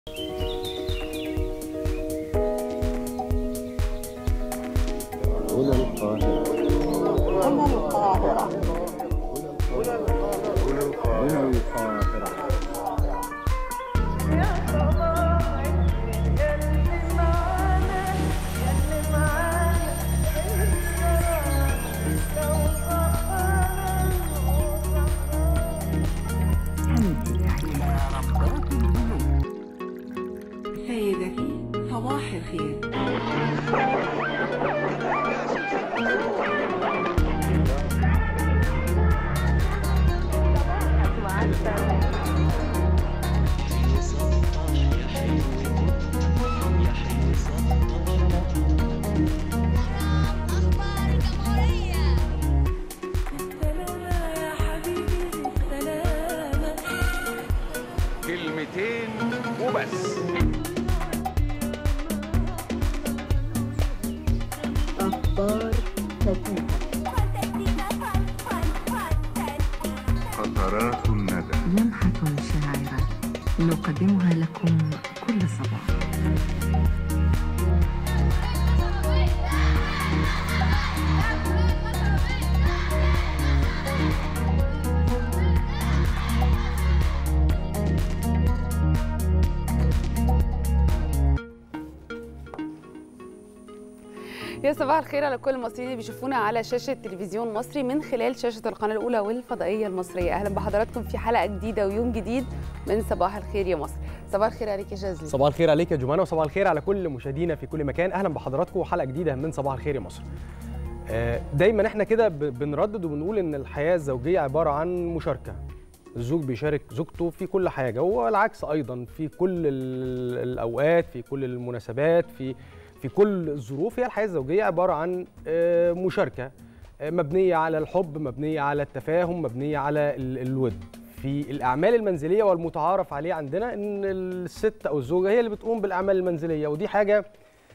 هنا القاهرة هنا القاهرة هنا القاهرة سيدتي صباح الخير أخبار الجمهورية كلمتين وبس أخبار فتاة قطرات الندى لمحة شاعرة نقدمها لكم كل صباح يا صباح الخير على كل المصريين اللي بيشوفونا على شاشة تلفزيون مصري من خلال شاشة القناة الأولى والفضائية المصرية أهلا بحضراتكم في حلقة جديدة ويوم جديد من صباح الخير يا مصر صباح الخير عليك يا شاذلي صباح الخير عليك يا جمانة وصباح الخير على كل مشاهدينا في كل مكان اهلا بحضراتكم وحلقه جديده من صباح الخير يا مصر آه، دايما احنا كده ب- بنردد وبنقول ان الحياه الزوجيه عباره عن مشاركه الزوج بيشارك زوجته في كل حاجه والعكس ايضا في كل ال- الاوقات في كل المناسبات في في كل الظروف هي الحياه الزوجيه عباره عن آه، مشاركه آه، مبنيه على الحب مبنيه على التفاهم مبنيه على ال- الود في الاعمال المنزليه والمتعارف عليه عندنا ان الست او الزوجه هي اللي بتقوم بالاعمال المنزليه ودي حاجه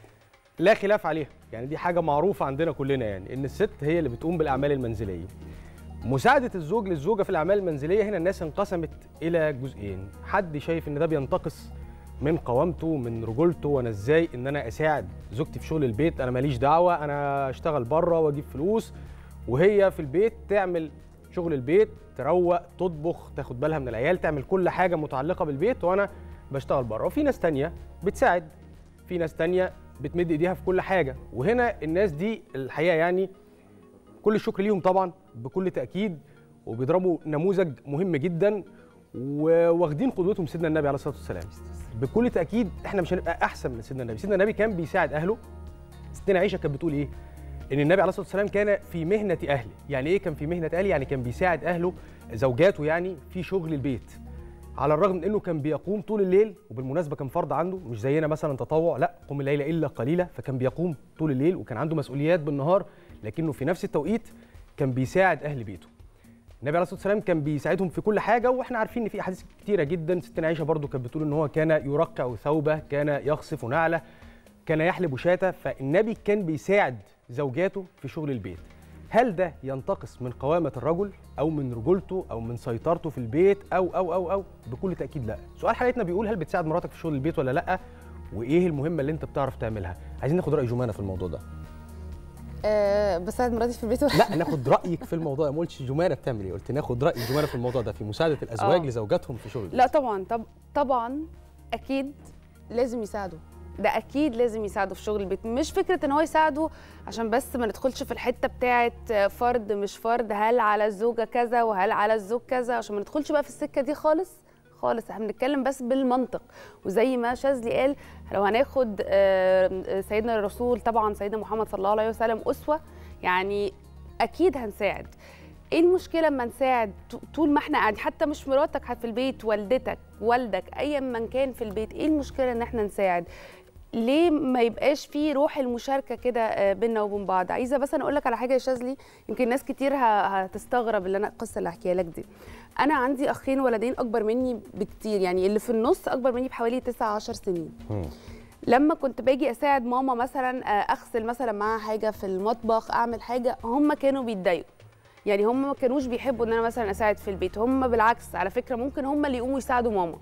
لا خلاف عليها يعني دي حاجه معروفه عندنا كلنا يعني ان الست هي اللي بتقوم بالاعمال المنزليه مساعده الزوج للزوجه في الاعمال المنزليه هنا الناس انقسمت الى جزئين حد شايف ان ده بينتقص من قوامته من رجولته وانا ازاي ان انا اساعد زوجتي في شغل البيت انا ماليش دعوه انا اشتغل بره واجيب فلوس وهي في البيت تعمل شغل البيت تروق تطبخ تاخد بالها من العيال تعمل كل حاجه متعلقه بالبيت وانا بشتغل بره وفي ناس تانية بتساعد في ناس تانية بتمد ايديها في كل حاجه وهنا الناس دي الحقيقه يعني كل الشكر ليهم طبعا بكل تاكيد وبيضربوا نموذج مهم جدا وواخدين قدوتهم سيدنا النبي عليه الصلاه والسلام بكل تاكيد احنا مش هنبقى احسن من سيدنا النبي سيدنا النبي كان بيساعد اهله ستنا عائشه كانت بتقول ايه ان النبي عليه الصلاه والسلام كان في مهنه اهله يعني ايه كان في مهنه اهله يعني كان بيساعد اهله زوجاته يعني في شغل البيت على الرغم من انه كان بيقوم طول الليل وبالمناسبه كان فرض عنده مش زينا مثلا تطوع لا قم الليل الا قليلا فكان بيقوم طول الليل وكان عنده مسؤوليات بالنهار لكنه في نفس التوقيت كان بيساعد اهل بيته النبي عليه الصلاه والسلام كان بيساعدهم في كل حاجه واحنا عارفين ان في احاديث كتيره جدا ستنا عائشه برضو كانت بتقول ان هو كان يرقع ثوبه كان يخصف نعله كان يحلب شاته فالنبي كان بيساعد زوجاته في شغل البيت هل ده ينتقص من قوامة الرجل أو من رجولته أو من سيطرته في البيت أو أو أو أو بكل تأكيد لا سؤال حلقتنا بيقول هل بتساعد مراتك في شغل البيت ولا لا وإيه المهمة اللي أنت بتعرف تعملها عايزين ناخد رأي جمانة في الموضوع ده أه بساعد مراتي في البيت ولا لا ناخد رأيك في الموضوع ما قلتش جمانة بتعمل إيه قلت ناخد رأي جمانة في الموضوع ده في مساعدة الأزواج آه. لزوجاتهم في شغل البيت لا طبعا طب طبعا اكيد لازم يساعده ده اكيد لازم يساعده في شغل البيت مش فكره ان هو يساعده عشان بس ما ندخلش في الحته بتاعه فرد مش فرد هل على الزوجه كذا وهل على الزوج كذا عشان ما ندخلش بقى في السكه دي خالص خالص احنا بنتكلم بس بالمنطق وزي ما شاذلي قال لو هناخد آه، سيدنا الرسول طبعا سيدنا محمد صلى الله عليه وسلم اسوه يعني اكيد هنساعد ايه المشكله اما نساعد ط- طول ما احنا قاعدين حتى مش مراتك في البيت والدتك والدك ايا من كان في البيت ايه المشكله ان احنا نساعد ليه ما يبقاش في روح المشاركه كده آه، بينا وبين بعض عايزه بس انا اقول لك على حاجه يا شاذلي يمكن ناس كتير ه- هتستغرب اللي انا القصه اللي هحكيها لك دي انا عندي اخين ولدين اكبر مني بكتير يعني اللي في النص اكبر مني بحوالي 9 10 سنين لما كنت باجي اساعد ماما مثلا آه، اغسل مثلا معاها حاجه في المطبخ اعمل حاجه هم كانوا بيتضايقوا يعني هم ما كانوش بيحبوا ان انا مثلا اساعد في البيت هم بالعكس على فكره ممكن هم اللي يقوموا يساعدوا ماما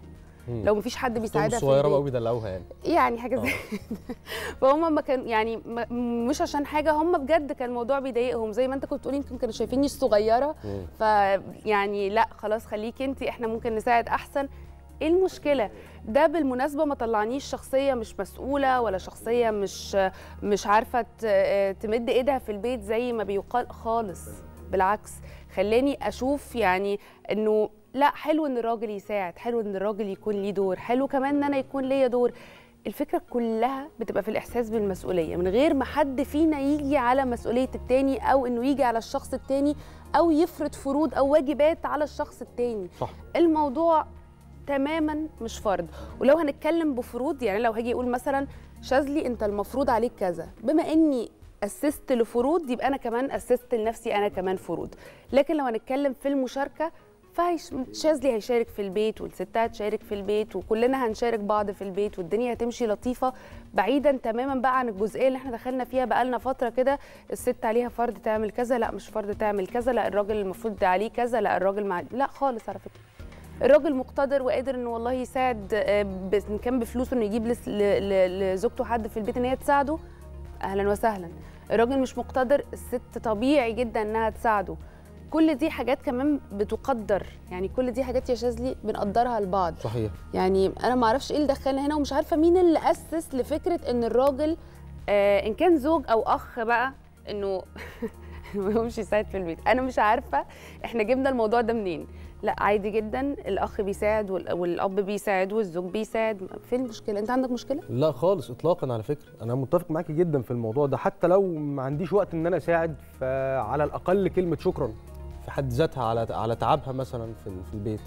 مم. لو مفيش حد بيساعدها في صغيره البيت. قوي بيدلعوها يعني يعني حاجه زي كده فهم ما كان يعني ما- مش عشان حاجه هم بجد كان الموضوع بيضايقهم زي ما انت كنت بتقولي يمكن كانوا شايفيني الصغيره مم. فيعني لا خلاص خليكي انت احنا ممكن نساعد احسن ايه المشكله ده بالمناسبه ما طلعنيش شخصيه مش مسؤوله ولا شخصيه مش مش عارفه ت- تمد ايدها في البيت زي ما بيقال خالص بالعكس خلاني اشوف يعني انه لا حلو ان الراجل يساعد حلو ان الراجل يكون ليه دور حلو كمان ان انا يكون ليا دور الفكره كلها بتبقى في الاحساس بالمسؤوليه من غير ما حد فينا يجي على مسؤوليه التاني او انه يجي على الشخص التاني او يفرض فروض او واجبات على الشخص التاني صح الموضوع تماما مش فرض ولو هنتكلم بفروض يعني لو هاجي اقول مثلا شاذلي انت المفروض عليك كذا بما اني اسست لفروض يبقى انا كمان اسست لنفسي انا كمان فروض لكن لو هنتكلم في المشاركه فشاذلي هيشارك في البيت والست هتشارك في البيت وكلنا هنشارك بعض في البيت والدنيا هتمشي لطيفه بعيدا تماما بقى عن الجزئيه اللي احنا دخلنا فيها بقالنا فتره كده الست عليها فرض تعمل كذا لا مش فرض تعمل كذا لا الراجل المفروض عليه كذا لا الراجل مع لا خالص على فكره الراجل مقتدر وقادر انه والله يساعد آه، ب- ان كان بفلوسه انه يجيب لس- ل- ل- لزوجته حد في البيت ان هي تساعده اهلا وسهلا الراجل مش مقتدر الست طبيعي جدا انها تساعده كل دي حاجات كمان بتقدر يعني كل دي حاجات يا شاذلي بنقدرها لبعض صحيح يعني انا ما اعرفش ايه اللي دخلنا هنا ومش عارفه مين اللي اسس لفكره ان الراجل آه ان كان زوج او اخ بقى انه ما يقومش يساعد في البيت انا مش عارفه احنا جبنا الموضوع ده منين لا عادي جدا الاخ بيساعد وال- والاب بيساعد والزوج بيساعد فين المشكله انت عندك مشكله لا خالص اطلاقا على فكره انا متفق معاكي جدا في الموضوع ده حتى لو ما عنديش وقت ان انا اساعد فعلى الاقل كلمه شكرا في حد ذاتها على على تعبها مثلا في ال- في البيت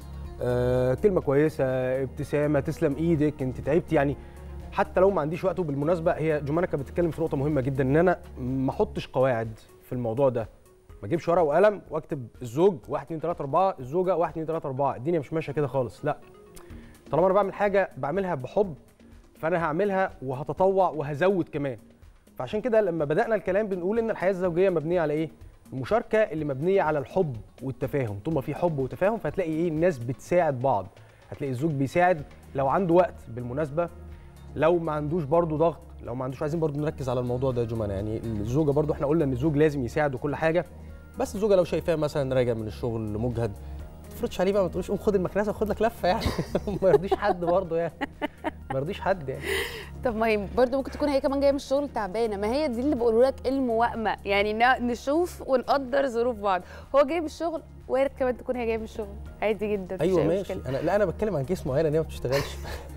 آه كلمه كويسه ابتسامه تسلم ايدك انت تعبتي يعني حتى لو ما عنديش وقت وبالمناسبه هي جمانه كانت بتتكلم في نقطه مهمه جدا ان انا ما احطش قواعد في الموضوع ده ما اجيبش ورقه وقلم واكتب الزوج 1 2 3 4 الزوجه 1 2 3 4 الدنيا مش ماشيه كده خالص لا طالما انا بعمل حاجه بعملها بحب فانا هعملها وهتطوع وهزود كمان فعشان كده لما بدانا الكلام بنقول ان الحياه الزوجيه مبنيه على ايه المشاركه اللي مبنيه على الحب والتفاهم طول ما في حب وتفاهم فهتلاقي ايه الناس بتساعد بعض هتلاقي الزوج بيساعد لو عنده وقت بالمناسبه لو ما عندوش برضه ضغط لو ما عندوش عايزين برضه نركز على الموضوع ده يا جمانه يعني الزوجه برضه احنا قلنا ان الزوج لازم يساعد وكل حاجه بس الزوجه لو شايفاه مثلا راجع من الشغل مجهد ما تفرضش عليه بقى ما تقولش قوم خد المكنسه وخد لك لفه يعني ما يرضيش حد برضه يعني ما يرضيش حد يعني طب ما هي برضه ممكن تكون هي كمان جايه من الشغل تعبانه ما هي دي اللي بقوله لك الموائمه يعني ن- نشوف ونقدر ظروف بعض هو جاي من الشغل وارد كمان تكون هي جايه من الشغل عادي جدا مفيش ايوه أي ماشي مشكلة. انا لا انا بتكلم عن كيس معين ان هي ما بتشتغلش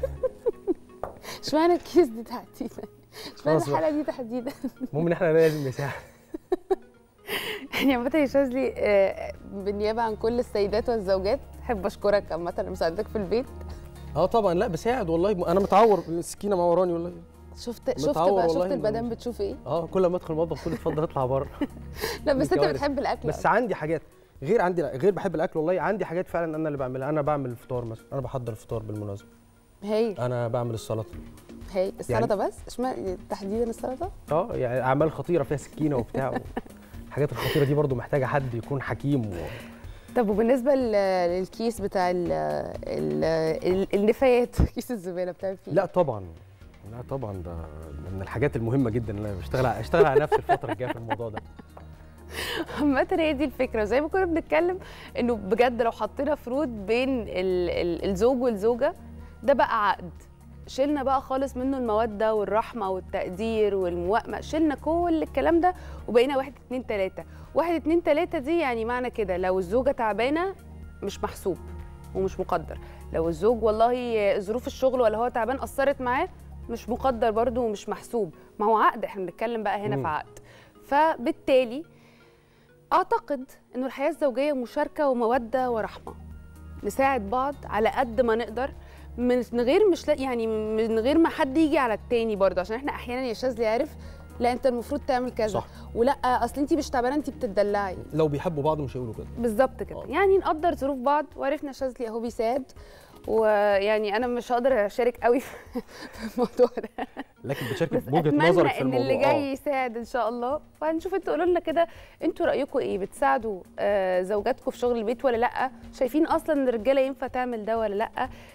اشمعنى الكيس دي تحديدا اشمعنى خلاص بقى. الحلقه دي تحديدا المهم ان احنا لازم نساعد يعني عامة يا شاذلي آه، بالنيابة عن كل السيدات والزوجات أحب أشكرك عامة لمساعدتك في البيت اه طبعا لا بساعد والله انا متعور السكينه ما وراني والله شفت شفت متعور بقى والله شفت إن- المدام بتشوف إيه؟ اه كل ما ادخل المطبخ تقول لي اتفضل اطلع بره لا بس أنت كوارث. بتحب الأكل بس عندي حاجات غير عندي غير بحب الاكل والله عندي حاجات فعلا انا اللي بعملها انا بعمل الفطار مثلا انا بحضر الفطار بالمناسبه هي انا بعمل السلطه هي السلطة بس اشمعنى تحديدا السلطة؟ اه يعني اعمال خطيره فيها سكينه وبتاع الحاجات الخطيره دي برضو محتاجه حد يكون حكيم و... طب وبالنسبة لل- للكيس بتاع ال ال ال النفايات كيس الزبالة بتعمل فيه إيه؟ لا طبعا لا طبعا ده من الحاجات المهمه جدا اللي انا بشتغل على اشتغل على نفسي الفتره الجايه في الموضوع ده عامة هي دي الفكرة زي ما كنا بنتكلم انه بجد لو حطينا فروض بين ال ال الزوج والزوجة ده بقى عقد شلنا بقى خالص منه المودة والرحمة والتقدير والموائمة شلنا كل الكلام ده وبقينا واحد اتنين تلاتة واحد اتنين تلاتة دي يعني معنى كده لو الزوجة تعبانة مش محسوب ومش مقدر لو الزوج والله ظروف الشغل ولا هو تعبان أثرت معاه مش مقدر برضه ومش محسوب ما هو عقد احنا بنتكلم بقى هنا مم. في عقد فبالتالي اعتقد انه الحياه الزوجيه مشاركه وموده ورحمه نساعد بعض على قد ما نقدر من غير مش لا يعني من غير ما حد يجي على التاني برضه عشان احنا احيانا يا شاذلي عارف لا انت المفروض تعمل كذا صح. ولا اصل انت مش تعبانه انت بتدلعي لو بيحبوا بعض مش هيقولوا كده بالظبط كده آه. يعني نقدر ظروف بعض وعرفنا شاذلي اهو بيساعد ويعني انا مش هقدر اشارك قوي في الموضوع ده لكن بتشاركي بس بوجهه اتمنى نظرك في ان الموضوع اللي آه. جاي يساعد ان شاء الله فهنشوف انتوا قولوا لنا كده انتوا رايكم ايه بتساعدوا آه، زوجاتكم في شغل البيت ولا لا شايفين اصلا ان الرجاله ينفع تعمل ده ولا لا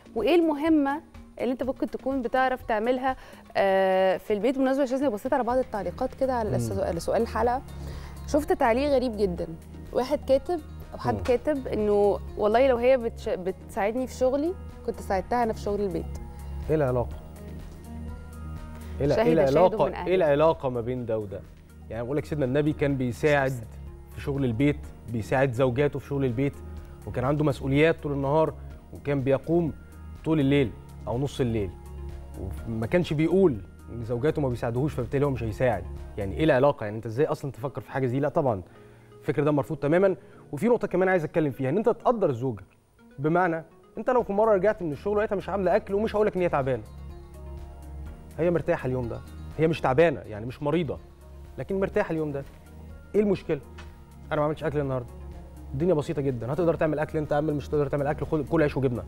وايه المهمه اللي انت ممكن تكون بتعرف تعملها آه، في البيت بالمناسبه يا شاذلي بصيت على بعض التعليقات كده على الأس- على سؤال الحلقه شفت تعليق غريب جدا واحد كاتب او حد مم. كاتب انه والله لو هي بتش... بتساعدني في شغلي كنت ساعدتها انا في شغل البيت ايه العلاقه ايه الع- شهد ايه شاهد العلاقه من أهله. ايه العلاقه ما بين ده وده يعني بقول لك سيدنا النبي كان بيساعد في شغل البيت بيساعد زوجاته في شغل البيت وكان عنده مسؤوليات طول النهار وكان بيقوم طول الليل او نص الليل وما كانش بيقول ان زوجاته ما بيساعدوهوش فبالتالي هو مش هيساعد يعني ايه العلاقه يعني انت ازاي اصلا تفكر في حاجه زي دي لا طبعا الفكر ده مرفوض تماما وفي نقطه كمان عايز اتكلم فيها ان انت تقدر الزوجه بمعنى انت لو في مره رجعت من الشغل لقيتها مش عامله اكل ومش هقول لك ان هي تعبانه هي مرتاحه اليوم ده هي مش تعبانه يعني مش مريضه لكن مرتاحه اليوم ده ايه المشكله انا ما عملتش اكل النهارده الدنيا بسيطه جدا هتقدر تعمل اكل انت اعمل مش تقدر تعمل اكل خد كل عيش وجبنه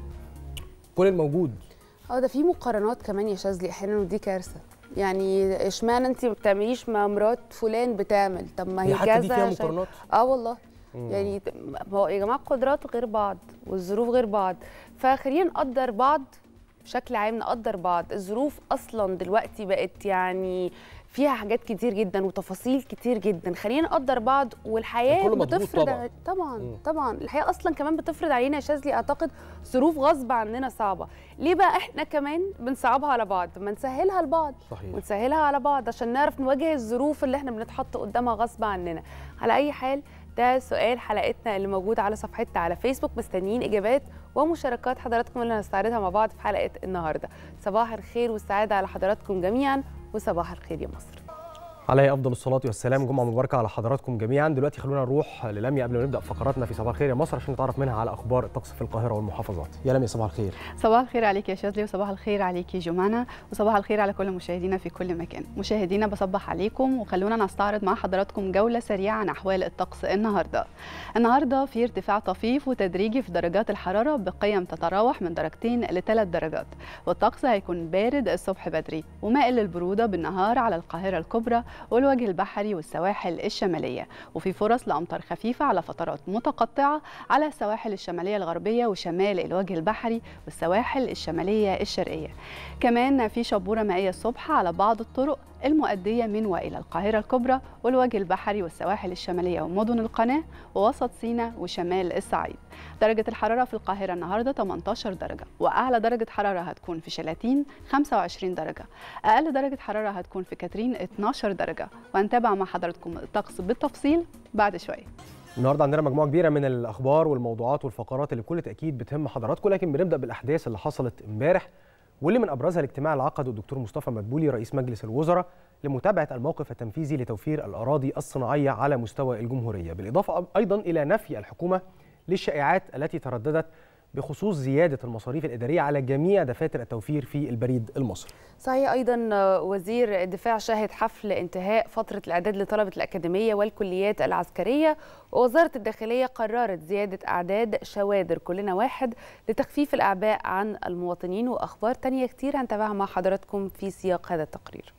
كل الموجود اه ده في مقارنات كمان يا شاذلي احيانا ودي كارثه يعني اشمعنى انت ما بتعمليش ما مرات فلان بتعمل طب ما هي هي حتى كذا دي فيها عشان- مقارنات اه والله مم. يعني ت- ما هو يا جماعه القدرات غير بعض والظروف غير بعض فخلينا نقدر بعض بشكل عام نقدر بعض الظروف اصلا دلوقتي بقت يعني فيها حاجات كتير جدا وتفاصيل كتير جدا خلينا نقدر بعض والحياه كله مضغوط بتفرض طبعاً. ع- طبعا مم. طبعا الحياه اصلا كمان بتفرض علينا يا شاذلي اعتقد ظروف غصب عننا صعبه ليه بقى احنا كمان بنصعبها على بعض ما نسهلها لبعض صحيح ونسهلها على بعض عشان نعرف نواجه الظروف اللي احنا بنتحط قدامها غصب عننا على اي حال ده سؤال حلقتنا اللي موجود على صفحتنا على فيسبوك مستنيين اجابات ومشاركات حضراتكم اللي هنستعرضها مع بعض في حلقه النهارده صباح الخير والسعاده على حضراتكم جميعا وصباح الخير يا مصر عليه افضل الصلاه والسلام جمعه مباركه على حضراتكم جميعا دلوقتي خلونا نروح للميا قبل ما نبدا فقراتنا في صباح الخير يا مصر عشان نتعرف منها على اخبار الطقس في القاهره والمحافظات يا لميا صباح الخير صباح الخير عليك يا شاذلي وصباح الخير عليك يا جمانة وصباح الخير على كل مشاهدينا في كل مكان مشاهدينا بصبح عليكم وخلونا نستعرض مع حضراتكم جولة سريعة عن أحوال الطقس النهاردة النهاردة في ارتفاع طفيف وتدريجي في درجات الحرارة بقيم تتراوح من درجتين لثلاث درجات والطقس هيكون بارد الصبح بدري ومائل للبرودة بالنهار على القاهرة الكبرى والوجه البحري والسواحل الشمالية وفي فرص لأمطار خفيفة على فترات متقطعة على السواحل الشمالية الغربية وشمال الوجه البحري والسواحل الشمالية الشرقية كمان في شبورة مائية الصبح على بعض الطرق المؤدية من وإلى القاهرة الكبرى والوجه البحري والسواحل الشمالية ومدن القناة ووسط سيناء وشمال الصعيد درجة الحرارة في القاهرة النهاردة 18 درجة وأعلى درجة حرارة هتكون في شلاتين 25 درجة أقل درجة حرارة هتكون في كاترين 12 درجة وهنتابع مع حضراتكم الطقس بالتفصيل بعد شوية النهارده عندنا مجموعه كبيره من الاخبار والموضوعات والفقرات اللي بكل تاكيد بتهم حضراتكم لكن بنبدا بالاحداث اللي حصلت امبارح واللي من ابرزها الاجتماع اللي عقده الدكتور مصطفى مدبولي رئيس مجلس الوزراء لمتابعه الموقف التنفيذي لتوفير الاراضي الصناعيه على مستوى الجمهوريه بالاضافه ايضا الى نفي الحكومه للشائعات التي ترددت بخصوص زياده المصاريف الاداريه على جميع دفاتر التوفير في البريد المصري صحيح ايضا وزير الدفاع شهد حفل انتهاء فتره الاعداد لطلبه الاكاديميه والكليات العسكريه ووزاره الداخليه قررت زياده اعداد شوادر كلنا واحد لتخفيف الاعباء عن المواطنين واخبار تانية كتير هنتابعها مع حضراتكم في سياق هذا التقرير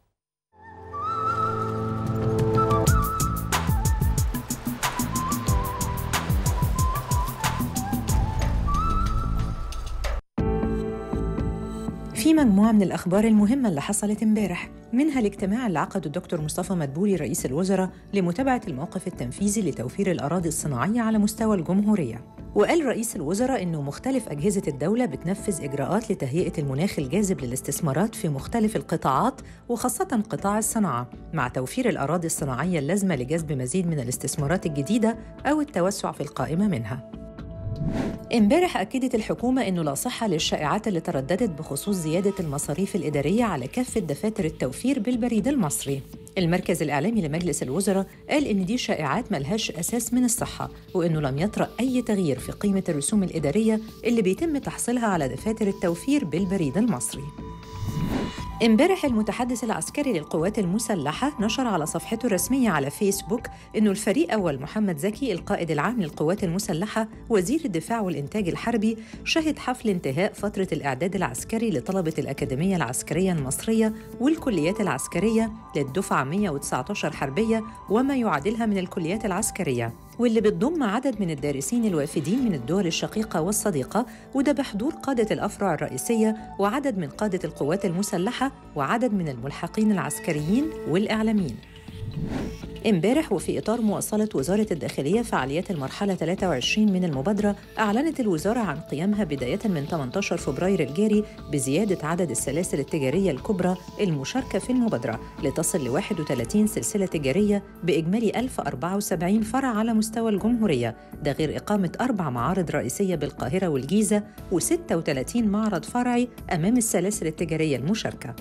في مجموعة من الأخبار المهمة اللي حصلت امبارح منها الاجتماع اللي عقده الدكتور مصطفى مدبولي رئيس الوزراء لمتابعة الموقف التنفيذي لتوفير الأراضي الصناعية على مستوى الجمهورية وقال رئيس الوزراء أنه مختلف أجهزة الدولة بتنفذ إجراءات لتهيئة المناخ الجاذب للاستثمارات في مختلف القطاعات وخاصة قطاع الصناعة مع توفير الأراضي الصناعية اللازمة لجذب مزيد من الاستثمارات الجديدة أو التوسع في القائمة منها امبارح أكدت الحكومة أنه لا صحة للشائعات اللي ترددت بخصوص زيادة المصاريف الإدارية على كافة دفاتر التوفير بالبريد المصري المركز الإعلامي لمجلس الوزراء قال إن دي شائعات ملهاش أساس من الصحة وإنه لم يطرأ أي تغيير في قيمة الرسوم الإدارية اللي بيتم تحصيلها على دفاتر التوفير بالبريد المصري امبارح المتحدث العسكري للقوات المسلحة نشر على صفحته الرسمية على فيسبوك أنه الفريق أول محمد زكي القائد العام للقوات المسلحة وزير الدفاع والإنتاج الحربي شهد حفل انتهاء فترة الإعداد العسكري لطلبة الأكاديمية العسكرية المصرية والكليات العسكرية للدفعة 119 حربية وما يعادلها من الكليات العسكرية واللي بتضم عدد من الدارسين الوافدين من الدول الشقيقة والصديقة وده بحضور قادة الأفرع الرئيسية وعدد من قادة القوات المسلحة وعدد من الملحقين العسكريين والإعلاميين امبارح وفي إطار مواصلة وزارة الداخلية فعاليات المرحلة 23 من المبادرة أعلنت الوزارة عن قيامها بداية من 18 فبراير الجاري بزيادة عدد السلاسل التجارية الكبرى المشاركة في المبادرة لتصل ل 31 سلسلة تجارية بإجمالي 1074 فرع على مستوى الجمهورية ده غير إقامة أربع معارض رئيسية بالقاهرة والجيزة و36 معرض فرعي أمام السلاسل التجارية المشاركة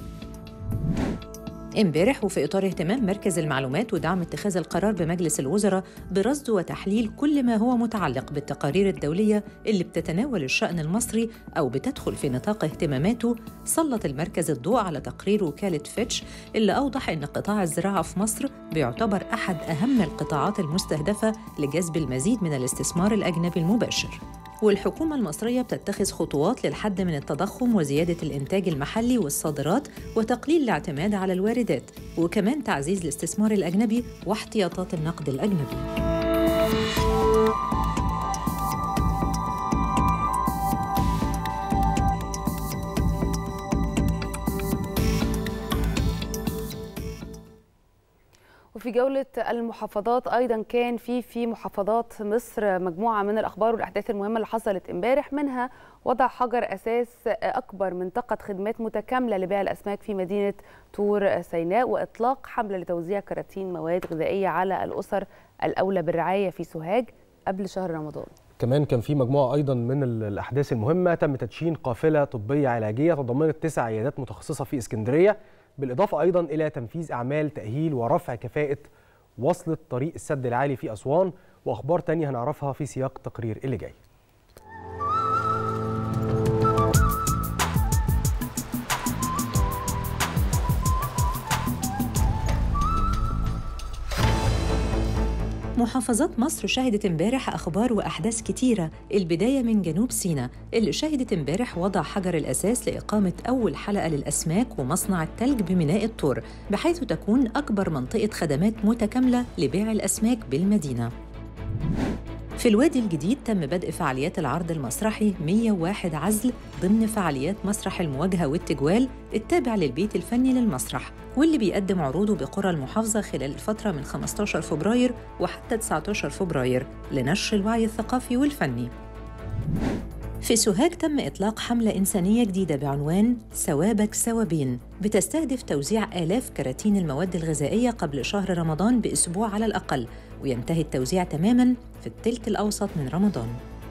امبارح وفي اطار اهتمام مركز المعلومات ودعم اتخاذ القرار بمجلس الوزراء برصد وتحليل كل ما هو متعلق بالتقارير الدوليه اللي بتتناول الشان المصري او بتدخل في نطاق اهتماماته سلط المركز الضوء على تقرير وكاله فيتش اللي اوضح ان قطاع الزراعه في مصر بيعتبر احد اهم القطاعات المستهدفه لجذب المزيد من الاستثمار الاجنبي المباشر والحكومة المصرية بتتخذ خطوات للحد من التضخم وزيادة الإنتاج المحلي والصادرات وتقليل الاعتماد على الواردات وكمان تعزيز الاستثمار الأجنبي واحتياطات النقد الأجنبي وفي جولة المحافظات أيضا كان في في محافظات مصر مجموعة من الأخبار والأحداث المهمة اللي حصلت امبارح منها وضع حجر أساس أكبر منطقة خدمات متكاملة لبيع الأسماك في مدينة طور سيناء وإطلاق حملة لتوزيع كراتين مواد غذائية على الأسر الأولى بالرعاية في سوهاج قبل شهر رمضان كمان كان في مجموعه ايضا من ال- الاحداث المهمه تم تدشين قافله طبيه علاجيه تضمنت تسع عيادات متخصصه في اسكندريه بالاضافه ايضا الى تنفيذ اعمال تاهيل ورفع كفاءه وصله طريق السد العالي في اسوان واخبار تانية هنعرفها في سياق التقرير اللي جاي محافظات مصر شهدت امبارح أخبار وأحداث كتيرة البداية من جنوب سيناء اللي شهدت امبارح وضع حجر الأساس لإقامة أول حلقة للأسماك ومصنع التلج بميناء الطور بحيث تكون أكبر منطقة خدمات متكاملة لبيع الأسماك بالمدينة في الوادي الجديد تم بدء فعاليات العرض المسرحي 101 عزل ضمن فعاليات مسرح المواجهة والتجوال التابع للبيت الفني للمسرح واللي بيقدم عروضه بقرى المحافظة خلال الفترة من 15 فبراير وحتى 19 فبراير لنشر الوعي الثقافي والفني في سوهاج تم إطلاق حملة إنسانية جديدة بعنوان سوابك سوابين بتستهدف توزيع آلاف كراتين المواد الغذائية قبل شهر رمضان بأسبوع على الأقل وينتهي التوزيع تماماً في الثلث الأوسط من رمضان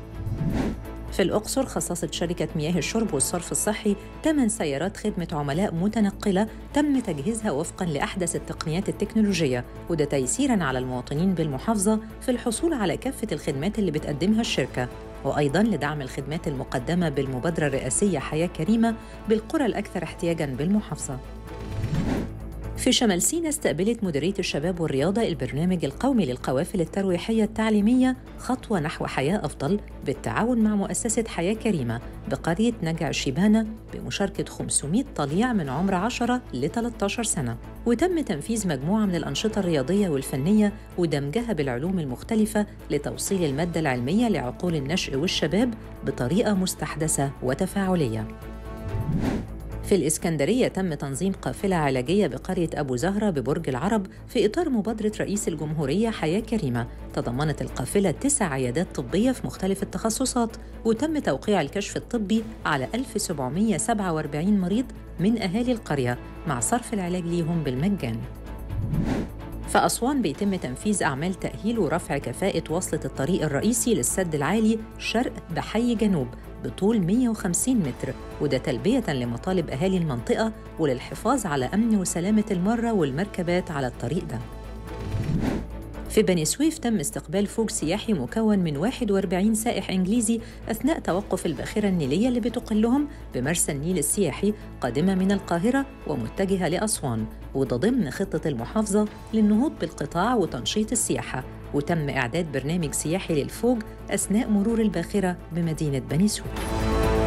في الأقصر خصصت شركة مياه الشرب والصرف الصحي 8 سيارات خدمة عملاء متنقلة تم تجهيزها وفقاً لأحدث التقنيات التكنولوجية وده تيسيراً على المواطنين بالمحافظة في الحصول على كافة الخدمات اللي بتقدمها الشركة وأيضاً لدعم الخدمات المقدمة بالمبادرة الرئاسية حياة كريمة بالقرى الأكثر احتياجاً بالمحافظة في شمال سيناء استقبلت مديرية الشباب والرياضة البرنامج القومي للقوافل الترويحية التعليمية خطوة نحو حياة أفضل بالتعاون مع مؤسسة حياة كريمة بقرية نجع شيبانة بمشاركة 500 طليع من عمر 10 ل 13 سنة وتم تنفيذ مجموعة من الأنشطة الرياضية والفنية ودمجها بالعلوم المختلفة لتوصيل المادة العلمية لعقول النشء والشباب بطريقة مستحدثة وتفاعلية في الإسكندرية تم تنظيم قافلة علاجية بقرية أبو زهرة ببرج العرب في إطار مبادرة رئيس الجمهورية حياة كريمة تضمنت القافلة تسع عيادات طبية في مختلف التخصصات وتم توقيع الكشف الطبي على 1747 مريض من أهالي القرية مع صرف العلاج ليهم بالمجان في أسوان بيتم تنفيذ أعمال تأهيل ورفع كفاءة وصلة الطريق الرئيسي للسد العالي شرق بحي جنوب بطول 150 متر وده تلبية لمطالب أهالي المنطقة وللحفاظ على أمن وسلامة المرة والمركبات على الطريق ده في بني سويف تم استقبال فوج سياحي مكون من 41 سائح إنجليزي أثناء توقف الباخرة النيلية اللي بتقلهم بمرسى النيل السياحي قادمة من القاهرة ومتجهة لأسوان وده ضمن خطة المحافظة للنهوض بالقطاع وتنشيط السياحة وتم إعداد برنامج سياحي للفوج أثناء مرور الباخرة بمدينة بني سويف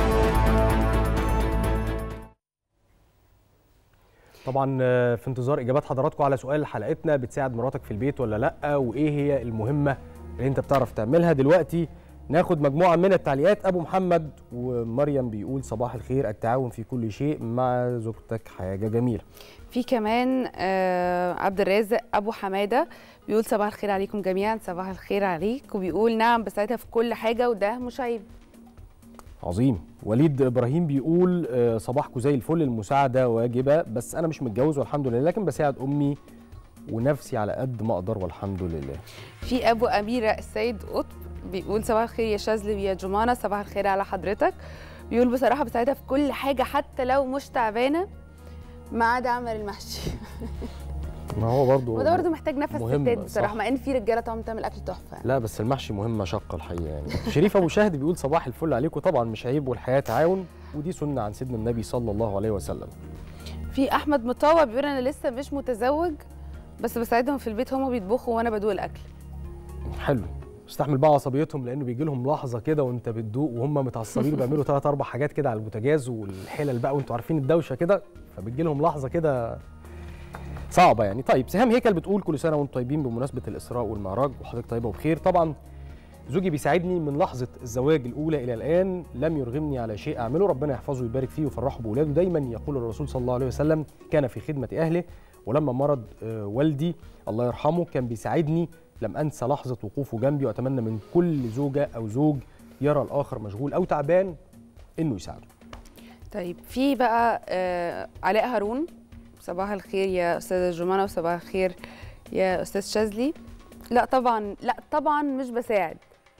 طبعا في انتظار اجابات حضراتكم على سؤال حلقتنا بتساعد مراتك في البيت ولا لا وايه هي المهمه اللي انت بتعرف تعملها دلوقتي ناخد مجموعه من التعليقات ابو محمد ومريم بيقول صباح الخير التعاون في كل شيء مع زوجتك حاجه جميله في كمان آه عبد الرازق ابو حماده بيقول صباح الخير عليكم جميعا صباح الخير عليك وبيقول نعم بساعدها في كل حاجه وده مش عيب عظيم وليد ابراهيم بيقول آه، صباحكم زي الفل المساعده واجبه بس انا مش متجوز والحمد لله لكن بساعد امي ونفسي على قد ما اقدر والحمد لله في ابو اميره السيد قطب بيقول صباح الخير يا شاذلي ويا جمانه صباح الخير على حضرتك بيقول بصراحه بساعدها في كل حاجه حتى لو مش تعبانه ما عدا اعمل المحشي ما هو برضه وده برضه محتاج نفس مهم، ستات بصراحه صح. مع ان في رجاله طبعا بتعمل اكل تحفه لا بس المحشي مهمه شاقه الحقيقه يعني شريف ابو شهد بيقول صباح الفل عليكم طبعا مش عيب والحياه تعاون ودي سنه عن سيدنا النبي صلى الله عليه وسلم في احمد مطوع بيقول انا لسه مش متزوج بس بساعدهم في البيت هما بيطبخوا وانا بدوق الاكل حلو استحمل بقى عصبيتهم لانه بيجي لهم لحظه كده وانت بتدوق وهم متعصبين وبيعملوا ثلاث اربع حاجات كده على البوتاجاز والحلل بقى وانتوا عارفين الدوشه كده فبتجي لهم لحظه كده صعبه يعني طيب سهام هيكل بتقول كل سنه وانتم طيبين بمناسبه الاسراء والمعراج وحضرتك طيبه وبخير طبعا زوجي بيساعدني من لحظه الزواج الاولى الى الان لم يرغمني على شيء اعمله ربنا يحفظه ويبارك فيه ويفرحه باولاده دايما يقول الرسول صلى الله عليه وسلم كان في خدمه اهله ولما مرض آه، والدي الله يرحمه كان بيساعدني لم انسى لحظه وقوفه جنبي واتمنى من كل زوجه او زوج يرى الاخر مشغول او تعبان انه يساعده طيب في بقى آه علاء هارون صباح الخير يا استاذه جمانه وصباح الخير يا استاذ شاذلي لا طبعا لا طبعا مش بساعد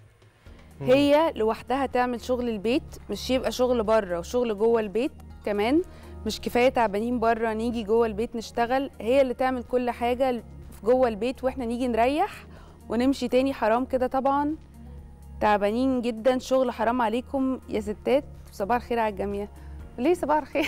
هي لوحدها تعمل شغل البيت مش يبقى شغل بره وشغل جوه البيت كمان مش كفايه تعبانين بره نيجي جوه البيت نشتغل هي اللي تعمل كل حاجه في جوه البيت واحنا نيجي نريح ونمشي تاني حرام كده طبعا تعبانين جدا شغل حرام عليكم يا ستات صباح الخير على الجميع ليه صباح الخير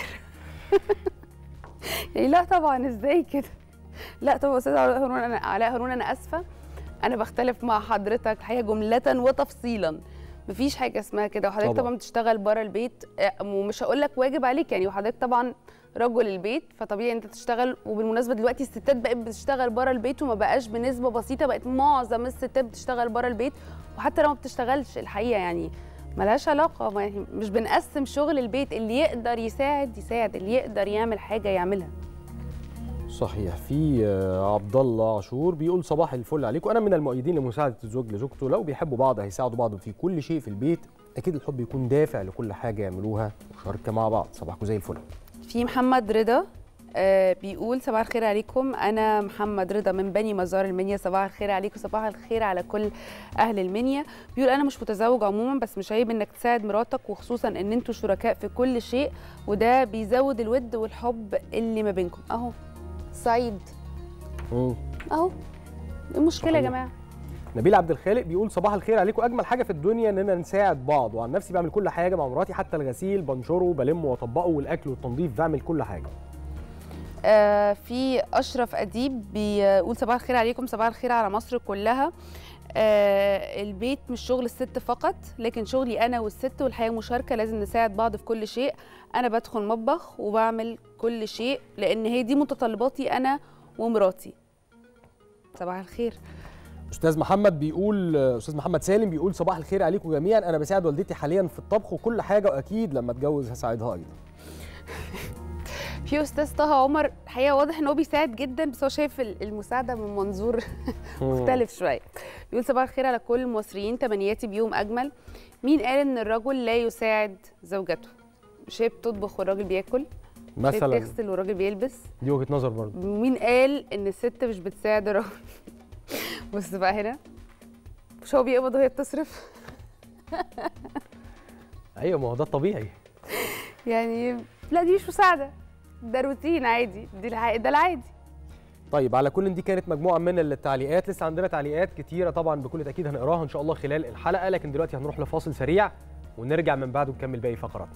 يعني لا طبعا ازاي كده لا طبعا استاذ علاء هارون انا علاء هارون انا اسفه انا بختلف مع حضرتك الحقيقه جمله وتفصيلا مفيش حاجه اسمها كده وحضرتك طبعاً. طبعا بتشتغل بره البيت آه، ومش هقول لك واجب عليك يعني وحضرتك طبعا رجل البيت فطبيعي انت تشتغل وبالمناسبه دلوقتي الستات بقت بتشتغل بره البيت وما بقاش بنسبه بسيطه بقت معظم الستات بتشتغل بره البيت وحتى لو ما بتشتغلش الحقيقه يعني ملهاش علاقه ما يعني مش بنقسم شغل البيت اللي يقدر يساعد يساعد اللي يقدر يعمل حاجه يعملها صحيح في آه، عبد الله عاشور بيقول صباح الفل عليكم انا من المؤيدين لمساعده الزوج لزوجته لو بيحبوا بعض هيساعدوا بعض في كل شيء في البيت اكيد الحب يكون دافع لكل حاجه يعملوها مشاركه مع بعض صباحكم زي الفل في محمد رضا آه بيقول صباح الخير عليكم انا محمد رضا من بني مزار المنيا صباح الخير عليكم صباح الخير على كل اهل المنيا بيقول انا مش متزوج عموما بس مش عيب انك تساعد مراتك وخصوصا ان انتوا شركاء في كل شيء وده بيزود الود والحب اللي ما بينكم اهو سعيد مم. اهو إيه المشكله يا صحيح. جماعه نبيل عبد الخالق بيقول صباح الخير عليكم اجمل حاجه في الدنيا اننا نساعد بعض وعن نفسي بعمل كل حاجه مع مراتي حتى الغسيل بنشره بلمه واطبقه والاكل والتنظيف بعمل كل حاجه آه في اشرف اديب بيقول صباح الخير عليكم صباح الخير على مصر كلها آه البيت مش شغل الست فقط لكن شغلي انا والست والحياه مشاركه لازم نساعد بعض في كل شيء انا بدخل مطبخ وبعمل كل شيء لان هي دي متطلباتي انا ومراتي صباح الخير استاذ محمد بيقول استاذ محمد سالم بيقول صباح الخير عليكم جميعا انا بساعد والدتي حاليا في الطبخ وكل حاجه واكيد لما اتجوز هساعدها ايضا في استاذ طه عمر الحقيقه واضح ان هو بيساعد جدا بس هو شايف ال- المساعده من منظور مختلف شويه بيقول صباح الخير على كل المصريين تمنياتي بيوم اجمل مين قال ان الرجل لا يساعد زوجته مش هي بتطبخ والراجل بياكل مش هي مثلا بتغسل والراجل بيلبس دي وجهه نظر برضه مين قال ان الست مش بتساعد الراجل بص بقى هنا مش هو بيقبض وهي بتصرف ايوه ما هو ده الطبيعي يعني لا دي مش مساعده ده روتين عادي دي الع- ده العادي طيب على كل دي كانت مجموعه من التعليقات لسه عندنا تعليقات كتيره طبعا بكل تاكيد هنقراها ان شاء الله خلال الحلقه لكن دلوقتي هنروح لفاصل سريع ونرجع من بعده نكمل باقي فقراتنا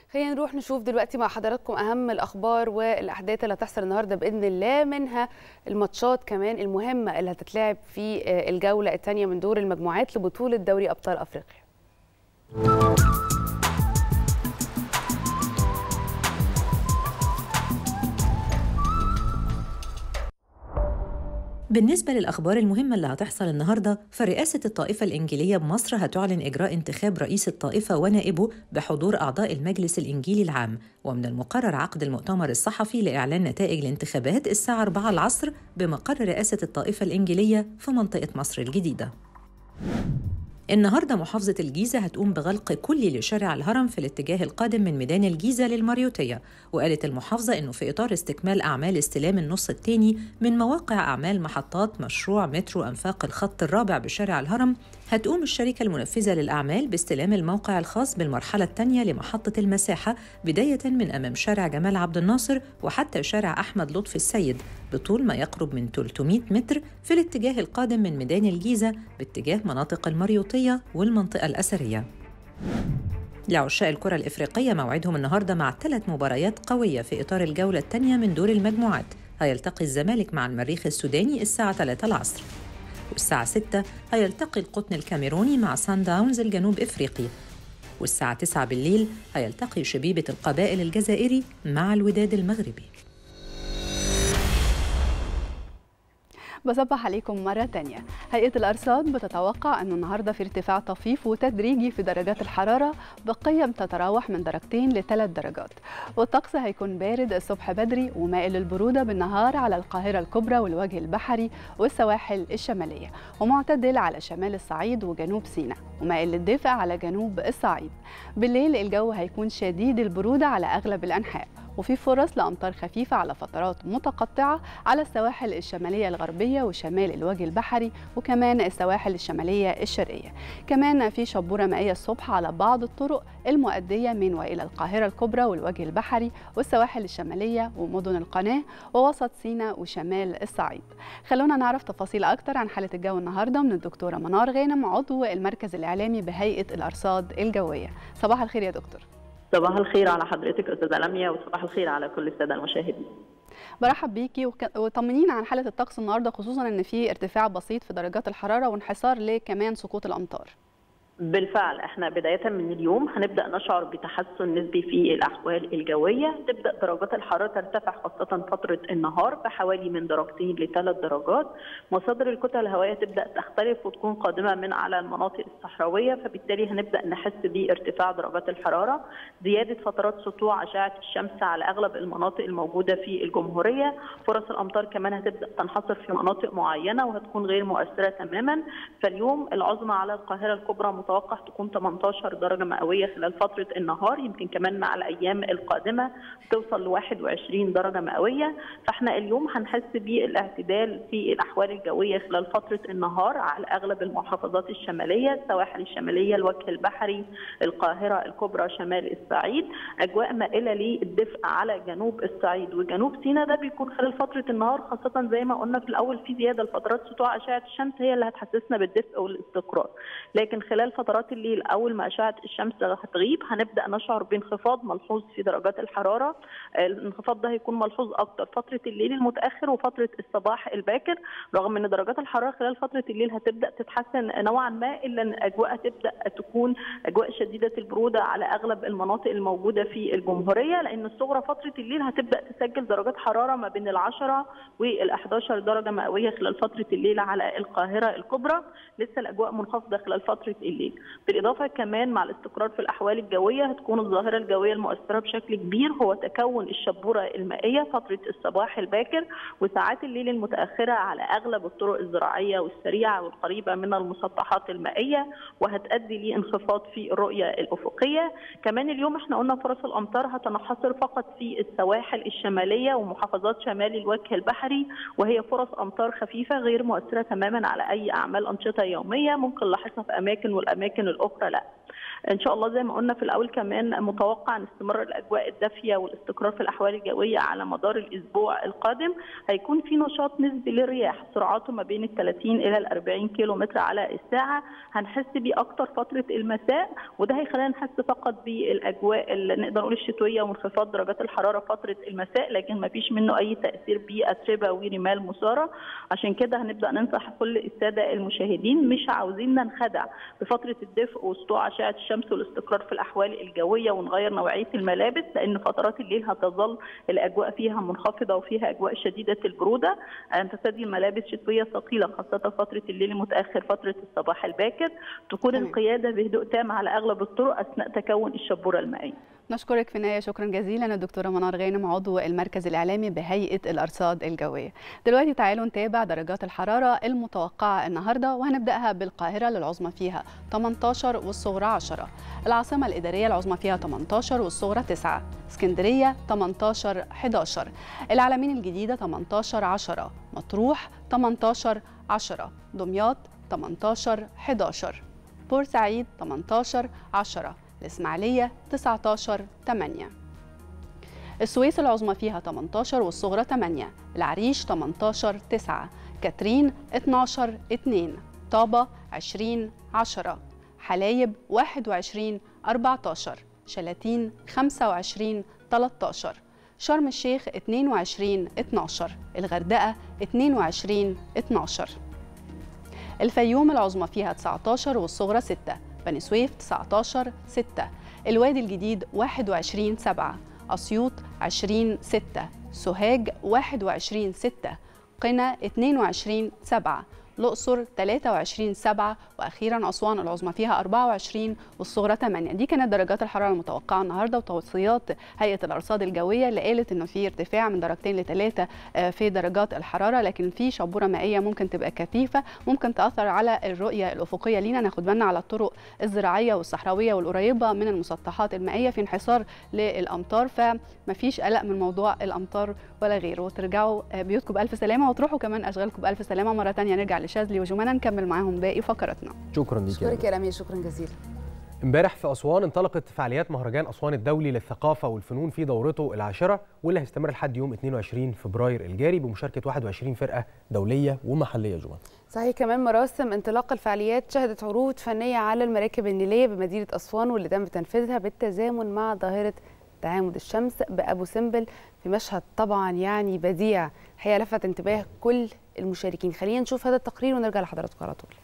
خلينا نروح نشوف دلوقتي مع حضراتكم اهم الاخبار والاحداث اللي هتحصل النهارده باذن الله منها الماتشات كمان المهمه اللي هتتلعب في الجوله الثانيه من دور المجموعات لبطوله دوري ابطال افريقيا بالنسبة للأخبار المهمة اللي هتحصل النهاردة فرئاسة الطائفة الإنجيلية بمصر هتعلن إجراء انتخاب رئيس الطائفة ونائبه بحضور أعضاء المجلس الإنجيلي العام ومن المقرر عقد المؤتمر الصحفي لإعلان نتائج الانتخابات الساعة 4 العصر بمقر رئاسة الطائفة الإنجيلية في منطقة مصر الجديدة النهارده محافظة الجيزة هتقوم بغلق كلي لشارع الهرم في الاتجاه القادم من ميدان الجيزة للماريوتية وقالت المحافظة إنه في إطار استكمال أعمال استلام النص الثاني من مواقع أعمال محطات مشروع مترو أنفاق الخط الرابع بشارع الهرم هتقوم الشركة المنفذة للأعمال باستلام الموقع الخاص بالمرحلة الثانية لمحطة المساحة بداية من أمام شارع جمال عبد الناصر وحتى شارع أحمد لطفي السيد بطول ما يقرب من 300 متر في الاتجاه القادم من ميدان الجيزة باتجاه مناطق المريوطية والمنطقة الأثرية. لعشاء الكرة الإفريقية موعدهم النهاردة مع ثلاث مباريات قوية في إطار الجولة الثانية من دور المجموعات هيلتقي الزمالك مع المريخ السوداني الساعة 3 العصر والساعة 6 هيلتقي القطن الكاميروني مع سان داونز الجنوب إفريقي والساعة 9 بالليل هيلتقي شبيبة القبائل الجزائري مع الوداد المغربي بصبح عليكم مرة تانية هيئة الأرصاد بتتوقع أنه النهاردة في ارتفاع طفيف وتدريجي في درجات الحرارة بقيم تتراوح من درجتين لثلاث درجات والطقس هيكون بارد الصبح بدري ومائل للبرودة بالنهار على القاهرة الكبرى والوجه البحري والسواحل الشمالية ومعتدل على شمال الصعيد وجنوب سيناء ومائل للدفء على جنوب الصعيد بالليل الجو هيكون شديد البرودة على أغلب الأنحاء وفي فرص لأمطار خفيفة على فترات متقطعة على السواحل الشمالية الغربية وشمال الوجه البحري وكمان السواحل الشمالية الشرقية كمان في شبورة مائية الصبح على بعض الطرق المؤدية من وإلى القاهرة الكبرى والوجه البحري والسواحل الشمالية ومدن القناة ووسط سيناء وشمال الصعيد خلونا نعرف تفاصيل أكتر عن حالة الجو النهاردة من الدكتورة منار غانم عضو المركز الإعلامي بهيئة الأرصاد الجوية صباح الخير يا دكتور صباح الخير على حضرتك استاذه لميا وصباح الخير على كل الساده المشاهدين برحب بيكي وك... وطمنينا عن حاله الطقس النهارده خصوصا ان في ارتفاع بسيط في درجات الحراره وانحسار لكمان سقوط الامطار بالفعل احنا بداية من اليوم هنبدأ نشعر بتحسن نسبي في الأحوال الجوية تبدأ درجات الحرارة ترتفع خاصة فترة النهار بحوالي من درجتين لثلاث درجات مصادر الكتل الهوائية تبدأ تختلف وتكون قادمة من على المناطق الصحراوية فبالتالي هنبدأ نحس بارتفاع درجات الحرارة زيادة فترات سطوع أشعة الشمس على أغلب المناطق الموجودة في الجمهورية فرص الأمطار كمان هتبدأ تنحصر في مناطق معينة وهتكون غير مؤثرة تماما فاليوم العظمى على القاهرة الكبرى متوقع تكون 18 درجه مئويه خلال فتره النهار يمكن كمان مع الايام القادمه توصل ل 21 درجه مئويه فاحنا اليوم هنحس بالاعتدال في الاحوال الجويه خلال فتره النهار على اغلب المحافظات الشماليه السواحل الشماليه الوجه البحري القاهره الكبرى شمال الصعيد اجواء مائله للدفء على جنوب الصعيد وجنوب سيناء ده بيكون خلال فتره النهار خاصه زي ما قلنا في الاول في زياده لفترات سطوع اشعه الشمس هي اللي هتحسسنا بالدفء والاستقرار لكن خلال فترات الليل اول ما اشعه الشمس هتغيب هنبدا نشعر بانخفاض ملحوظ في درجات الحراره الانخفاض ده هيكون ملحوظ اكتر فتره الليل المتاخر وفتره الصباح الباكر رغم ان درجات الحراره خلال فتره الليل هتبدا تتحسن نوعا ما الا ان اجواء تبدا تكون اجواء شديده البروده على اغلب المناطق الموجوده في الجمهوريه لان الصغرى فتره الليل هتبدا تسجل درجات حراره ما بين ال10 وال11 درجه مئويه خلال فتره الليل على القاهره الكبرى لسه الاجواء منخفضه خلال فتره الليل بالاضافه كمان مع الاستقرار في الاحوال الجويه هتكون الظاهره الجويه المؤثره بشكل كبير هو تكون الشبوره المائيه فتره الصباح الباكر وساعات الليل المتاخره على اغلب الطرق الزراعيه والسريعه والقريبه من المسطحات المائيه وهتؤدي لانخفاض في الرؤيه الافقيه كمان اليوم احنا قلنا فرص الامطار هتنحصر فقط في السواحل الشماليه ومحافظات شمال الوجه البحري وهي فرص امطار خفيفه غير مؤثره تماما على اي اعمال انشطه يوميه ممكن نلاحظها في اماكن والاماكن الاخرى لا ان شاء الله زي ما قلنا في الاول كمان متوقع ان استمرار الاجواء الدافيه والاستقرار في الاحوال الجويه على مدار الاسبوع القادم هيكون في نشاط نسبي للرياح سرعته ما بين ال 30 الى ال 40 كيلو متر على الساعه هنحس بيه اكتر فتره المساء وده هيخلينا نحس فقط بالاجواء اللي نقدر نقول الشتويه وانخفاض درجات الحراره فتره المساء لكن ما فيش منه اي تاثير باتربه ورمال مثاره عشان كده هنبدا ننصح كل الساده المشاهدين مش عاوزين ننخدع بفتره الدفء وسطوع اشعه الشمس والاستقرار في الاحوال الجويه ونغير نوعيه الملابس لان فترات الليل هتظل الاجواء فيها منخفضه وفيها اجواء شديده البروده ان ترتدي ملابس شتويه ثقيله خاصه فتره الليل المتاخر فتره الصباح الباكر تكون تمام. القياده بهدوء تام على اغلب الطرق اثناء تكون الشبوره المائيه نشكرك في النهايه شكرا جزيلا الدكتوره منار غانم عضو المركز الاعلامي بهيئه الارصاد الجويه. دلوقتي تعالوا نتابع درجات الحراره المتوقعه النهارده وهنبداها بالقاهره للعظمى فيها 18 والصغرى 10 العاصمه الاداريه العظمى فيها 18 والصغرى 9 اسكندريه 18 11 العلمين الجديده 18 10 مطروح 18 10 دمياط 18 11 بورسعيد 18 10 الإسماعيلية 19 8 السويس العظمى فيها 18 والصغرى 8 العريش 18 9 كاترين 12 2 طابة 20 10 حلايب 21 14 شلاتين 25 13 شرم الشيخ 22 12 الغردقة 22 12 الفيوم العظمى فيها 19 والصغرى 6 بني سويف 19 6 الوادي الجديد 21 7 أسيوط 20 6 سوهاج 21 6 قنا 22 7 الأقصر 23 7 وأخيرا أسوان العظمى فيها 24 والصغرى 8 دي كانت درجات الحرارة المتوقعة النهاردة وتوصيات هيئة الأرصاد الجوية اللي قالت إنه في ارتفاع من درجتين لثلاثة في درجات الحرارة لكن في شبورة مائية ممكن تبقى كثيفة ممكن تأثر على الرؤية الأفقية لينا ناخد بالنا على الطرق الزراعية والصحراوية والقريبة من المسطحات المائية في انحسار للأمطار فمفيش قلق من موضوع الأمطار ولا غيره وترجعوا بيوتكم بألف سلامة وتروحوا كمان أشغالكم بألف سلامة مرة تانية نرجع لشاذلي وجمانة نكمل معاهم باقي فقراتنا شكرا ليك اشكرك يا رامي شكرا جزيلا امبارح في اسوان انطلقت فعاليات مهرجان اسوان الدولي للثقافه والفنون في دورته العاشره واللي هيستمر لحد يوم 22 فبراير الجاري بمشاركه 21 فرقه دوليه ومحليه جمال صحيح كمان مراسم انطلاق الفعاليات شهدت عروض فنيه على المراكب النيليه بمدينه اسوان واللي تم تنفيذها بالتزامن مع ظاهره تعامد الشمس بابو سمبل في مشهد طبعا يعني بديع الحقيقه لفت انتباه كل المشاركين خلينا نشوف هذا التقرير ونرجع لحضراتكم على طول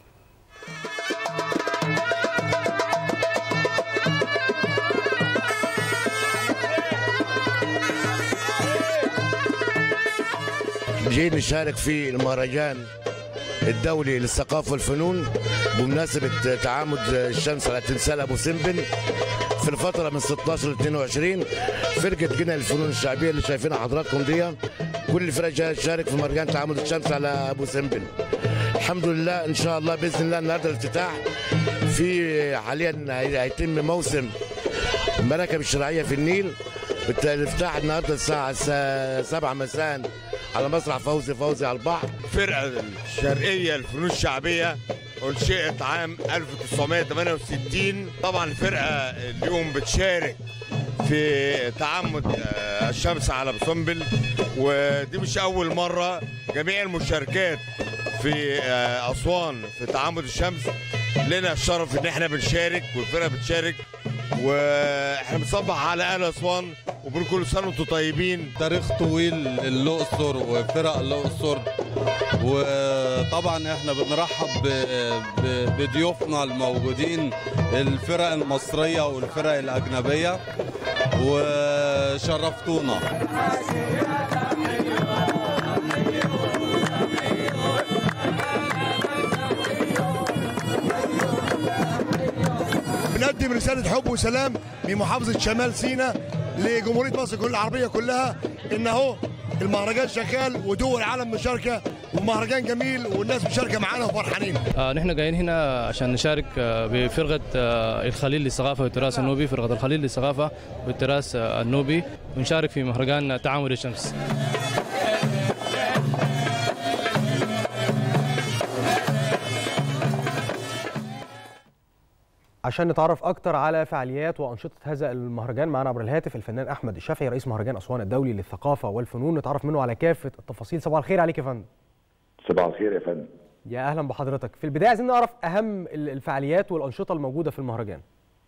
جايين نشارك في المهرجان الدولي للثقافه والفنون بمناسبه تعامد الشمس على تمثال ابو سمبل في الفتره من 16 ل 22 فرقه جنى الفنون الشعبيه اللي شايفينها حضراتكم دي كل الفرق جايه تشارك في مهرجان تعامد الشمس على ابو سمبل الحمد لله ان شاء الله باذن الله النهارده الافتتاح في حاليا هيتم موسم المراكب الشراعيه في النيل الافتتاح النهارده الساعه 7 مساء على مسرح فوزي فوزي على البحر الفرقه الشرقيه الفنون الشعبيه انشئت عام 1968 طبعا الفرقه اليوم بتشارك في تعمد الشمس على بسنبل ودي مش اول مره جميع المشاركات في اسوان في تعمد الشمس لنا الشرف ان احنا بنشارك والفرقه بتشارك واحنا بنصبح على اهل اسوان وبنقول كل سنه وانتم طيبين تاريخ طويل الاقصر وفرق الاقصر وطبعا احنا بنرحب بضيوفنا الموجودين الفرق المصريه والفرق الاجنبيه وشرفتونا بنقدم رسالة حب وسلام من محافظة شمال سيناء لجمهورية مصر كل العربية كلها إن أهو المهرجان شغال ودول العالم مشاركة ومهرجان جميل والناس مشاركة معانا وفرحانين. آه نحن جايين هنا عشان نشارك آه بفرقة آه الخليل للثقافة والتراث النوبي، فرقة الخليل للثقافة والتراث آه النوبي ونشارك في مهرجان تعامد الشمس. عشان نتعرف اكتر على فعاليات وانشطه هذا المهرجان معنا عبر الهاتف الفنان احمد الشافعي رئيس مهرجان اسوان الدولي للثقافه والفنون نتعرف منه على كافه التفاصيل صباح الخير عليك يا فندم صباح الخير يا فندم يا اهلا بحضرتك في البدايه عايزين نعرف اهم الفعاليات والانشطه الموجوده في المهرجان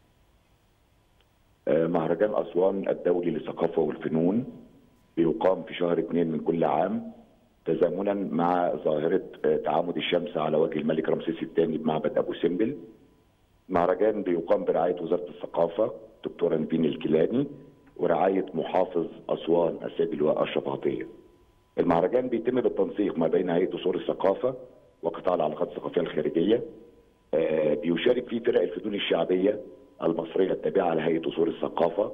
مهرجان أسوان الدولي للثقافة والفنون بيقام في شهر اثنين من كل عام تزامنا مع ظاهرة تعامد الشمس على وجه الملك رمسيس الثاني بمعبد أبو سمبل مهرجان بيقام برعاية وزارة الثقافة دكتورة نبين الكيلاني ورعاية محافظ أسوان السيد اللواء أشرف عطية المهرجان بيتم بالتنسيق ما بين هيئة أصول الثقافة وقطاع العلاقات الثقافية الخارجية بيشارك فيه فرق الفنون الشعبية المصريه التابعه لهيئه اصول الثقافه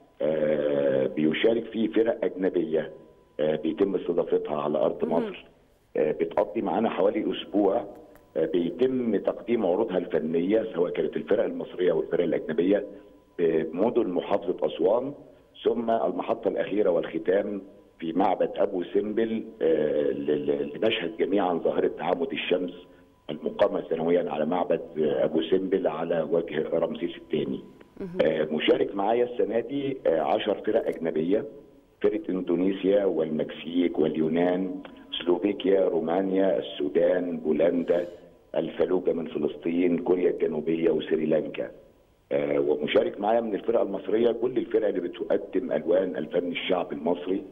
آه بيشارك فيه فرق اجنبيه آه بيتم استضافتها على ارض مصر آه بتقضي معانا حوالي اسبوع بيتم تقديم عروضها الفنيه سواء كانت الفرق المصريه او الفرق الاجنبيه بمدن محافظه اسوان ثم المحطه الاخيره والختام في معبد ابو سمبل لنشهد جميعا ظاهره تعامد الشمس المقامة سنويا على معبد أبو سمبل على وجه رمسيس الثاني مشارك معايا السنة دي 10 فرق أجنبية فرقة إندونيسيا والمكسيك واليونان سلوفيكيا رومانيا السودان بولندا الفلوجة من فلسطين كوريا الجنوبية وسريلانكا ومشارك معايا من الفرقة المصرية كل الفرق اللي بتقدم ألوان الفن الشعبي المصري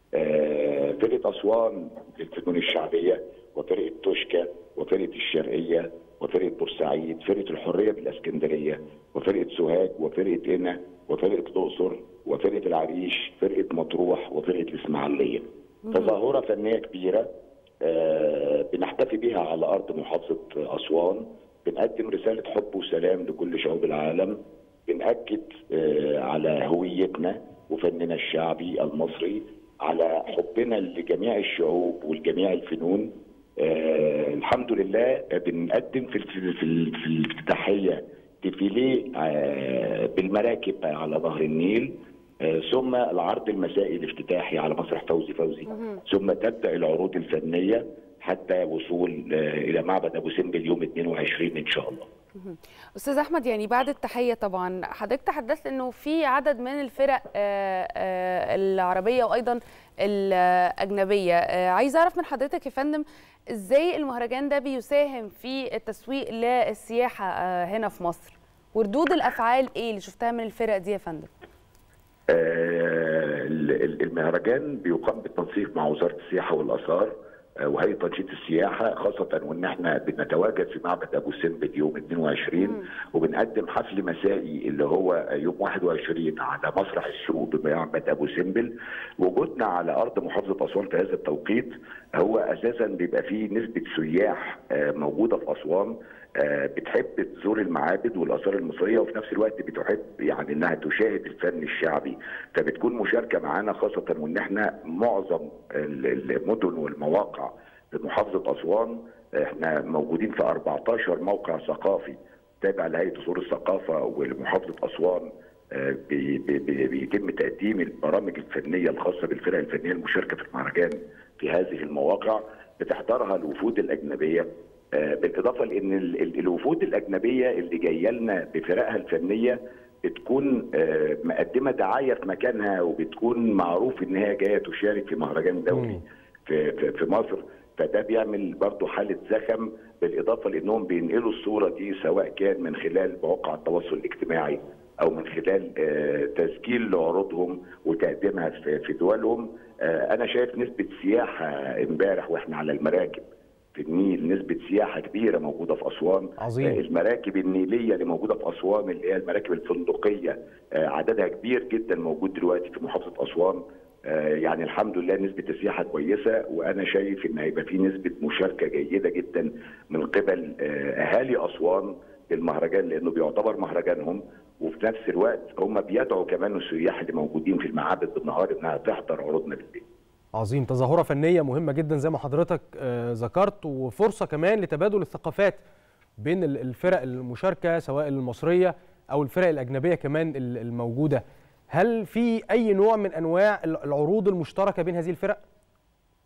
فرقة أسوان للفنون الشعبية وفرقة توشكا وفرقة الشرقية وفرقة بورسعيد فرقة الحرية بالاسكندرية وفرقة سوهاج وفرقة قنا وفرقة الأقصر وفرقة العريش فرقة مطروح وفرقة الإسماعيلية تظاهرة فنية كبيرة آه بنحتفي بها على أرض محافظة أسوان بنقدم رسالة حب وسلام لكل شعوب العالم بنأكد آه على هويتنا وفننا الشعبي المصري على حبنا لجميع الشعوب ولجميع الفنون آه الحمد لله بنقدم في في في, في الافتتاحيه ديفيليه آه بالمراكب على ظهر النيل آه ثم العرض المسائي الافتتاحي على مسرح فوزي فوزي ثم تبدا العروض الفنيه حتى وصول آه الى معبد ابو سمبل يوم 22 ان شاء الله. استاذ احمد يعني بعد التحيه طبعا حضرتك تحدثت انه في عدد من الفرق العربيه وايضا الاجنبيه عايز اعرف من حضرتك يا فندم ازاي المهرجان ده بيساهم في التسويق للسياحه هنا في مصر وردود الافعال ايه اللي شفتها من الفرق دي يا فندم آه المهرجان بيقام بالتنسيق مع وزاره السياحه والاثار وهيئه تنشيط السياحه خاصه وان احنا بنتواجد في معبد ابو سمبل يوم 22 مم. وبنقدم حفل مسائي اللي هو يوم 21 على مسرح السوق بمعبد ابو سمبل وجودنا على ارض محافظه اسوان في هذا التوقيت هو اساسا بيبقى فيه نسبه سياح موجوده في اسوان بتحب تزور المعابد والاثار المصريه وفي نفس الوقت بتحب يعني انها تشاهد الفن الشعبي فبتكون مشاركه معانا خاصه وان احنا معظم المدن والمواقع في محافظه اسوان احنا موجودين في 14 موقع ثقافي تابع لهيئه اصول الثقافه ولمحافظه اسوان بي بي بيتم تقديم البرامج الفنيه الخاصه بالفرق الفنيه المشاركه في المهرجان في هذه المواقع بتحضرها الوفود الاجنبيه بالاضافه لان الوفود الاجنبيه اللي جايه لنا بفرقها الفنيه بتكون مقدمه دعايه في مكانها وبتكون معروف ان هي جايه تشارك في مهرجان دولي في في, في مصر فده بيعمل برضه حاله زخم بالاضافه لانهم بينقلوا الصوره دي سواء كان من خلال مواقع التواصل الاجتماعي او من خلال تسجيل لعروضهم وتقديمها في دولهم انا شايف نسبه سياحه امبارح واحنا على المراكب في النيل نسبة سياحة كبيرة موجودة في أسوان عظيم. المراكب النيلية اللي موجودة في أسوان اللي هي المراكب الفندقية عددها كبير جدا موجود دلوقتي في محافظة أسوان يعني الحمد لله نسبة السياحة كويسة وأنا شايف إن هيبقى في نسبة مشاركة جيدة جدا من قبل أهالي أسوان للمهرجان لأنه بيعتبر مهرجانهم وفي نفس الوقت هم بيدعوا كمان السياح اللي موجودين في المعابد بالنهار إنها تحضر عروضنا بالليل. عظيم تظاهرة فنية مهمة جدا زي ما حضرتك ذكرت وفرصة كمان لتبادل الثقافات بين الفرق المشاركة سواء المصرية أو الفرق الأجنبية كمان الموجودة هل في أي نوع من أنواع العروض المشتركة بين هذه الفرق؟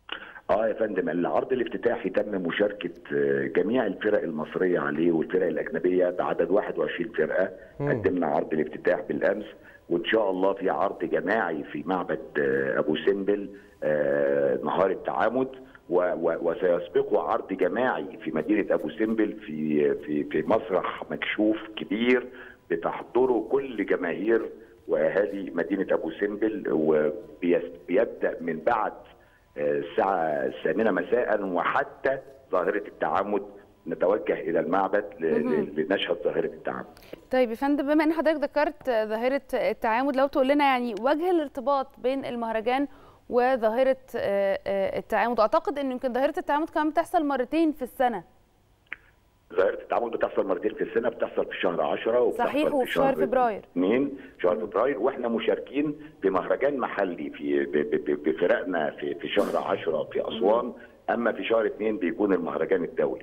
اه يا فندم العرض الافتتاحي تم مشاركه آه، جميع الفرق المصريه عليه والفرق الاجنبيه بعدد 21 فرقه مم. قدمنا عرض الافتتاح بالامس وان شاء الله في عرض جماعي في معبد آه، ابو سمبل آه، نهار التعامد و- و- وسيسبقه عرض جماعي في مدينه ابو سمبل في في في مسرح مكشوف كبير بتحضره كل جماهير واهالي مدينه ابو سمبل وبيبدا من بعد آه، الساعه الثامنه مساء وحتى ظاهره التعامد نتوجه الى المعبد ل- مهم. ل- لنشهد ظاهره التعامد طيب يا فندم بما ان حضرتك ذكرت ظاهره التعامد لو تقول لنا يعني وجه الارتباط بين المهرجان وظاهره آه، آه، التعامد واعتقد ان يمكن ظاهره التعامد كمان بتحصل مرتين في السنه ظاهره التعامد بتحصل مرتين في السنه بتحصل في شهر 10 وبتحصل صحيح وفي شهر فبراير 2 شهر فبراير واحنا مشاركين في مهرجان محلي في ب- ب- ب- بفرقنا في في شهر 10 في اسوان اما في شهر 2 بيكون المهرجان الدولي.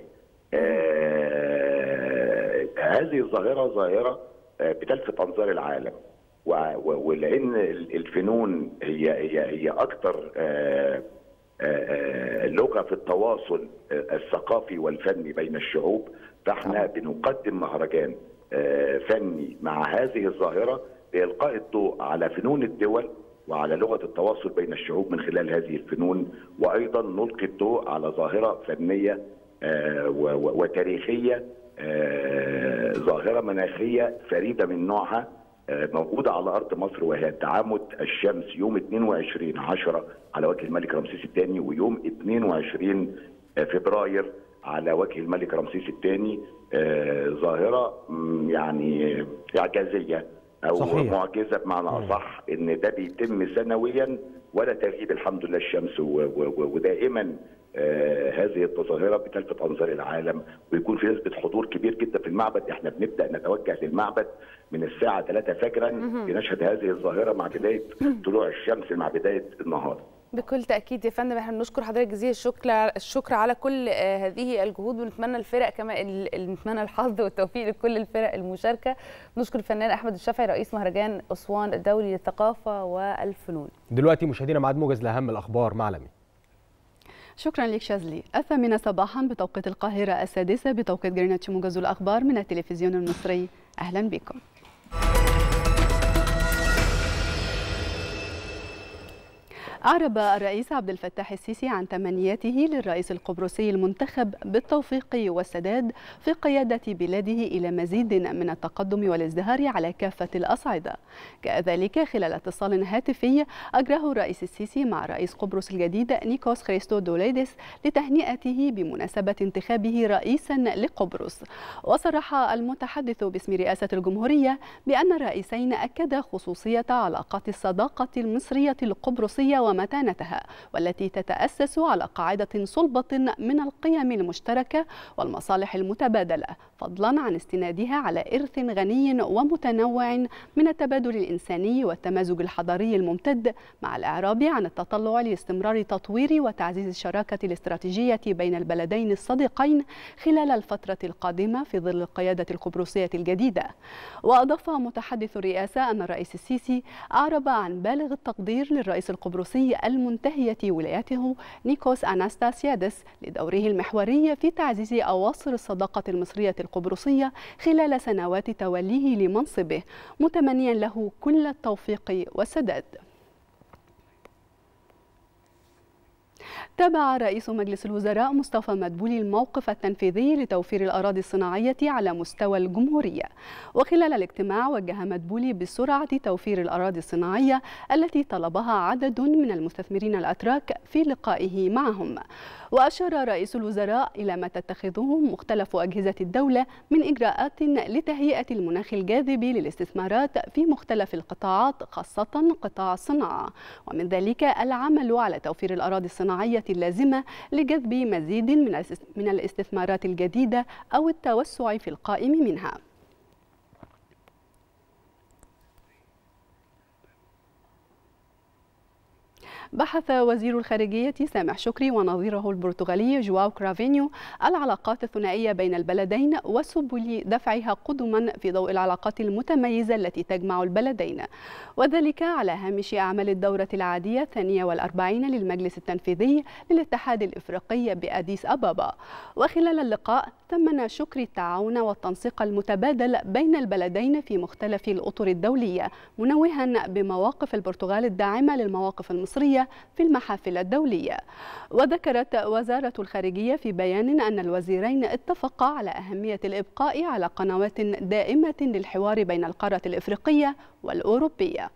آه هذه الظاهره ظاهره آه بتلفت انظار العالم و- و- ولان ال- الفنون هي هي هي اكثر آه آه، آه، لغه في التواصل آه، الثقافي والفني بين الشعوب فاحنا بنقدم مهرجان آه، فني مع هذه الظاهره لالقاء الضوء على فنون الدول وعلى لغه التواصل بين الشعوب من خلال هذه الفنون وايضا نلقي الضوء على ظاهره فنيه آه، و- و- وتاريخيه آه، ظاهره مناخيه فريده من نوعها آه، موجوده على ارض مصر وهي تعامد الشمس يوم 22 10 على وجه الملك رمسيس الثاني ويوم 22 فبراير على وجه الملك رمسيس الثاني آه، ظاهره مم، يعني اعجازيه او صحيح. معجزه بمعنى اصح ان ده بيتم سنويا ولا تغيب الحمد لله الشمس و- و- و- ودائما آه، هذه الظاهره بتلفت انظار العالم ويكون في نسبه حضور كبير جدا في المعبد احنا بنبدا نتوجه للمعبد من الساعه 3 فجرا مهم. لنشهد هذه الظاهره مع بدايه طلوع الشمس مع بدايه النهار بكل تاكيد يا فندم احنا بنشكر حضرتك جزيل الشكر الشكر على كل آه، هذه الجهود ونتمنى الفرق كمان ال- ال- نتمنى الحظ والتوفيق لكل الفرق المشاركه نشكر الفنان احمد الشافعي رئيس مهرجان اسوان الدولي للثقافه والفنون دلوقتي مشاهدينا ميعاد موجز لاهم الاخبار مع لمي شكرا لك شاذلي الثامنة صباحا بتوقيت القاهرة السادسة بتوقيت جرينتش موجز الأخبار من التلفزيون المصري أهلا بكم أعرب الرئيس عبد الفتاح السيسي عن تمنياته للرئيس القبرصي المنتخب بالتوفيق والسداد في قيادة بلاده إلى مزيد من التقدم والازدهار على كافة الأصعدة كذلك خلال اتصال هاتفي أجراه الرئيس السيسي مع رئيس قبرص الجديد نيكوس خريستو دوليدس لتهنئته بمناسبة انتخابه رئيسا لقبرص وصرح المتحدث باسم رئاسة الجمهورية بأن الرئيسين أكدا خصوصية علاقات الصداقة المصرية القبرصية ومتانتها والتي تتأسس على قاعدة صلبة من القيم المشتركة والمصالح المتبادلة فضلا عن استنادها على إرث غني ومتنوع من التبادل الإنساني والتمازج الحضاري الممتد مع الإعراب عن التطلع لاستمرار تطوير وتعزيز الشراكة الاستراتيجية بين البلدين الصديقين خلال الفترة القادمة في ظل القيادة القبرصية الجديدة وأضاف متحدث الرئاسة أن الرئيس السيسي أعرب عن بالغ التقدير للرئيس القبرصي المنتهية ولايته نيكوس أناستاسيادس لدوره المحوري في تعزيز أواصر الصداقة المصرية القبرصية خلال سنوات توليه لمنصبه متمنيا له كل التوفيق والسداد تابع رئيس مجلس الوزراء مصطفى مدبولي الموقف التنفيذي لتوفير الأراضي الصناعية على مستوى الجمهورية وخلال الاجتماع وجه مدبولي بسرعة توفير الأراضي الصناعية التي طلبها عدد من المستثمرين الأتراك في لقائه معهم وأشار رئيس الوزراء إلى ما تتخذه مختلف أجهزة الدولة من إجراءات لتهيئة المناخ الجاذب للاستثمارات في مختلف القطاعات خاصة قطاع الصناعة ومن ذلك العمل على توفير الأراضي الصناعية اللازمة لجذب مزيد من الاست- من الاستثمارات الجديدة أو التوسع في القائم منها بحث وزير الخارجية سامح شكري ونظيره البرتغالي جواو كرافينيو العلاقات الثنائية بين البلدين وسبل دفعها قدما في ضوء العلاقات المتميزة التي تجمع البلدين وذلك على هامش أعمال الدورة العادية الثانية والأربعين للمجلس التنفيذي للاتحاد الإفريقي بأديس أبابا وخلال اللقاء ثمن شكري التعاون والتنسيق المتبادل بين البلدين في مختلف الأطر الدولية منوها بمواقف البرتغال الداعمة للمواقف المصرية في المحافل الدولية وذكرت وزارة الخارجية في بيان أن الوزيرين اتفقا على أهمية الإبقاء على قنوات دائمة للحوار بين القارة الإفريقية والأوروبية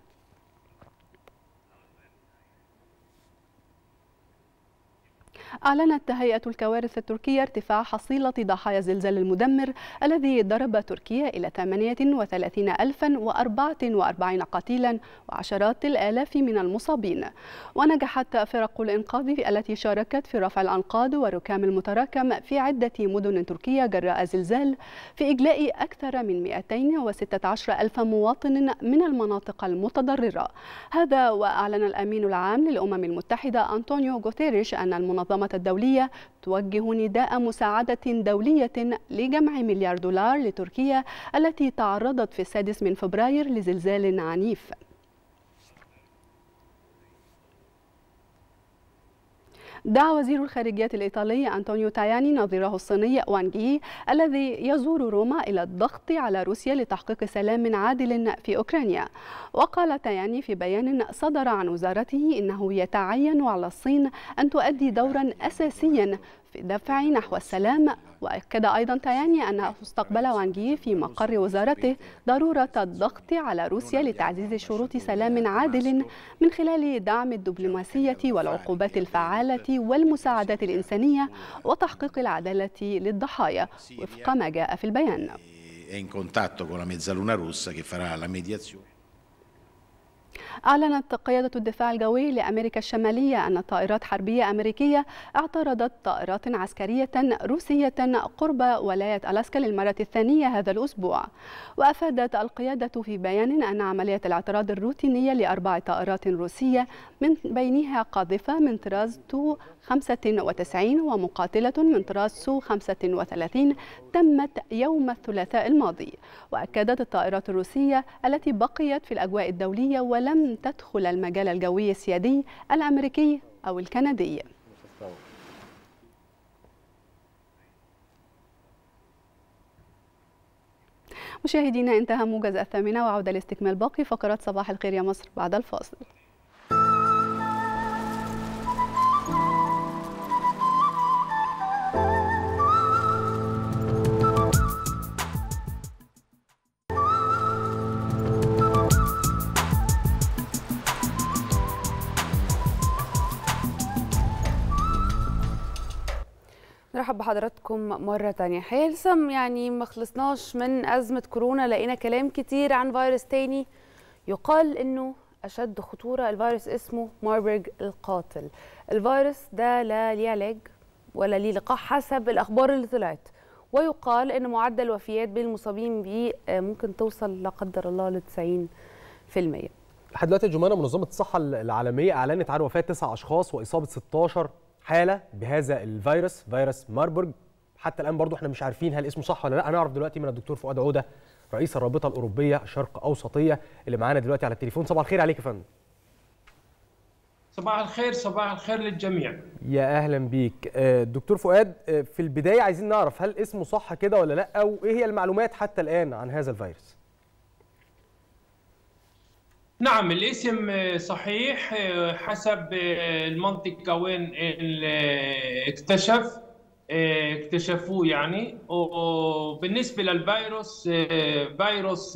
أعلنت هيئة الكوارث التركية ارتفاع حصيلة ضحايا الزلزال المدمر الذي ضرب تركيا إلى 38044 قتيلا وعشرات الآلاف من المصابين ونجحت فرق الإنقاذ التي شاركت في رفع الأنقاض والركام المتراكم في عدة مدن تركيا جراء زلزال في إجلاء أكثر من 216 ألف مواطن من المناطق المتضررة هذا وأعلن الأمين العام للأمم المتحدة أنطونيو غوتيريش أن المنظمة الدولية توجه نداء مساعدة دولية لجمع مليار دولار لتركيا التي تعرضت في السادس من فبراير لزلزال عنيف دعا وزير الخارجية الإيطالي أنطونيو تاياني نظيره الصيني وانغي الذي يزور روما إلى الضغط على روسيا لتحقيق سلام عادل في أوكرانيا وقال تاياني في بيان صدر عن وزارته إنه يتعين على الصين أن تؤدي دورا أساسيا في الدفع نحو السلام وأكد أيضا تاياني أن استقبل وانجي في مقر وزارته ضرورة الضغط على روسيا لتعزيز شروط سلام عادل من خلال دعم الدبلوماسية والعقوبات الفعالة والمساعدات الإنسانية وتحقيق العدالة للضحايا وفق ما جاء في البيان è in contatto con la mezzaluna rossa che farà la mediazione. أعلنت قيادة الدفاع الجوي لأمريكا الشمالية أن طائرات حربية أمريكية اعترضت طائرات عسكرية روسية قرب ولاية ألاسكا للمرة الثانية هذا الأسبوع وأفادت القيادة في بيان أن عملية الاعتراض الروتينية لأربع طائرات روسية من بينها قاذفة من طراز تو 95 ومقاتلة من طراز سو 35 تمت يوم الثلاثاء الماضي وأكدت الطائرات الروسية التي بقيت في الأجواء الدولية ولم تدخل المجال الجوي السيادي الأمريكي أو الكندي مشاهدينا انتهى موجز الثامنة وعودة لاستكمال باقي فقرات صباح الخير يا مصر بعد الفاصل نرحب بحضراتكم مرة تانية الحقيقة لسه يعني ما خلصناش من أزمة كورونا لقينا كلام كتير عن فيروس تاني يقال إنه أشد خطورة الفيروس اسمه ماربرج القاتل الفيروس ده لا ليه علاج ولا ليه لقاح حسب الأخبار اللي طلعت ويقال إن معدل الوفيات بين المصابين بيه ممكن توصل لا قدر الله ل 90% لحد دلوقتي يا جمانه منظمه الصحه العالميه اعلنت عن وفاه تسع اشخاص واصابه 16 حاله بهذا الفيروس فيروس ماربورج حتى الان برضو احنا مش عارفين هل اسمه صح ولا لا هنعرف دلوقتي من الدكتور فؤاد عوده رئيس الرابطه الاوروبيه الشرق اوسطيه اللي معانا دلوقتي على التليفون صباح الخير عليك يا فندم صباح الخير صباح الخير للجميع يا اهلا بيك دكتور فؤاد في البدايه عايزين نعرف هل اسمه صح كده ولا لا وايه هي المعلومات حتى الان عن هذا الفيروس نعم الاسم صحيح حسب المنطقة وين اكتشف اكتشفوه يعني وبالنسبة للفيروس فيروس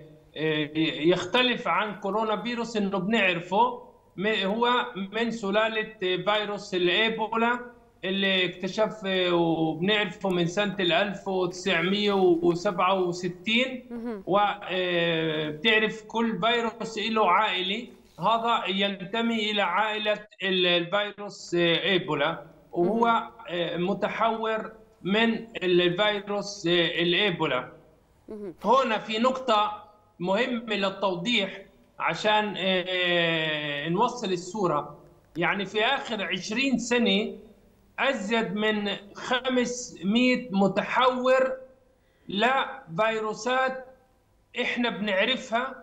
يختلف عن كورونا فيروس انه بنعرفه هو من سلالة فيروس الايبولا اللي اكتشف وبنعرفه من سنة 1967 وبتعرف كل فيروس له عائلة هذا ينتمي إلى عائلة الفيروس إيبولا وهو متحور من الفيروس الإيبولا هنا في نقطة مهمة للتوضيح عشان نوصل الصورة يعني في آخر 20 سنة أزيد من 500 متحور لفيروسات إحنا بنعرفها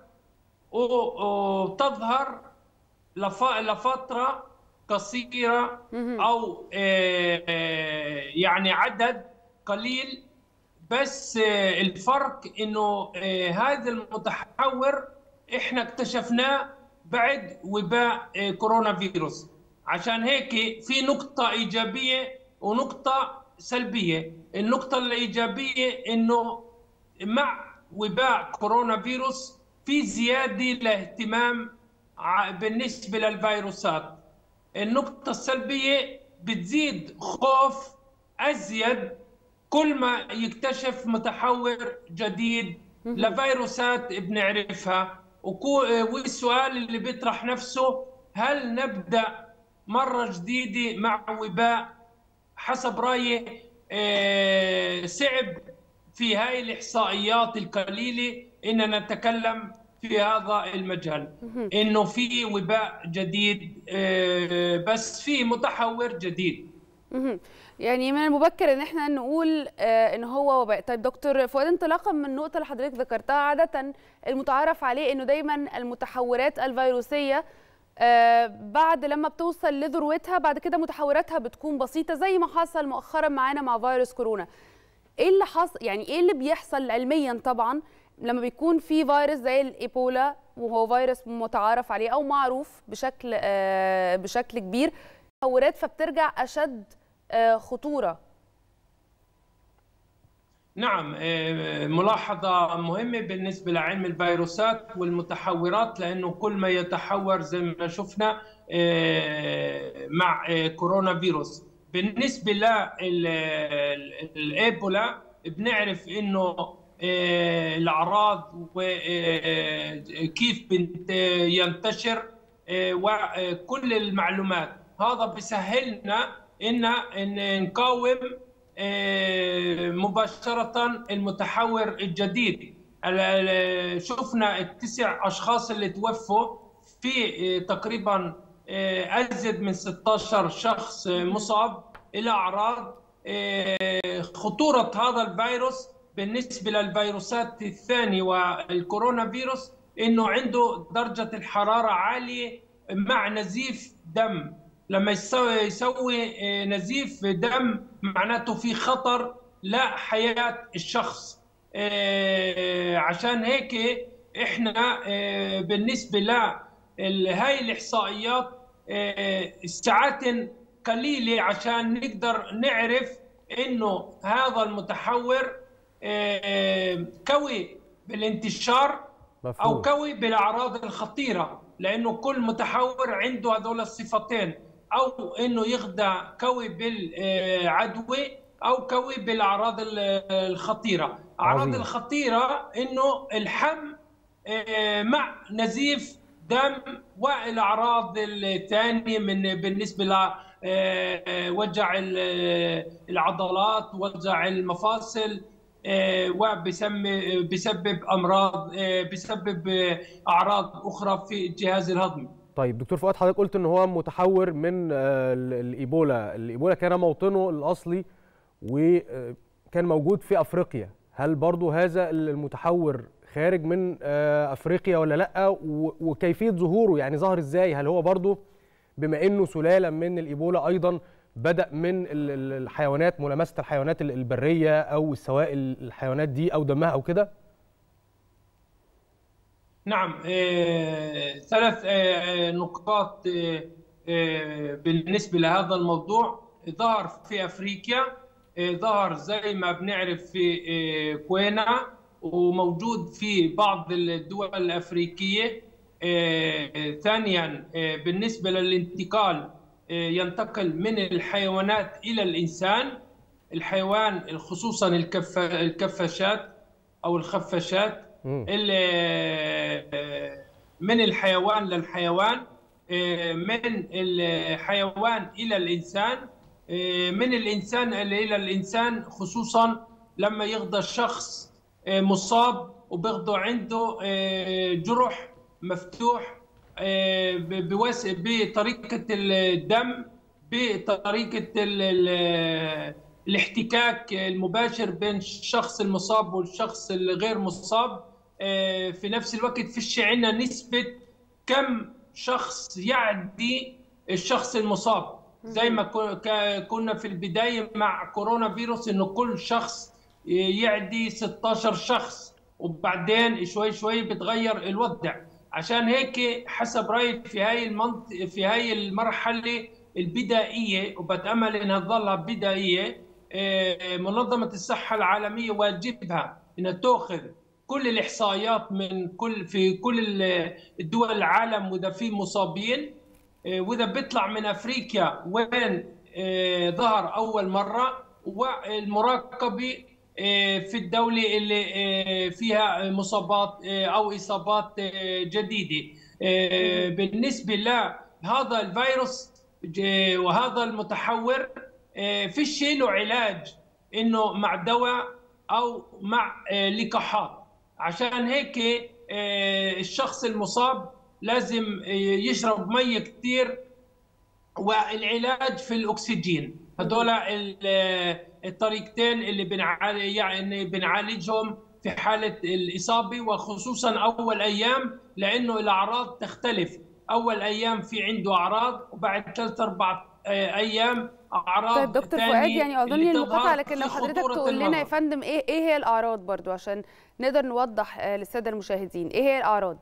وتظهر لفترة قصيرة أو يعني عدد قليل بس الفرق إنه هذا المتحور إحنا اكتشفناه بعد وباء كورونا فيروس عشان هيك في نقطة إيجابية ونقطة سلبية النقطة الإيجابية إنه مع وباء كورونا فيروس في زيادة لاهتمام بالنسبة للفيروسات النقطة السلبية بتزيد خوف أزيد كل ما يكتشف متحور جديد لفيروسات بنعرفها والسؤال اللي بيطرح نفسه هل نبدأ مرة جديدة مع وباء حسب رأيي صعب في هاي الإحصائيات القليلة إننا نتكلم في هذا المجال إنه في وباء جديد بس في متحور جديد يعني من المبكر ان احنا نقول ان هو وباء طيب دكتور فؤاد انطلاقا من النقطه اللي حضرتك ذكرتها عاده المتعارف عليه انه دايما المتحورات الفيروسيه بعد لما بتوصل لذروتها بعد كده متحوراتها بتكون بسيطه زي ما حصل مؤخرا معانا مع فيروس كورونا ايه اللي حصل يعني ايه اللي بيحصل علميا طبعا لما بيكون في فيروس زي الايبولا وهو فيروس متعارف عليه او معروف بشكل بشكل كبير تحورات فبترجع اشد خطوره نعم ملاحظة مهمة بالنسبة لعلم الفيروسات والمتحورات لأنه كل ما يتحور زي ما شفنا مع كورونا فيروس بالنسبة للإيبولا بنعرف أنه الأعراض وكيف ينتشر وكل المعلومات هذا بيسهلنا إن نقاوم مباشرة المتحور الجديد شفنا التسع أشخاص اللي توفوا في تقريبا أزيد من 16 شخص مصاب إلى أعراض خطورة هذا الفيروس بالنسبة للفيروسات الثانية والكورونا فيروس إنه عنده درجة الحرارة عالية مع نزيف دم لما يسوي, يسوي نزيف دم معناته في خطر لحياة الشخص عشان هيك احنا بالنسبة لهاي الإحصائيات الساعات قليلة عشان نقدر نعرف انه هذا المتحور قوي بالانتشار او قوي بالاعراض الخطيره لانه كل متحور عنده هذول الصفتين او انه يغدى قوي بالعدوى او قوي بالاعراض الخطيره الاعراض الخطيره انه الحم مع نزيف دم والاعراض الثانيه من بالنسبه ل وجع العضلات وجع المفاصل وبسبب امراض بسبب اعراض اخرى في الجهاز الهضمي طيب دكتور فؤاد حضرتك قلت ان هو متحور من الايبولا الايبولا كان موطنه الاصلي وكان موجود في افريقيا هل برضو هذا المتحور خارج من افريقيا ولا لا وكيفيه ظهوره يعني ظهر ازاي هل هو برضو بما انه سلاله من الايبولا ايضا بدا من الحيوانات ملامسه الحيوانات البريه او السوائل الحيوانات دي او دمها او كده نعم آه، ثلاث آه، نقاط آه، بالنسبه لهذا الموضوع ظهر في افريقيا ظهر زي ما بنعرف في كوينا وموجود في بعض الدول الافريقيه ثانيا بالنسبه للانتقال ينتقل من الحيوانات الى الانسان الحيوان خصوصا الكفاشات او الخفاشات من الحيوان للحيوان من الحيوان الى الانسان من الانسان الى الانسان خصوصا لما يغدى الشخص مصاب وبيغدى عنده جرح مفتوح آه، ب- بوس- بطريقه الدم بطريقه ال- ال- الاحتكاك المباشر بين الشخص المصاب والشخص الغير مصاب آه، في نفس الوقت فيش عندنا نسبه كم شخص يعدي الشخص المصاب زي ما كو- كا- كنا في البدايه مع كورونا فيروس انه كل شخص يعدي 16 شخص وبعدين شوي شوي بتغير الوضع عشان هيك حسب رايي في هاي المنط... في هاي المرحله البدائيه وبتامل انها تظلها بدائيه آه، منظمه الصحه العالميه واجبها انها تاخذ كل الاحصائيات من كل في كل ال- الدول العالم واذا في مصابين آه، واذا بيطلع من افريقيا وين آه، ظهر اول مره والمراقبه آه، في الدوله اللي آه، فيها مصابات آه، او اصابات آه، جديده آه، بالنسبه لهذا الفيروس ج- وهذا المتحور آه، فيش له علاج انه مع دواء او مع آه، لقاحات عشان هيك آه، الشخص المصاب لازم آه، يشرب ميه كثير والعلاج في الاكسجين هذول ال- الطريقتين اللي بنعالج يعني بنعالجهم في حاله الاصابه وخصوصا اول ايام لانه الاعراض تختلف اول ايام في عنده اعراض وبعد ثلاث اربع آه، ايام اعراض طيب دكتور تانية فؤاد يعني اظن اللي المقاطعه تظهر لكن لو في حضرتك خطورة تقول لنا يا المرض. فندم ايه ايه هي الاعراض برضو عشان نقدر نوضح آه، للساده المشاهدين ايه هي الاعراض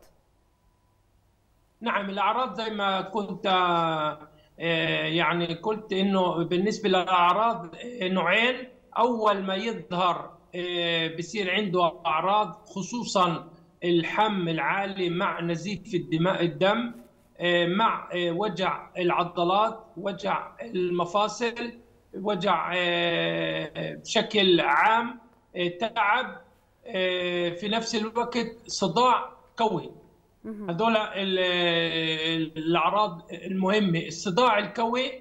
نعم الاعراض زي ما كنت آه، يعني قلت انه بالنسبه للاعراض آه، نوعين اول ما يظهر آه، بصير عنده اعراض خصوصا الحم العالي مع نزيف في الدماء الدم آه، مع آه، وجع العضلات وجع المفاصل وجع آه، بشكل عام آه، تعب آه، في نفس الوقت صداع قوي هذول ال- ال- الاعراض المهمه الصداع القوي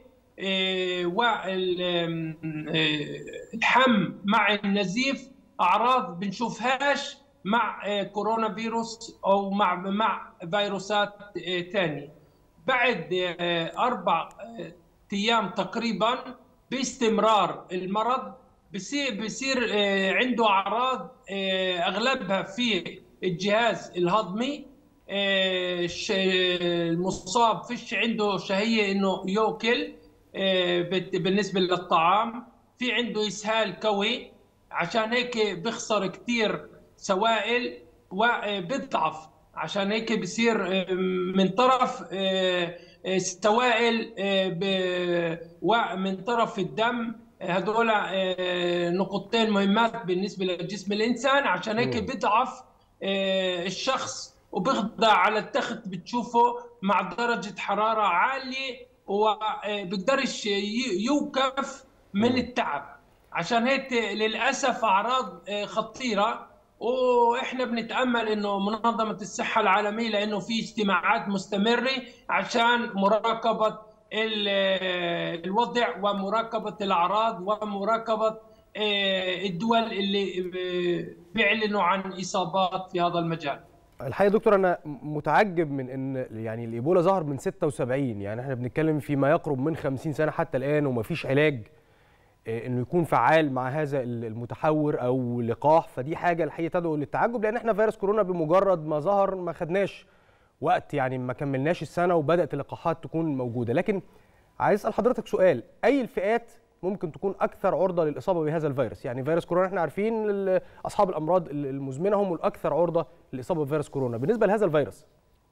والحم مع النزيف اعراض بنشوفهاش مع آه، كورونا فيروس او مع مع فيروسات ثانيه بعد آه، اربع آه، ايام تقريبا باستمرار المرض بصير بصير آه، عنده اعراض آه، اغلبها في الجهاز الهضمي آه، الش- المصاب فيش عنده شهيه انه ياكل آه، بت- بالنسبه للطعام في عنده اسهال قوي عشان هيك بيخسر كثير سوائل وبيضعف عشان هيك بصير آه، من طرف آه، آه، سوائل آه، ب- ومن طرف الدم هذول آه، نقطتين مهمات بالنسبه لجسم الانسان عشان هيك مم. بيضعف آه، الشخص وبيخضع على التخت بتشوفه مع درجه حراره عاليه وبيقدرش ي- يوقف من التعب عشان هيك للاسف اعراض آه، خطيره واحنا بنتامل انه منظمه الصحه العالميه لانه في اجتماعات مستمره عشان مراقبه ال- الوضع ومراقبه الاعراض ومراقبه آه، الدول اللي آه، بيعلنوا عن اصابات في هذا المجال الحقيقه يا دكتور انا متعجب من ان يعني الايبولا ظهر من 76 يعني احنا بنتكلم في ما يقرب من 50 سنه حتى الان ومفيش علاج آه، انه يكون فعال مع هذا المتحور او لقاح فدي حاجه الحقيقه تدعو للتعجب لان احنا فيروس كورونا بمجرد ما ظهر ما خدناش وقت يعني ما كملناش السنه وبدات اللقاحات تكون موجوده لكن عايز اسال حضرتك سؤال اي الفئات ممكن تكون اكثر عرضه للاصابه بهذا الفيروس يعني فيروس كورونا احنا عارفين ال- اصحاب الامراض المزمنه هم الاكثر عرضه للاصابه بفيروس كورونا بالنسبه لهذا الفيروس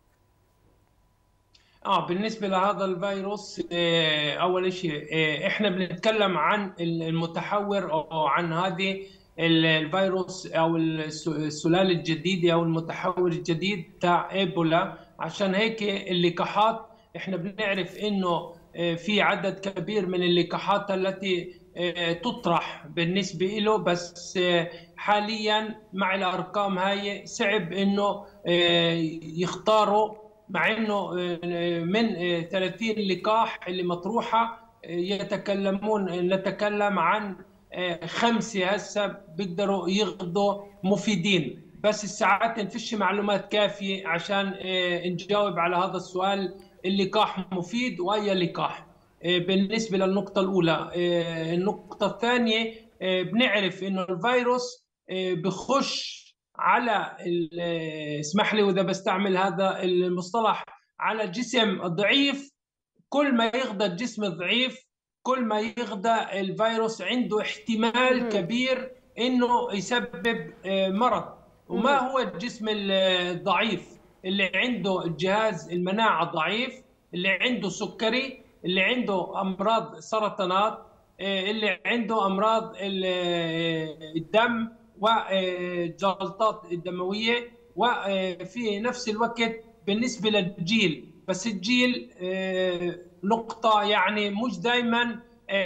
اه بالنسبه لهذا الفيروس آه، اول شيء آه، احنا بنتكلم عن المتحور او عن هذه ال- الفيروس او الس- السلاله الجديده او المتحور الجديد تاع ايبولا عشان هيك اللقاحات احنا بنعرف انه آه، في عدد كبير من اللقاحات التي آه، تطرح بالنسبه له بس آه، حاليا مع الارقام هاي صعب انه آه، يختاروا مع انه آه، من آه، 30 لقاح اللي مطروحه آه، يتكلمون نتكلم عن آه، خمسه هسه بيقدروا ياخذوا مفيدين بس الساعات نفش معلومات كافيه عشان آه، نجاوب على هذا السؤال اللقاح مفيد واي لقاح آه، بالنسبه للنقطه الاولى آه، النقطه الثانيه آه، بنعرف انه الفيروس آه، بخش على ال- آه، اسمح لي واذا بستعمل هذا المصطلح على الجسم الضعيف كل ما يغدى الجسم الضعيف كل ما يغدى الفيروس عنده احتمال كبير انه يسبب آه، مرض وما هو الجسم ال- الضعيف اللي عنده الجهاز المناعة ضعيف اللي عنده سكري اللي عنده أمراض سرطانات آه، اللي عنده أمراض ال- آه، الدم والجلطات الدموية وفي نفس الوقت بالنسبة للجيل بس الجيل آه، نقطة يعني مش دائما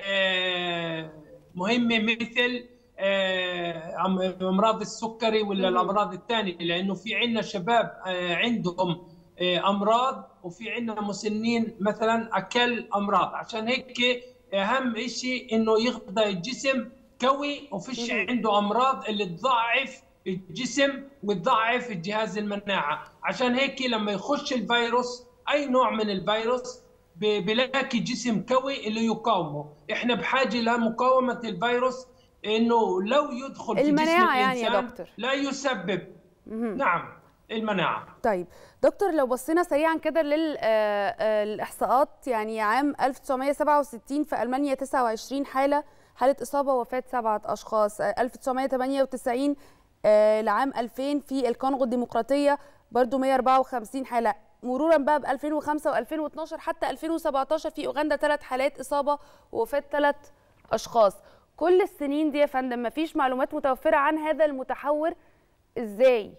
مهمة مثل آه، أم- امراض السكري ولا مم. الامراض الثانيه لانه في عندنا شباب آه، عندهم آه، امراض وفي عندنا مسنين مثلا اكل امراض عشان هيك اهم شيء انه يغذى الجسم قوي وفيش مم. عنده امراض اللي تضعف الجسم وتضعف الجهاز المناعه عشان هيك لما يخش الفيروس اي نوع من الفيروس ب- بلاقي جسم قوي اللي يقاومه احنا بحاجه لمقاومه الفيروس انه لو يدخل في جسم المناعة يعني يا الانسان دكتور. لا يسبب نعم المناعه طيب دكتور لو بصينا سريعا كده للإحصاءات يعني عام 1967 في ألمانيا 29 حالة حالة إصابة وفاة سبعة أشخاص آه، 1998 آه، لعام 2000 في الكونغو الديمقراطية برضو 154 حالة مرورا بقى ب 2005 و2012 حتى 2017 في أوغندا ثلاث حالات إصابة ووفاة ثلاث أشخاص كل السنين دي يا فندم مفيش معلومات متوفرة عن هذا المتحور إزاي؟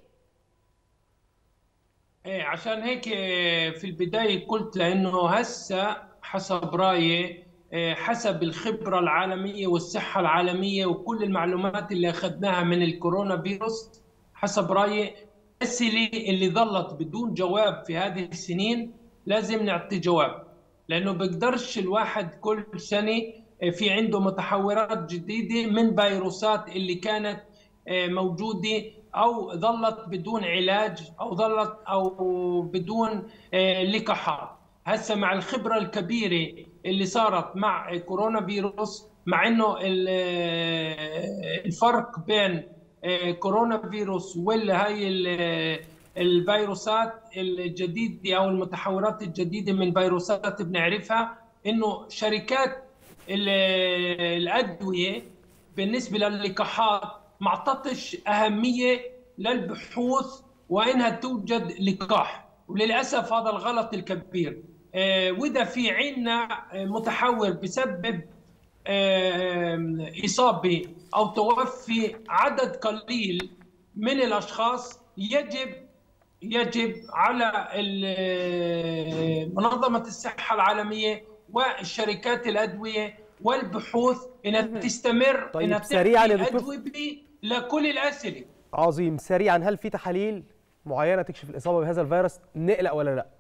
إيه عشان هيك إيه، في البداية قلت لأنه هسه حسب رأيي إيه، حسب الخبرة العالمية والصحة العالمية وكل المعلومات اللي أخذناها من الكورونا فيروس حسب رأيي الأسئلة اللي ظلت بدون جواب في هذه السنين لازم نعطي جواب لأنه بيقدرش الواحد كل سنة إيه، في عنده متحورات جديدة من فيروسات اللي كانت آه، موجودة أو ظلت بدون علاج أو ظلت أو بدون آه، لقاحات هسه مع الخبرة الكبيرة اللي صارت مع كورونا فيروس مع انه ال- آه، الفرق بين آه، كورونا فيروس ولا هاي ال- الفيروسات الجديدة أو المتحورات الجديدة من فيروسات بنعرفها إنه شركات ال- الأدوية بالنسبة للقاحات ما اعطتش أهمية للبحوث وإنها توجد لقاح وللأسف هذا الغلط الكبير آه، وإذا في عنا متحور بسبب آه، إصابة أو توفي عدد قليل من الأشخاص يجب يجب على ال- منظمة الصحة العالمية والشركات الأدوية والبحوث انها تستمر طيب، انها سريعاً يا تعطي دكتور. أدوية لكل الأسئلة عظيم سريعا هل في تحاليل معينه تكشف الاصابه بهذا الفيروس نقلق ولا لا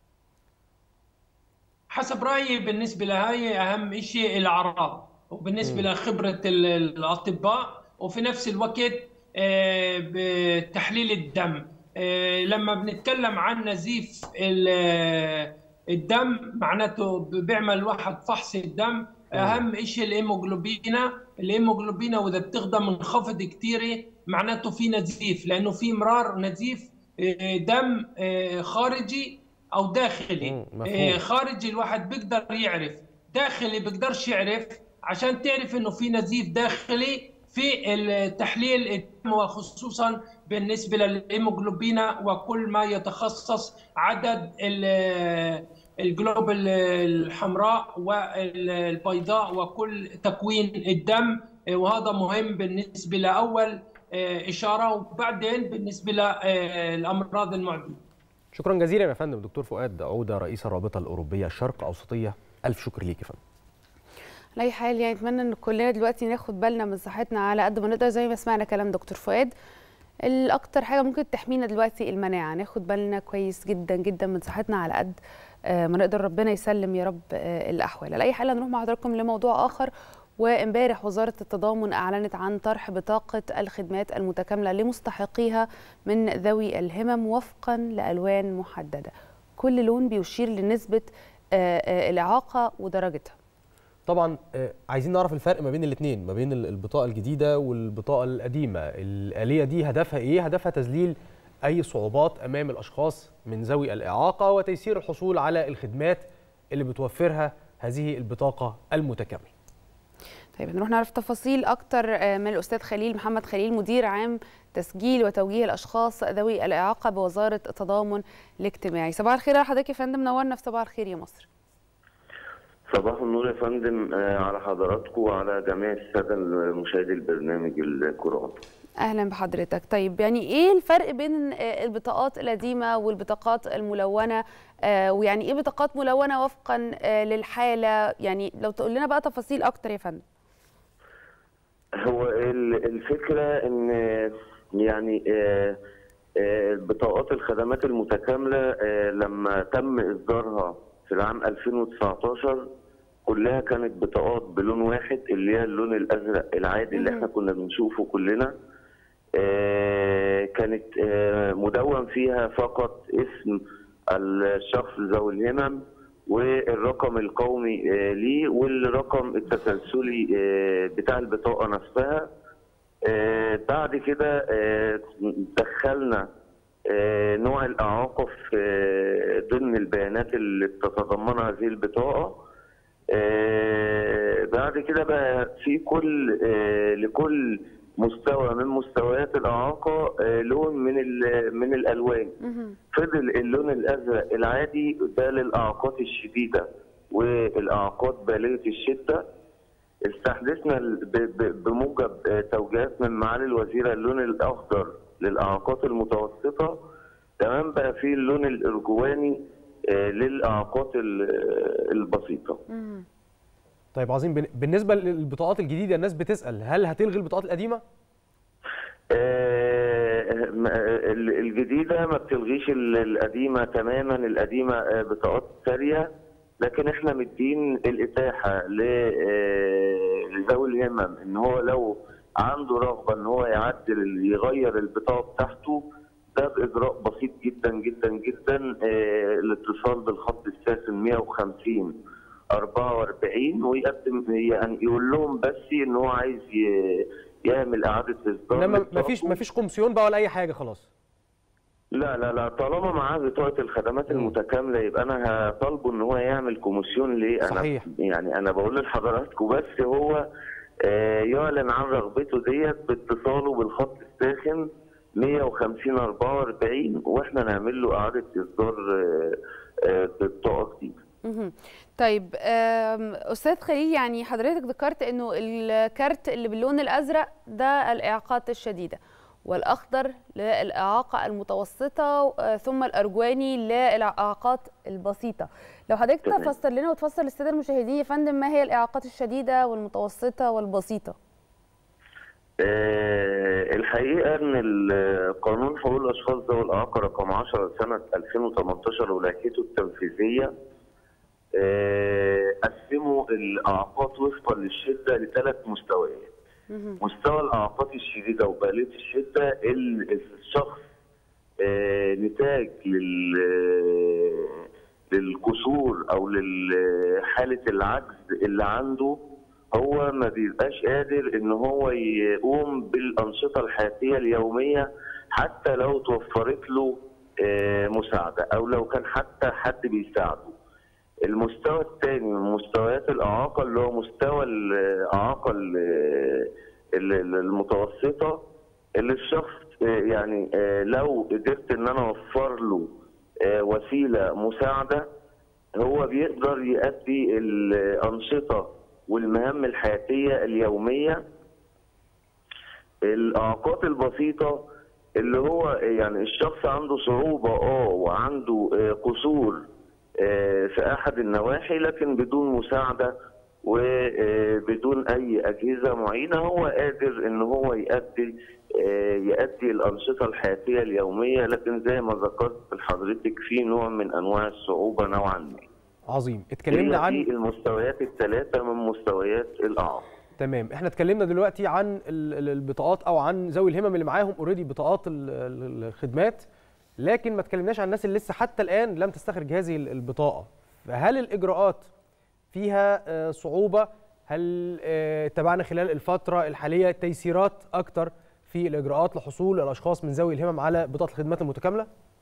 حسب رايي بالنسبه لهاي اهم شيء الاعراض وبالنسبه مم. لخبره ال- الاطباء وفي نفس الوقت آه، بتحليل الدم آه، لما بنتكلم عن نزيف ال- الدم معناته بيعمل واحد فحص الدم اهم شيء الهيموجلوبينا الهيموجلوبينا واذا بتغدى منخفض كثير معناته في نزيف لانه في مرار نزيف آه، دم آه، خارجي او داخلي مفهوم. آه، خارجي الواحد بيقدر يعرف داخلي بيقدرش يعرف عشان تعرف انه في نزيف داخلي في التحليل الدم وخصوصا بالنسبه للهيموجلوبينا وكل ما يتخصص عدد ال- الجلوب الحمراء والبيضاء وكل تكوين الدم وهذا مهم بالنسبه لاول اشاره وبعدين بالنسبه للامراض المعديه شكرا جزيلا يا فندم دكتور فؤاد عوده رئيس الرابطه الاوروبيه الشرق اوسطيه الف شكر ليك يا فندم على اي حال يعني اتمنى ان كلنا دلوقتي ناخد بالنا من صحتنا على قد ما نقدر زي ما سمعنا كلام دكتور فؤاد الاكتر حاجه ممكن تحمينا دلوقتي المناعه ناخد بالنا كويس جدا جدا من صحتنا على قد آه، ما نقدر ربنا يسلم يا رب آه، الاحوال على اي حال هنروح مع حضراتكم لموضوع اخر وامبارح وزارة التضامن أعلنت عن طرح بطاقة الخدمات المتكاملة لمستحقيها من ذوي الهمم وفقا لألوان محددة كل لون بيشير لنسبة آه، آه، الإعاقة ودرجتها طبعا آه، عايزين نعرف الفرق ما بين الاثنين ما بين ال- البطاقه الجديده والبطاقه القديمه الاليه دي هدفها ايه هدفها تذليل اي صعوبات امام الاشخاص من ذوي الاعاقه وتيسير الحصول على الخدمات اللي بتوفرها هذه البطاقه المتكامله طيب نروح نعرف تفاصيل أكتر آه، من الأستاذ خليل محمد خليل مدير عام تسجيل وتوجيه الأشخاص ذوي الإعاقة بوزارة التضامن الاجتماعي صباح الخير على حضرتك يا فندم نورنا في صباح الخير يا مصر صباح النور يا فندم آه، على حضراتكم وعلى جميع السادة مشاهدي البرنامج الكرام اهلا بحضرتك طيب يعني ايه الفرق بين آه، البطاقات القديمه والبطاقات الملونه آه، ويعني ايه بطاقات ملونه وفقا آه، للحاله يعني لو تقول لنا بقى تفاصيل اكتر يا فندم هو ال- الفكرة ان يعني آه، آه، بطاقات الخدمات المتكاملة آه، لما تم إصدارها في العام 2019 كلها كانت بطاقات بلون واحد اللي هي اللون الأزرق العادي اللي احنا كنا بنشوفه كلنا آه، كانت آه، مدون فيها فقط اسم الشخص ذوي الهمم والرقم القومي آه، ليه والرقم التسلسلي آه، بتاع البطاقة نفسها آه، بعد كده آه، دخلنا آه، نوع الإعاقة في آه، ضمن البيانات اللي بتتضمنها هذه البطاقة آه، بعد كده بقى في كل آه، لكل مستوى من مستويات الإعاقة آه، لون من ال- من الألوان فضل اللون الازرق العادي ده للاعاقات الشديده والاعاقات بالغه الشده استحدثنا ال- ب- ب- بموجب آه، توجيهات من معالي الوزيره اللون الاخضر للاعاقات المتوسطه تمام بقى في اللون الارجواني آه، للاعاقات ال- البسيطه طيب عظيم بن- بالنسبه للبطاقات الجديده الناس بتسال هل هتلغي البطاقات القديمه آه، م- آه، ال- الجديدة ما بتلغيش ال- القديمة تماما القديمة آه، بطاقات سارية لكن احنا مدين الإتاحة ل- آه، لذوي الهمم ان هو لو عنده رغبة ان هو يعدل يغير البطاقة بتاعته ده بإجراء بسيط جدا جدا جدا آه، الاتصال بالخط الساخن 150 44 ويقدم يعني يقول لهم بس ان هو عايز ي- يعمل اعاده اصدار انما للبطاقة. مفيش مفيش قمصيون بقى ولا اي حاجه خلاص لا لا لا طالما معاه بطاقه الخدمات المتكامله يبقى انا هطالبه ان هو يعمل كوميسيون ليه انا صحيح. يعني انا بقول لحضراتكم بس هو آه، يعلن عن رغبته ديت باتصاله بالخط الساخن 150 44 واحنا نعمل له اعاده اصدار آه، آه، بطاقه جديده مهم. طيب آم، استاذ خليل يعني حضرتك ذكرت انه الكارت اللي باللون الازرق ده الاعاقات الشديده والاخضر للاعاقه المتوسطه آه، ثم الارجواني للاعاقات البسيطه لو حضرتك تمام. تفسر لنا وتفسر للساده المشاهدين يا فندم ما هي الاعاقات الشديده والمتوسطه والبسيطه آه، الحقيقة أن ال- قانون حقوق الأشخاص ذوي الإعاقة رقم 10 سنة 2018 ولائحته التنفيذية آه، قسموا الإعاقات وفقا للشدة لثلاث مستويات مستوى الإعاقات الشديدة وبالغة الشدة ال- الشخص آه، نتاج لل للكسور او لحاله العجز اللي عنده هو ما بيبقاش قادر ان هو يقوم بالانشطه الحياتيه اليوميه حتى لو توفرت له آه، مساعده او لو كان حتى حد بيساعده المستوى الثاني من مستويات الاعاقه اللي هو مستوى الاعاقه ال- ال- المتوسطه اللي الشخص آه، يعني آه، لو قدرت ان انا اوفر له آه، وسيله مساعده هو بيقدر يؤدي الانشطه والمهام الحياتيه اليوميه الاعاقات البسيطه اللي هو يعني الشخص عنده صعوبه اه وعنده آه، قصور آه، في احد النواحي لكن بدون مساعده وبدون اي اجهزه معينه هو قادر ان هو يؤدي آه، يؤدي الانشطه الحياتيه اليوميه لكن زي ما ذكرت لحضرتك في نوع من انواع الصعوبه نوعا ما عظيم اتكلمنا هي عن دي المستويات الثلاثه من مستويات الاعاقه تمام احنا اتكلمنا دلوقتي عن ال- ال- البطاقات او عن ذوي الهمم اللي معاهم اوريدي بطاقات ال- ال- الخدمات لكن ما اتكلمناش عن الناس اللي لسه حتى الان لم تستخرج هذه ال- البطاقه فهل الاجراءات فيها آه، صعوبه هل آه، تابعنا خلال الفتره الحاليه تيسيرات اكتر في الاجراءات لحصول الاشخاص من ذوي الهمم على بطاقه الخدمات المتكامله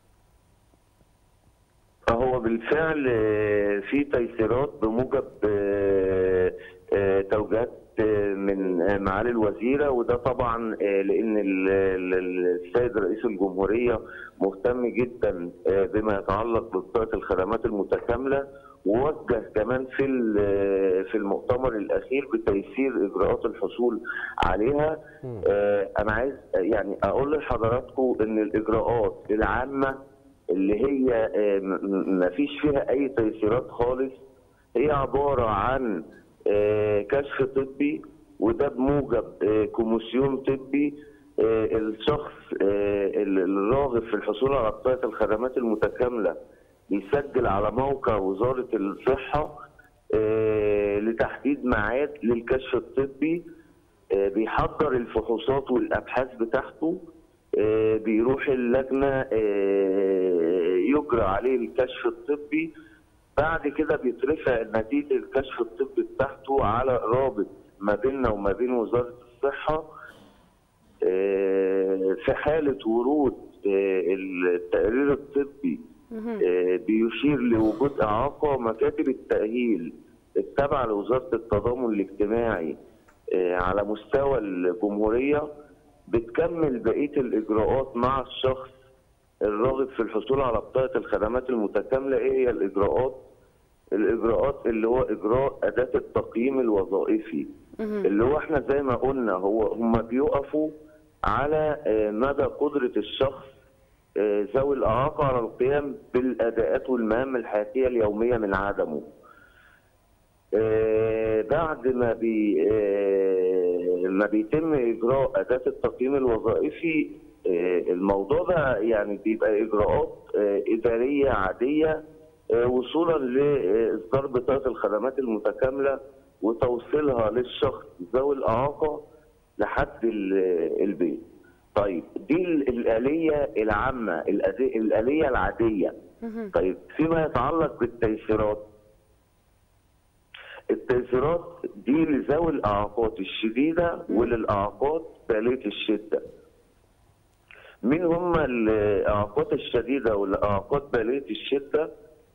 هو بالفعل آه، في تيسيرات بموجب آه، آه، توجيهات آه، من آه، معالي الوزيره وده طبعا آه، لان ال- ال- السيد رئيس الجمهوريه مهتم جدا آه، بما يتعلق ببطاقه الخدمات المتكامله ووجه كمان في ال- في المؤتمر الاخير بتيسير اجراءات الحصول عليها آه، انا عايز يعني اقول لحضراتكم ان الاجراءات العامه اللي هي آه، م- م- ما فيش فيها اي تيسيرات خالص هي عباره عن آه، كشف طبي وده بموجب آه، كوميسيون طبي آه، الشخص آه، ال- الراغب في الحصول على بطاقه الخدمات المتكامله بيسجل على موقع وزاره الصحه آه، لتحديد ميعاد للكشف الطبي آه، بيحضر الفحوصات والابحاث بتاعته آه، بيروح اللجنه آه، يجرى عليه الكشف الطبي بعد كده بيترفع نتيجه الكشف الطبي بتاعته على رابط ما بيننا وما بين وزاره الصحه آه، في حاله ورود آه، التقرير الطبي آه، بيشير لوجود اعاقه مكاتب التاهيل التابعه لوزاره التضامن الاجتماعي آه، على مستوى الجمهوريه بتكمل بقيه الاجراءات مع الشخص الراغب في الحصول على بطاقه الخدمات المتكامله ايه هي الاجراءات؟ الاجراءات اللي هو اجراء اداه التقييم الوظائفي اللي هو احنا زي ما قلنا هو هم بيقفوا على آه، مدى قدره الشخص آه، ذوي الاعاقه على القيام بالاداءات والمهام الحياتيه اليوميه من عدمه. آه، بعد ما بي آه، ما بيتم اجراء اداه التقييم الوظائفي آه، الموضوع ده يعني بيبقى اجراءات آه، اداريه عاديه آه، وصولا لاصدار بطاقه الخدمات المتكامله وتوصيلها للشخص ذوي الاعاقه لحد ال- البيت. طيب دي ال- الاليه العامه الأدي- الاليه العاديه. طيب فيما يتعلق بالتيسيرات التيسيرات دي لذوي الاعاقات الشديده وللاعاقات باليه الشده. مين هم الاعاقات الشديده والاعاقات باليه الشده؟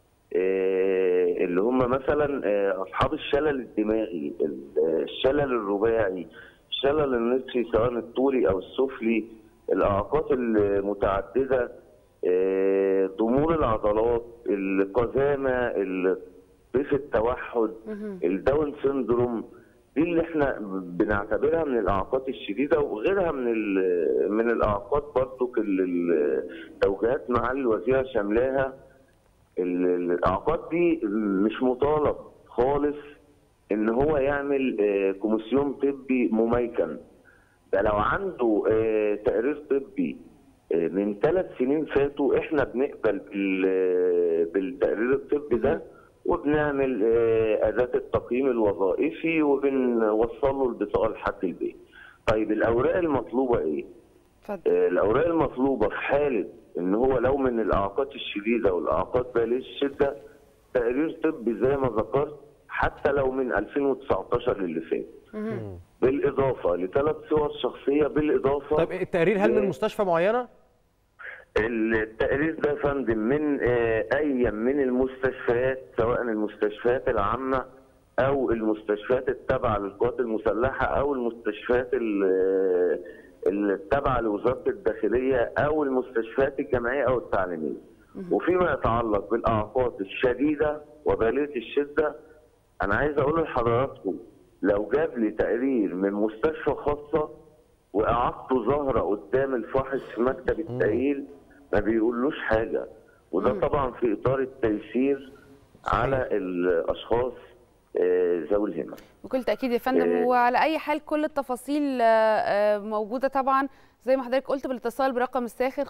آه، اللي هم مثلا آه، اصحاب الشلل الدماغي، ال- الشلل الرباعي، الشلل النصفي سواء الطولي او السفلي، الاعاقات المتعدده آه، ضمور العضلات، القزامه، ال- ضيف التوحد، الداون سيندروم دي اللي احنا بنعتبرها من الاعاقات الشديده وغيرها من ال- من الاعاقات برضو اللي التوجيهات معالي الوزيره شاملاها ال- الاعاقات دي مش مطالب خالص ان هو يعمل آه، كوميسيون طبي مميكن ده لو عنده آه، تقرير طبي آه، من ثلاث سنين فاتوا احنا بنقبل بال- بالتقرير الطبي ده وبنعمل آه، اداه التقييم الوظائفي وبنوصل له البطاقه لحد البيت. طيب الاوراق المطلوبه ايه؟ آه، الاوراق المطلوبه في حاله ان هو لو من الاعاقات الشديده والاعاقات باليه الشده تقرير طبي زي ما ذكرت حتى لو من 2019 اللي فات بالاضافه لثلاث صور شخصيه بالاضافه طيب التقرير هل من ل- مستشفى معينه؟ التقرير ده يا فندم من آه، اي من المستشفيات سواء المستشفيات العامه او المستشفيات التابعه للقوات المسلحه او المستشفيات ال- التابعه لوزاره الداخليه او المستشفيات الجامعيه او التعليميه. وفيما يتعلق بالاعاقات الشديده وباليه الشده انا عايز اقول لحضراتكم لو جاب لي تقرير من مستشفى خاصه واعاقته ظاهره قدام الفاحص في مكتب التاهيل ما بيقولوش حاجه وده طبعا في اطار التيسير على الاشخاص آه، ذوي الهمم بكل تاكيد يا فندم آه. وعلى اي حال كل التفاصيل آه، آه، موجوده طبعا زي ما حضرتك قلت بالاتصال برقم الساخر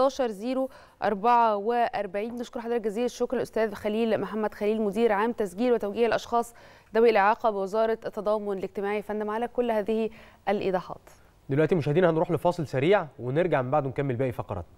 15044 نشكر حضرتك جزيل الشكر الاستاذ خليل محمد خليل مدير عام تسجيل وتوجيه الاشخاص ذوي الاعاقه بوزاره التضامن الاجتماعي يا فندم على كل هذه الايضاحات دلوقتي مشاهدينا هنروح لفاصل سريع ونرجع من بعده نكمل باقي فقراتنا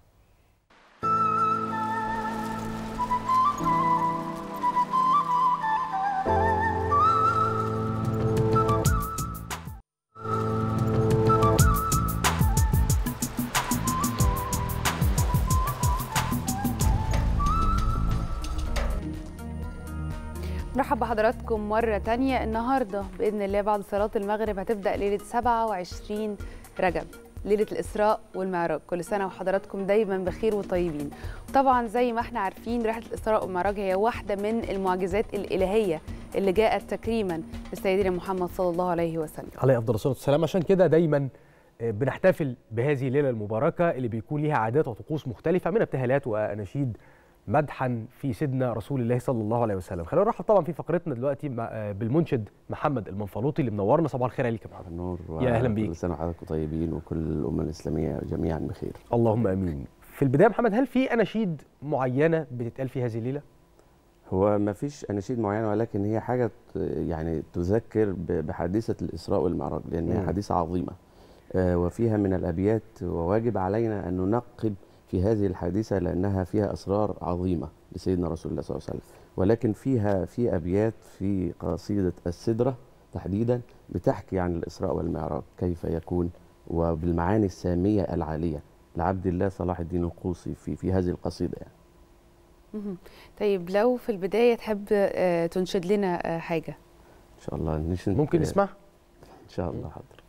مرحب بحضراتكم مرة تانية النهاردة بإذن الله بعد صلاة المغرب هتبدأ ليلة 27 رجب ليلة الإسراء والمعراج كل سنة وحضراتكم دايما بخير وطيبين طبعا زي ما احنا عارفين رحلة الإسراء والمعراج هي واحدة من المعجزات الإلهية اللي جاءت تكريما لسيدنا محمد صلى الله عليه وسلم عليه افضل الصلاه والسلام عشان كده دايما آه، بنحتفل بهذه الليله المباركه اللي بيكون ليها عادات وطقوس مختلفه من ابتهالات واناشيد مدحا في سيدنا رسول الله صلى الله عليه وسلم خلينا نرحب طبعا في فقرتنا دلوقتي مع- آه، بالمنشد محمد المنفلوطي اللي منورنا صباح الخير عليك يا محمد نور يا اهلا بيك كل سنه وحضراتكم طيبين وكل الامه الاسلاميه جميعا بخير اللهم امين في البدايه يا محمد هل في اناشيد معينه بتتقال في هذه الليله هو ما فيش اناشيد معينه ولكن هي حاجه ت- يعني تذكر ب- بحادثه الاسراء والمعراج لان هي مم. حادثه عظيمه آه، وفيها من الابيات وواجب علينا ان ننقب في هذه الحادثه لانها فيها اسرار عظيمه لسيدنا رسول الله صلى الله عليه وسلم ولكن فيها في ابيات في قصيده السدره تحديدا بتحكي عن الاسراء والمعراج كيف يكون وبالمعاني الساميه العاليه لعبد الله صلاح الدين القوسي في في هذه القصيده يعني. مهم. طيب لو في البداية تحب آه، تنشد لنا آه، حاجة ان شاء الله نشن ممكن نسمع ان شاء الله حاضر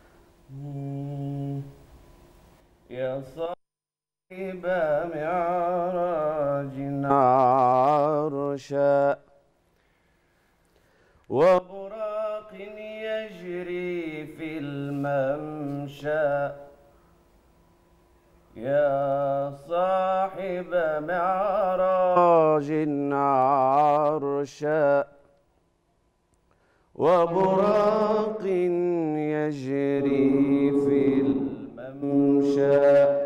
يا صاحب معراج عرشا وبراق يجري في الممشى يا صاحب معراج عرشا وبراق يجري في الممشى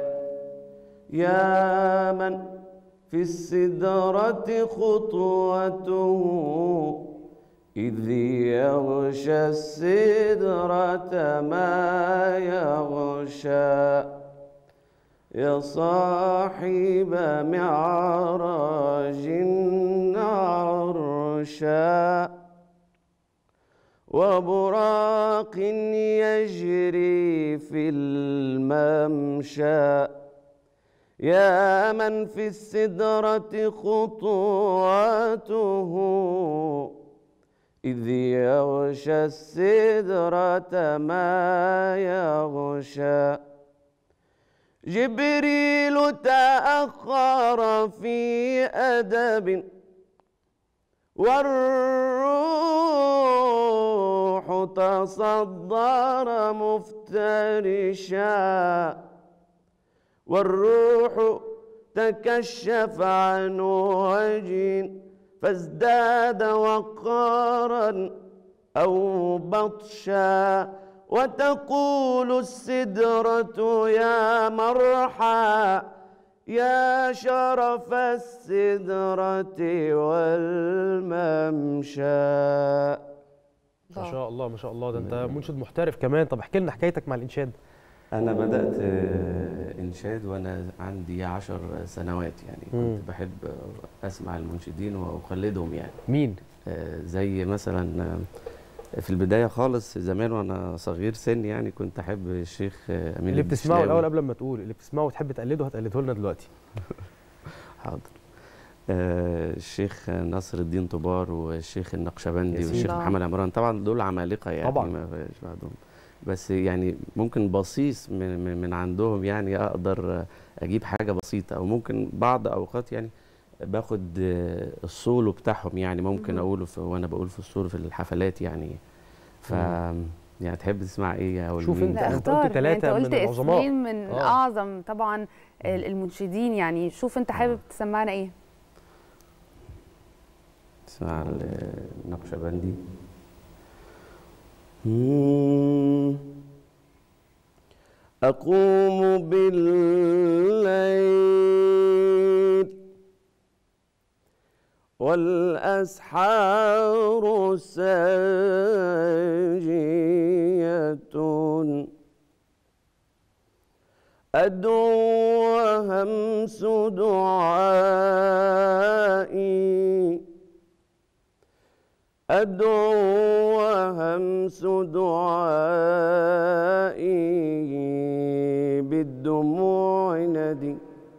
يا من في السدرة خطوته إذ يغشى السدرة ما يغشى يا صاحب معراج عرشا وبراق يجري في الممشى يا من في السدرة خطواته إذ يغشى السدرة ما يغشى جبريل تأخر في أدب والروح تصدر مفترشا والروح تكشف عن وجه فازداد وقارا أو بطشا وتقول السدرة يا مرحى يا شرف السدرة والممشى ما شاء الله ما شاء الله ده انت منشد محترف كمان طب احكي لنا حكايتك مع الانشاد أنا بدأت آه، إنشاد وأنا عندي عشر سنوات يعني مم. كنت بحب آه، أسمع المنشدين وأقلدهم يعني مين؟ آه، زي مثلا آه، في البداية خالص زمان وأنا صغير سن يعني كنت أحب الشيخ آه، أمين اللي بتسمعه البشلاوي. الاول قبل ما تقول اللي بتسمعه وتحب تقلده هتقلده لنا دلوقتي حاضر آه، الشيخ نصر الدين طبار والشيخ النقشبندي يا سيدي. والشيخ الله. محمد عمران طبعا دول عمالقه يعني طبعاً. ما فيش بعدهم بس يعني ممكن بصيص من, من, من عندهم يعني اقدر اجيب حاجه بسيطه او ممكن بعض اوقات يعني باخد آه، السولو بتاعهم يعني ممكن مهم. اقوله في وانا بقول في السولو في الحفلات يعني ف يعني تحب تسمع ايه او شوف لمين؟ انت- لا انت اختار قلت يعني انت تلاتة قلت من العظماء. اسمين من آه. اعظم طبعا ال- المنشدين يعني شوف انت حابب تسمعنا ايه اسمع النقشبندي مم. أقوم بالليل والأسحار ساجية أدعو وهمس دعائي أدعو وهمس دعائي بالدموع ندي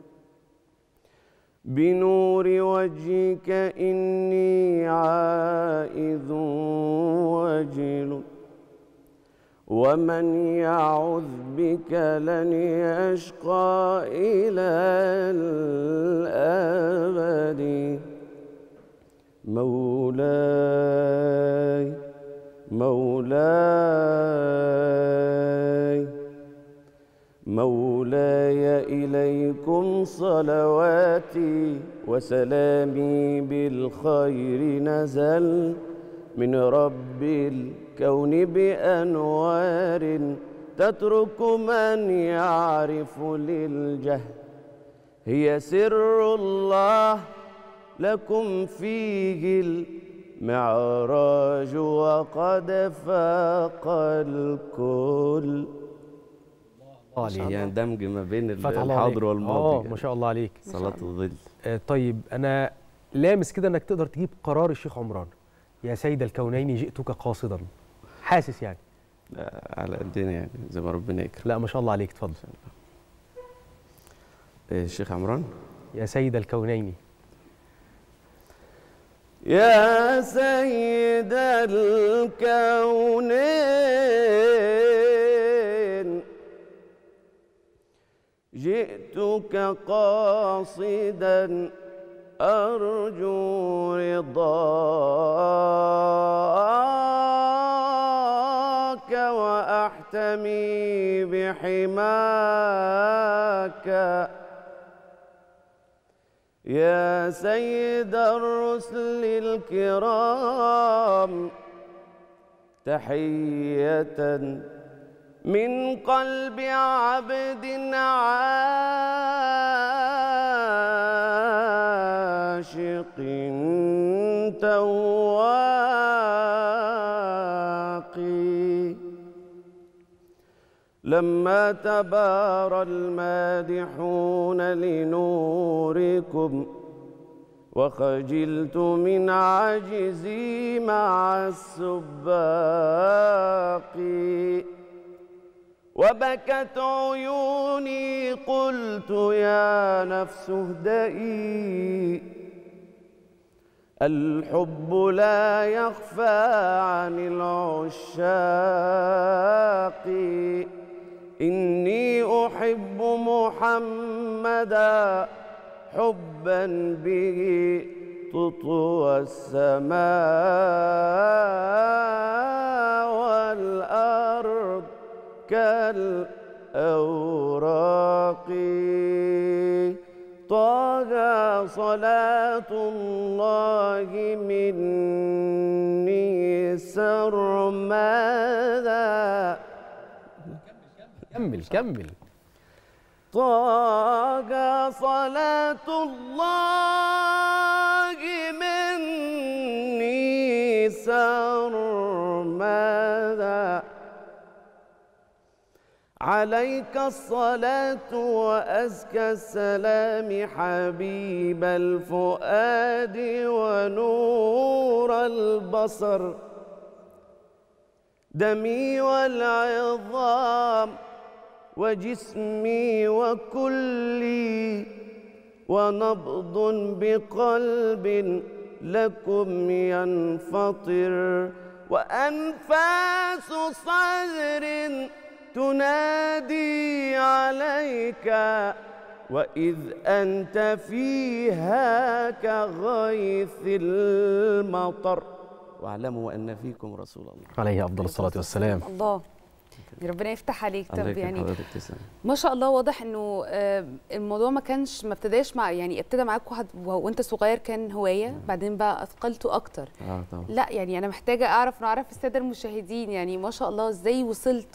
بنور وجهك إني عائذ وجل ومن يعذ بك لن يشقى إلى الأبد مولاي مولاي مولاي إليكم صلواتي وسلامي بالخير نزل من رب الكون بأنوار تترك من يعرف للجهل هي سر الله لكم فيه المعراج وقد فاق الكل يعني دمج ما بين فتح الله الحاضر عليك. والماضي اه ما شاء الله عليك صلاة الظل آه، طيب انا لامس كده انك تقدر تجيب قرار الشيخ عمران يا سيد الكونين جئتك قاصدا حاسس يعني على قدنا يعني زي ما ربنا يكرم لا ما شاء الله عليك اتفضل الشيخ عمران يا سيد الكونين يا سيد الكونين جئتك قاصدا أرجو رضاك وأحتمي بحماك يا سيد الرسل الكرام تحية من قلب عبد عاشق تواقي لما تبارى المادحون لنوركم وخجلت من عجزي مع السباق وبكت عيوني قلت يا نفس اهدئي الحب لا يخفى عن العشاق إني أحب محمدا حبا به تطوى السماء والأرض كالأوراق طه صلاة الله مني سرمدا كمل كمل طه صلاة الله مني سرمدا عليك الصلاة وأزكى السلام حبيب الفؤاد ونور البصر دمي والعظام وجسمي وكلي ونبض بقلب لكم ينفطر وأنفاس صدر تنادي عليك وإذ أنت فيها كغيث المطر واعلموا أن فيكم رسول الله عليه افضل الصلاه والسلام الله ربنا يفتح عليك الله طب يكرم يعني حضرتك تسلم ما شاء الله واضح انه آه، الموضوع ما كانش ما ابتداش مع يعني ابتدى معاك واحد وانت صغير كان هوايه بعدين بقى اثقلته اكتر اه طبعا لا يعني انا محتاجه اعرف نعرف الساده المشاهدين يعني ما شاء الله ازاي وصلت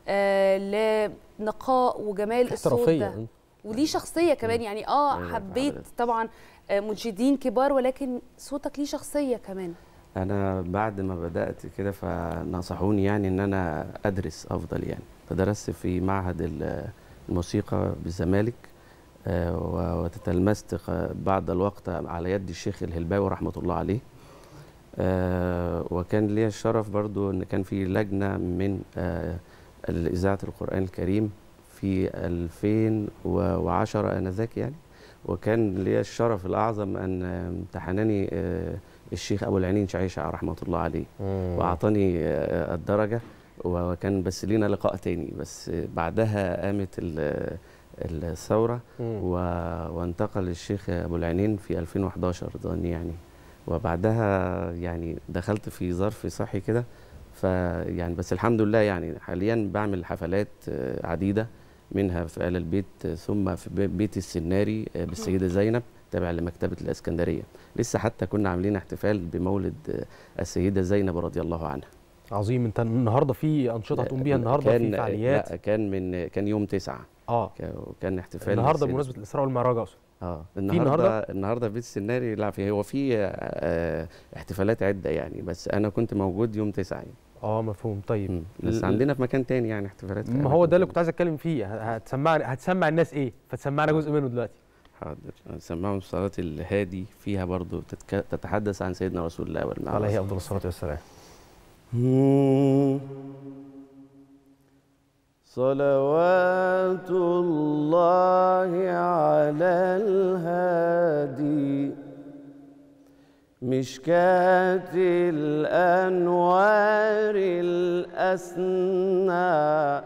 آه لنقاء وجمال الصوت احترافية. ده وليه شخصيه كمان يعني اه أيوة، حبيت طبعا آه، منشدين كبار ولكن صوتك ليه شخصيه كمان انا بعد ما بدات كده فنصحوني يعني ان انا ادرس افضل يعني فدرست في معهد ال- الموسيقى بالزمالك آه، و- وتتلمست ق- بعد الوقت على يد الشيخ الهلباوي رحمه الله عليه آه، وكان لي الشرف برضو ان كان في لجنه من آه، اذاعه القران الكريم في 2010 انذاك يعني وكان لي الشرف الاعظم ان امتحنني آه، الشيخ ابو العينين شعيشع رحمه الله عليه واعطاني آه، الدرجه وكان بس لينا لقاء تاني بس بعدها قامت ال- الثوره و... وانتقل الشيخ ابو العينين في 2011 ظني يعني وبعدها يعني دخلت في ظرف صحي كده فيعني بس الحمد لله يعني حاليا بعمل حفلات آه، عديده منها في آل البيت آه، ثم في بي- بيت السناري آه، بالسيده زينب تابع لمكتبه الاسكندريه لسه حتى كنا عاملين احتفال بمولد آه، السيده زينب رضي الله عنها عظيم انت النهارده في انشطه هتقوم بيها النهارده في فعاليات لا كان من كان يوم تسعة اه كان احتفال النهارده للسيدة- بمناسبه الاسراء والمعراج اقصد اه النهاردة؟ النهارده النهارده بيت السناري لا في هو في آه احتفالات عده يعني بس انا كنت موجود يوم تسعة يعني اه مفهوم طيب بس ال- عندنا في مكان تاني يعني احتفالات في ما هو ده اللي كنت عايز اتكلم فيه ه- هتسمعني هتسمع الناس ايه فتسمعنا جزء منه دلوقتي حاضر سمعهم صلاة الهادي فيها برضو تتك... تتحدث عن سيدنا رسول الله والمعراج عليه افضل الصلاه والسلام صلوات الله على الهادي مشكاة الأنوار الأسنى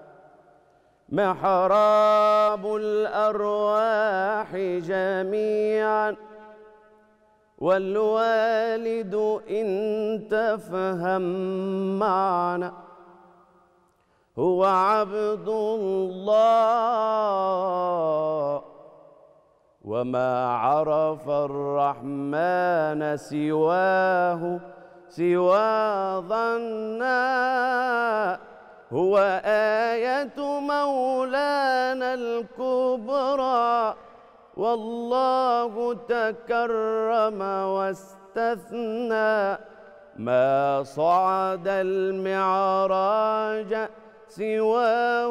محراب الأرواح جميعا والوالد إن تفهم معنا هو عبد الله وما عرف الرحمن سواه سوى ظنا هو آية مولانا الكبرى والله تكرم واستثنى ما صعد المعراج سواه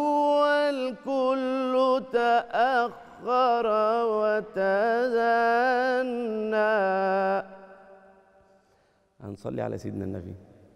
والكل تأخر وتذنى هنصلي على سيدنا النبي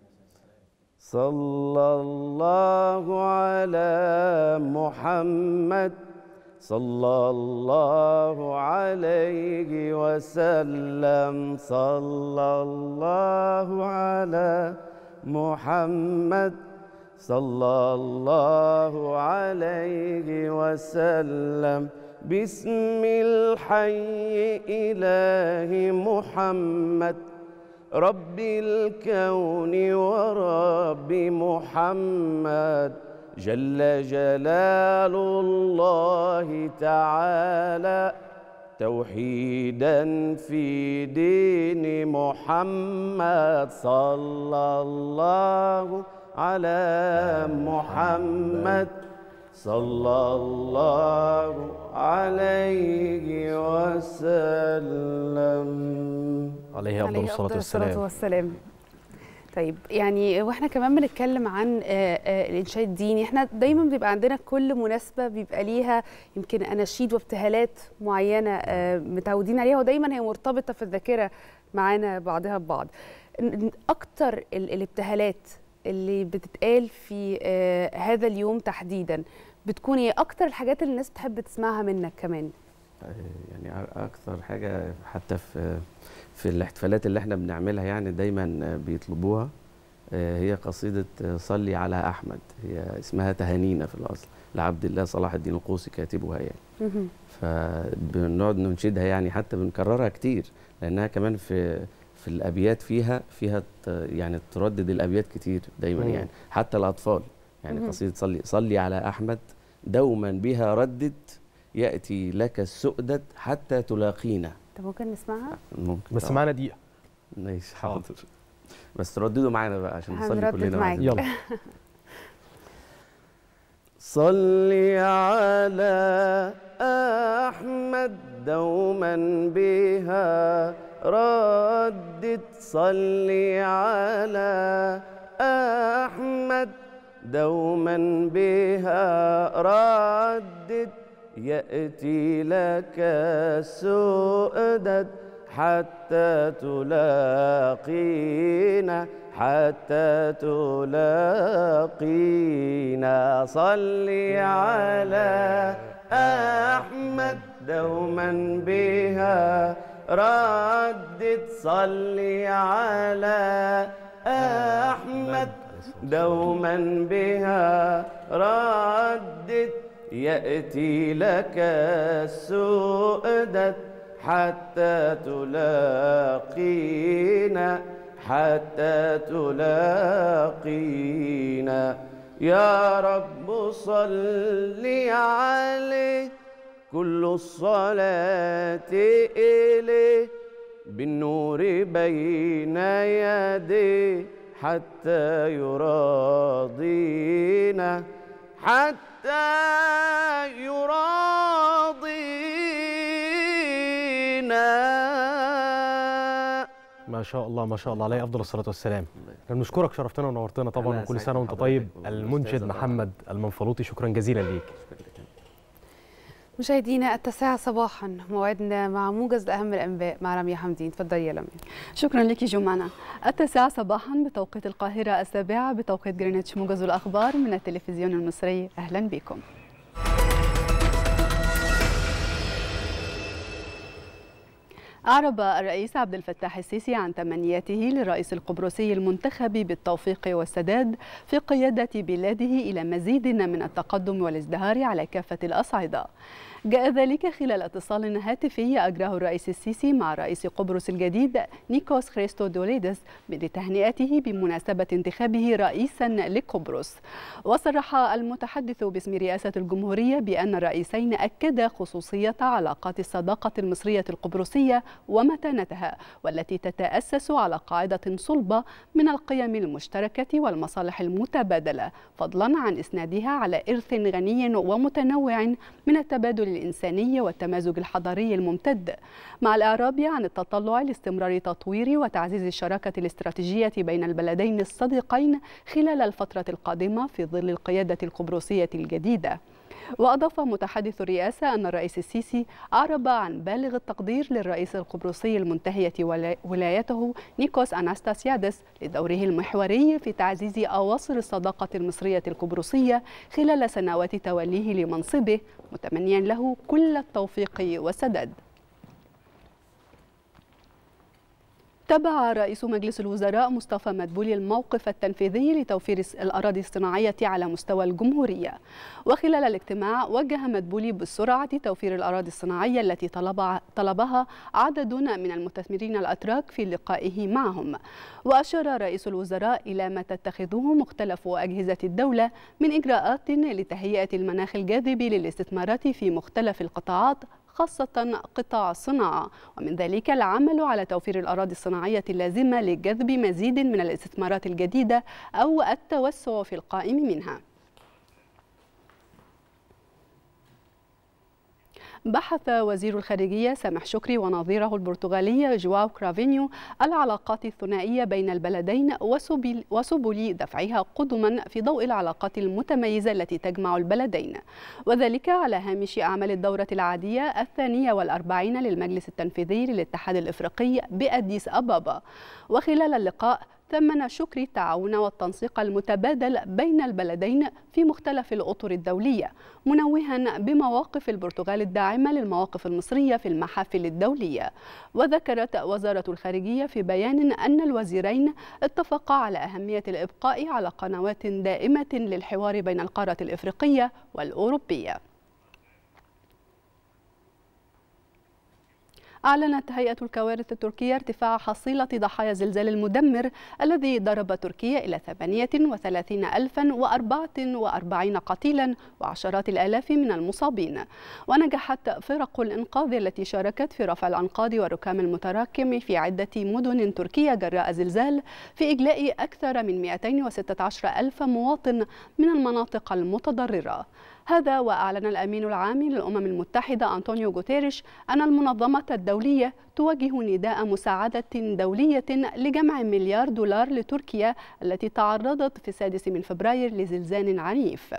صلى الله على محمد صلى الله عليه وسلم صلى الله على محمد صلى الله عليه وسلم بسم الحي إله محمد رب الكون ورب محمد جل جلال الله تعالى توحيدا في دين محمد صلى الله على محمد صلى الله عليه وسلم عليه افضل الصلاه والسلام والسلام طيب يعني واحنا كمان بنتكلم عن آه، آه، الانشاد الديني احنا دايما بيبقى عندنا كل مناسبه بيبقى ليها يمكن اناشيد وابتهالات معينه آه، متعودين عليها ودايما هي مرتبطه في الذاكره معانا بعضها ببعض ن- اكتر ال- الابتهالات اللي بتتقال في آه، هذا اليوم تحديدا بتكون ايه اكتر الحاجات اللي الناس بتحب تسمعها منك كمان يعني أ- اكثر حاجه حتى في في الاحتفالات اللي احنا بنعملها يعني دايما بيطلبوها آه، هي قصيده صلي على احمد هي اسمها تهانينا في الاصل لعبد الله صلاح الدين القوسي كاتبها يعني مهم. فبنقعد ننشدها يعني حتى بنكررها كتير لانها كمان في في الابيات فيها فيها ت- يعني تردد الابيات كتير دايما مم. يعني حتى الاطفال يعني مهم. قصيده صلي صلي على احمد دوما بها ردد ياتي لك السؤدد حتى تلاقينا طب ممكن نسمعها ممكن بس طبعاً. معانا دقيقه ماشي حاضر بس ترددوا معانا بقى عشان نصلي هنردد كلنا معاك. معاك. يلا صل على أحمد دوما بها ردد صل على أحمد دوما بها ردد يأتي لك السؤدد حتى تلاقينا حتى تلاقينا صل على أحمد دوما بها ردد صل على أحمد دوما بها ردد يأتي لك السؤدد حتى تلاقينا حتى تلاقينا يا رب صل عليه كل الصلاة إليه بالنور بين يديه حتى يراضينا حتى يراضينا ما شاء الله ما شاء الله عليه افضل الصلاه والسلام احنا بنشكرك شرفتنا ونورتنا طبعا الله وكل يسعدك سنه وانت حضرتك طيب والأستاذة المنشد طبعاً. محمد المنفلوطي شكرا جزيلا ليك مشاهدينا التاسعة صباحا موعدنا مع موجز لأهم الأنباء مع رامية حمدين تفضلي يا لميا شكرا لك جمانة التاسعة صباحا بتوقيت القاهرة السابعة بتوقيت جرينتش موجز الأخبار من التلفزيون المصري أهلا بكم أعرب الرئيس عبد الفتاح السيسي عن تمنياته للرئيس القبرصي المنتخب بالتوفيق والسداد في قيادة بلاده إلى مزيد من التقدم والازدهار على كافة الأصعدة جاء ذلك خلال اتصال هاتفي أجراه الرئيس السيسي مع رئيس قبرص الجديد نيكوس خريستو دوليدس لتهنئته بمناسبة انتخابه رئيسا لقبرص وصرح المتحدث باسم رئاسة الجمهورية بأن الرئيسين أكدا خصوصية علاقات الصداقة المصرية القبرصية ومتانتها والتي تتأسس على قاعدة صلبة من القيم المشتركة والمصالح المتبادلة فضلا عن إسنادها على إرث غني ومتنوع من التبادل الإنساني والتمازج الحضاري الممتد مع الإعراب عن التطلع لاستمرار تطوير وتعزيز الشراكة الاستراتيجية بين البلدين الصديقين خلال الفترة القادمة في ظل القيادة القبرصية الجديدة وأضاف متحدث الرئاسة أن الرئيس السيسي أعرب عن بالغ التقدير للرئيس القبرصي المنتهية ولا- ولايته نيكوس أناستاسيادس لدوره المحوري في تعزيز أواصر الصداقة المصرية القبرصية خلال سنوات توليه لمنصبه متمنيا له كل التوفيق والسداد تبع رئيس مجلس الوزراء مصطفى مدبولي الموقف التنفيذي لتوفير الأراضي الصناعية على مستوى الجمهورية وخلال الاجتماع وجه مدبولي بالسرعة توفير الأراضي الصناعية التي طلب طلبها عدد من المستثمرين الأتراك في لقائه معهم وأشار رئيس الوزراء إلى ما تتخذه مختلف أجهزة الدولة من إجراءات لتهيئة المناخ الجاذب للاستثمارات في مختلف القطاعات خاصة قطاع الصناعة ومن ذلك العمل على توفير الأراضي الصناعية اللازمة لجذب مزيد من الاستثمارات الجديدة أو التوسع في القائم منها بحث وزير الخارجية سامح شكري ونظيره البرتغالي جواو كرافينيو العلاقات الثنائية بين البلدين وسبل, وسبل دفعها قدما في ضوء العلاقات المتميزة التي تجمع البلدين وذلك على هامش أعمال الدورة العادية الثانية والأربعين للمجلس التنفيذي للاتحاد الإفريقي بأديس أبابا وخلال اللقاء ثمن شكري التعاون والتنسيق المتبادل بين البلدين في مختلف الأطر الدولية منوها بمواقف البرتغال الداعمة للمواقف المصرية في المحافل الدولية وذكرت وزارة الخارجية في بيان أن الوزيرين اتفقا على أهمية الإبقاء على قنوات دائمة للحوار بين القارة الإفريقية والأوروبية أعلنت هيئة الكوارث التركية ارتفاع حصيلة ضحايا الزلزال المدمر الذي ضرب تركيا إلى 38044 قتيلا وعشرات الآلاف من المصابين ونجحت فرق الإنقاذ التي شاركت في رفع الأنقاض والركام المتراكم في عدة مدن تركية جراء زلزال في إجلاء أكثر من 216 ألف مواطن من المناطق المتضررة هذا وأعلن الأمين العام للأمم المتحدة أنطونيو غوتيريش أن المنظمة الدولية توجه نداء مساعدة دولية لجمع مليار دولار لتركيا التي تعرضت في السادس من فبراير لزلزال عنيف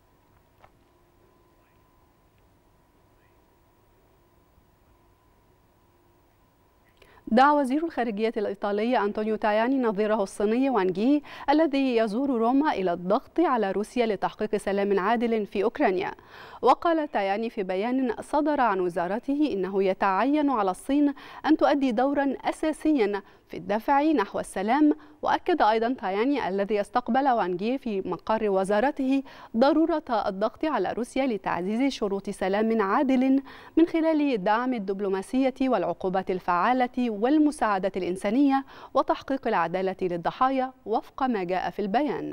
دعا وزير الخارجية الإيطالي أنطونيو تاياني نظيره الصيني وانجي الذي يزور روما إلى الضغط على روسيا لتحقيق سلام عادل في أوكرانيا وقال تاياني في بيان صدر عن وزارته إنه يتعين على الصين أن تؤدي دورا أساسيا في الدفع نحو السلام وأكد أيضا تاياني الذي استقبل وانجي في مقر وزارته ضرورة الضغط على روسيا لتعزيز شروط سلام عادل من خلال دعم الدبلوماسية والعقوبات الفعالة والمساعدة الإنسانية وتحقيق العدالة للضحايا وفق ما جاء في البيان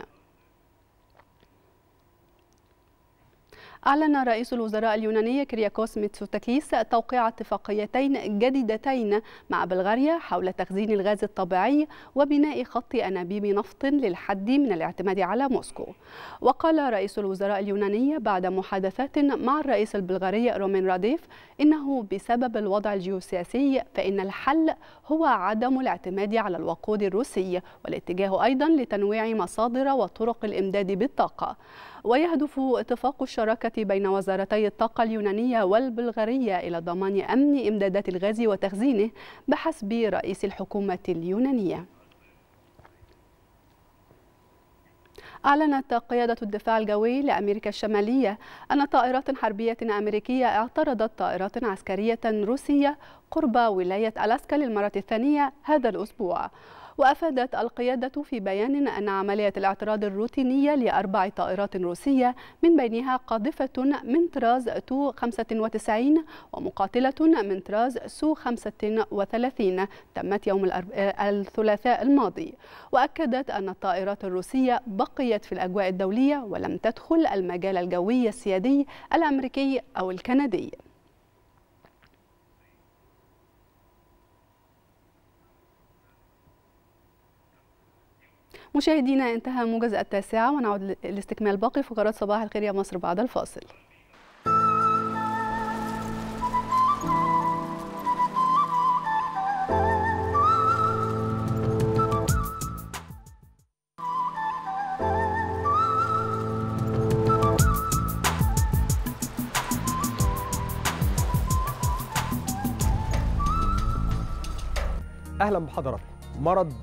أعلن رئيس الوزراء اليوناني كرياكوس ميتسوتاكيس توقيع اتفاقيتين جديدتين مع بلغاريا حول تخزين الغاز الطبيعي وبناء خط أنابيب نفط للحد من الاعتماد على موسكو وقال رئيس الوزراء اليوناني بعد محادثات مع الرئيس البلغاري رومين راديف إنه بسبب الوضع الجيوسياسي فإن الحل هو عدم الاعتماد على الوقود الروسي والاتجاه أيضا لتنويع مصادر وطرق الإمداد بالطاقة ويهدف اتفاق الشراكة بين وزارتي الطاقة اليونانية والبلغارية إلى ضمان أمن إمدادات الغاز وتخزينه بحسب رئيس الحكومة اليونانية أعلنت قيادة الدفاع الجوي لأمريكا الشمالية أن طائرات حربية أمريكية اعترضت طائرات عسكرية روسية قرب ولاية ألاسكا للمرة الثانية هذا الأسبوع وأفادت القيادة في بيان أن عملية الاعتراض الروتينية لأربع طائرات روسية من بينها قاذفة من طراز تو 95 ومقاتلة من طراز سو 35 تمت يوم الثلاثاء الماضي وأكدت أن الطائرات الروسية بقيت في الأجواء الدولية ولم تدخل المجال الجوي السيادي الأمريكي أو الكندي مشاهدينا انتهى موجز التاسعة ونعود لاستكمال باقي فقرات صباح الخير يا مصر بعد الفاصل اهلا بحضراتكم مرض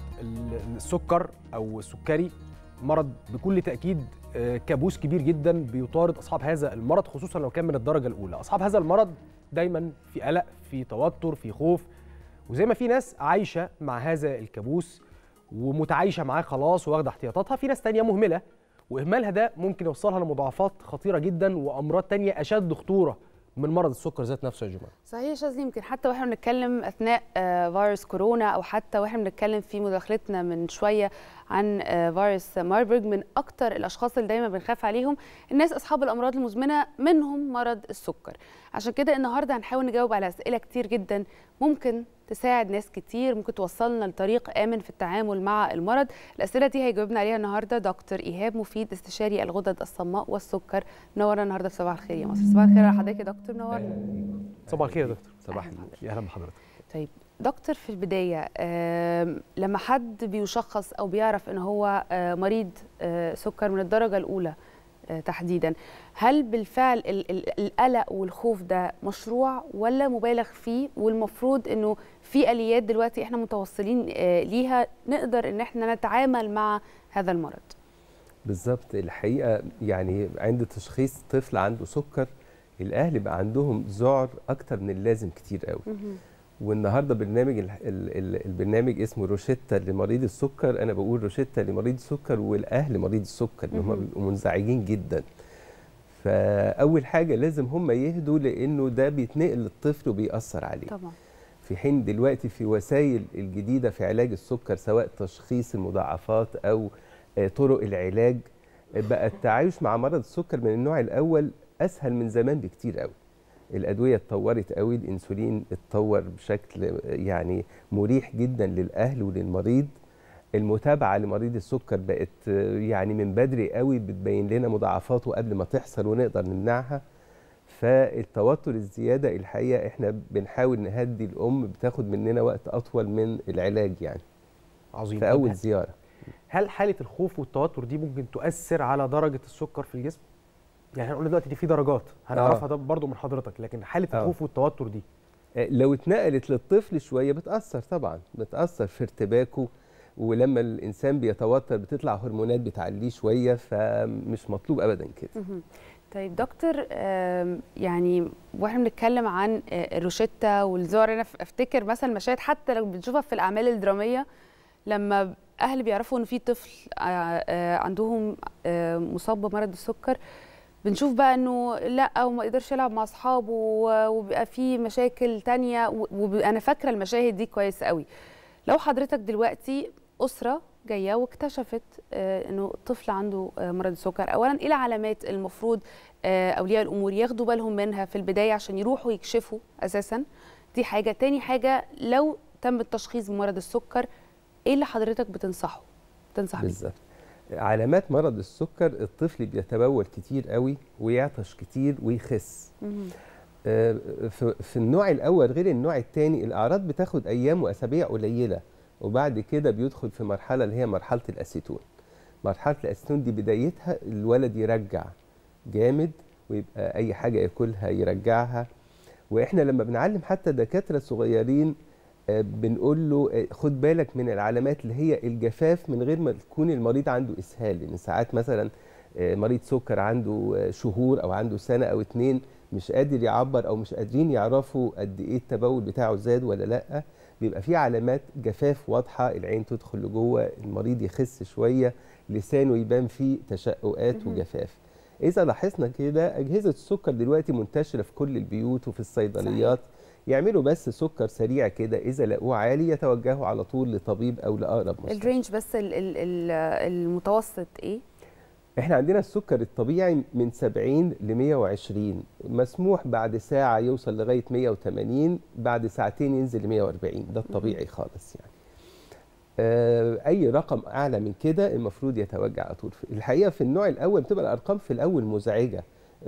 السكر او السكري مرض بكل تاكيد كابوس كبير جدا بيطارد اصحاب هذا المرض خصوصا لو كان من الدرجه الاولى اصحاب هذا المرض دايما في قلق في توتر في خوف وزي ما في ناس عايشه مع هذا الكابوس ومتعايشه معاه خلاص واخده احتياطاتها في ناس تانية مهمله واهمالها ده ممكن يوصلها لمضاعفات خطيره جدا وامراض تانية اشد خطوره من مرض السكر ذات نفسه يا جماعه صحيح شاذلي يمكن حتى واحنا بنتكلم اثناء فيروس كورونا او حتى واحنا بنتكلم في مداخلتنا من شويه عن فيروس ماربرج من اكتر الاشخاص اللي دايما بنخاف عليهم الناس اصحاب الامراض المزمنه منهم مرض السكر عشان كده النهارده هنحاول نجاوب على اسئله كتير جدا ممكن تساعد ناس كتير ممكن توصلنا لطريق امن في التعامل مع المرض الاسئله دي هيجاوبنا عليها النهارده دكتور ايهاب مفيد استشاري الغدد الصماء والسكر منورنا النهارده في صباح الخير يا مصر صباح الخير على حضرتك يا دكتور منورنا صباح الخير يا دكتور صباح النور يا اهلا بحضرتك طيب دكتور في البدايه لما حد بيشخص او بيعرف ان هو مريض سكر من الدرجه الاولى تحديدا هل بالفعل القلق والخوف ده مشروع ولا مبالغ فيه والمفروض انه في اليات دلوقتي احنا متوصلين ليها نقدر ان احنا نتعامل مع هذا المرض بالظبط الحقيقه يعني عند تشخيص طفل عنده سكر الاهل بقى عندهم ذعر اكتر من اللازم كتير قوي والنهارده برنامج ال ال البرنامج اسمه روشيتا لمريض السكر انا بقول روشيتا لمريض السكر والاهل مريض السكر ان هم بيبقوا منزعجين جدا فاول حاجه لازم هم يهدوا لانه ده بيتنقل للطفل وبيأثر عليه طبعا في حين دلوقتي في وسائل الجديده في علاج السكر سواء تشخيص المضاعفات او آه، طرق العلاج آه، بقى التعايش مع مرض السكر من النوع الاول اسهل من زمان بكتير قوي الادويه اتطورت قوي الانسولين اتطور بشكل آه، يعني مريح جدا للاهل وللمريض المتابعه لمريض السكر بقت آه، يعني من بدري قوي بتبين لنا مضاعفاته قبل ما تحصل ونقدر نمنعها فالتوتر الزياده الحقيقه احنا بنحاول نهدي الام بتاخد مننا وقت اطول من العلاج يعني عظيم في طب اول ه- زياره هل حاله الخوف والتوتر دي ممكن تؤثر على درجه السكر في الجسم يعني هنقول دلوقتي دي في درجات هنعرفها ده برضو من حضرتك لكن حاله آه. الخوف والتوتر دي آه، لو اتنقلت للطفل شويه بتاثر طبعا بتاثر في ارتباكه ولما الانسان بيتوتر بتطلع هرمونات بتعليه شويه فمش مطلوب ابدا كده مهم. طيب دكتور آم، يعني واحنا بنتكلم عن آه، الروشتة والزهر انا ف- افتكر مثلا مشاهد حتى لو بنشوفها في الاعمال الدراميه لما اهل بيعرفوا ان في طفل آه، آه، عندهم آه، مصاب بمرض السكر بنشوف بقى انه لا وما يقدرش يلعب مع اصحابه و- وبيبقى في مشاكل تانية وانا فاكره المشاهد دي كويس قوي لو حضرتك دلوقتي اسره جايه واكتشفت آه، انه طفل عنده آه، مرض السكر اولا ايه العلامات المفروض آه، اولياء الامور ياخدوا بالهم منها في البدايه عشان يروحوا يكشفوا اساسا دي حاجه تاني حاجه لو تم التشخيص بمرض السكر ايه اللي حضرتك بتنصحه تنصح بيه بالظبط علامات مرض السكر الطفل بيتبول كتير قوي ويعطش كتير ويخس مهم. آه، في في النوع الاول غير النوع الثاني الاعراض بتاخد ايام واسابيع قليله وبعد كده بيدخل في مرحله اللي هي مرحله الاسيتون مرحله الاسيتون دي بدايتها الولد يرجع جامد ويبقى اي حاجه ياكلها يرجعها واحنا لما بنعلم حتى دكاتره صغيرين آه، بنقول له آه، خد بالك من العلامات اللي هي الجفاف من غير ما تكون المريض عنده اسهال لان ساعات مثلا آه، مريض سكر عنده آه، شهور او عنده سنه او اتنين مش قادر يعبر او مش قادرين يعرفوا قد ايه التبول بتاعه زاد ولا لا بيبقى في علامات جفاف واضحه العين تدخل لجوه المريض يخس شويه لسانه يبان فيه تشققات مهم. وجفاف اذا لاحظنا كده اجهزه السكر دلوقتي منتشره في كل البيوت وفي الصيدليات يعملوا بس سكر سريع كده اذا لقوه عالي يتوجهوا على طول لطبيب او لاقرب مستشفى الرينج بس ال ال ال المتوسط ايه احنا عندنا السكر الطبيعي من 70 ل 120 مسموح بعد ساعة يوصل لغاية 180 بعد ساعتين ينزل ل 140 ده الطبيعي خالص يعني آه، اي رقم اعلى من كده المفروض يتوجه على طول الحقيقه في النوع الاول بتبقى الارقام في الاول مزعجه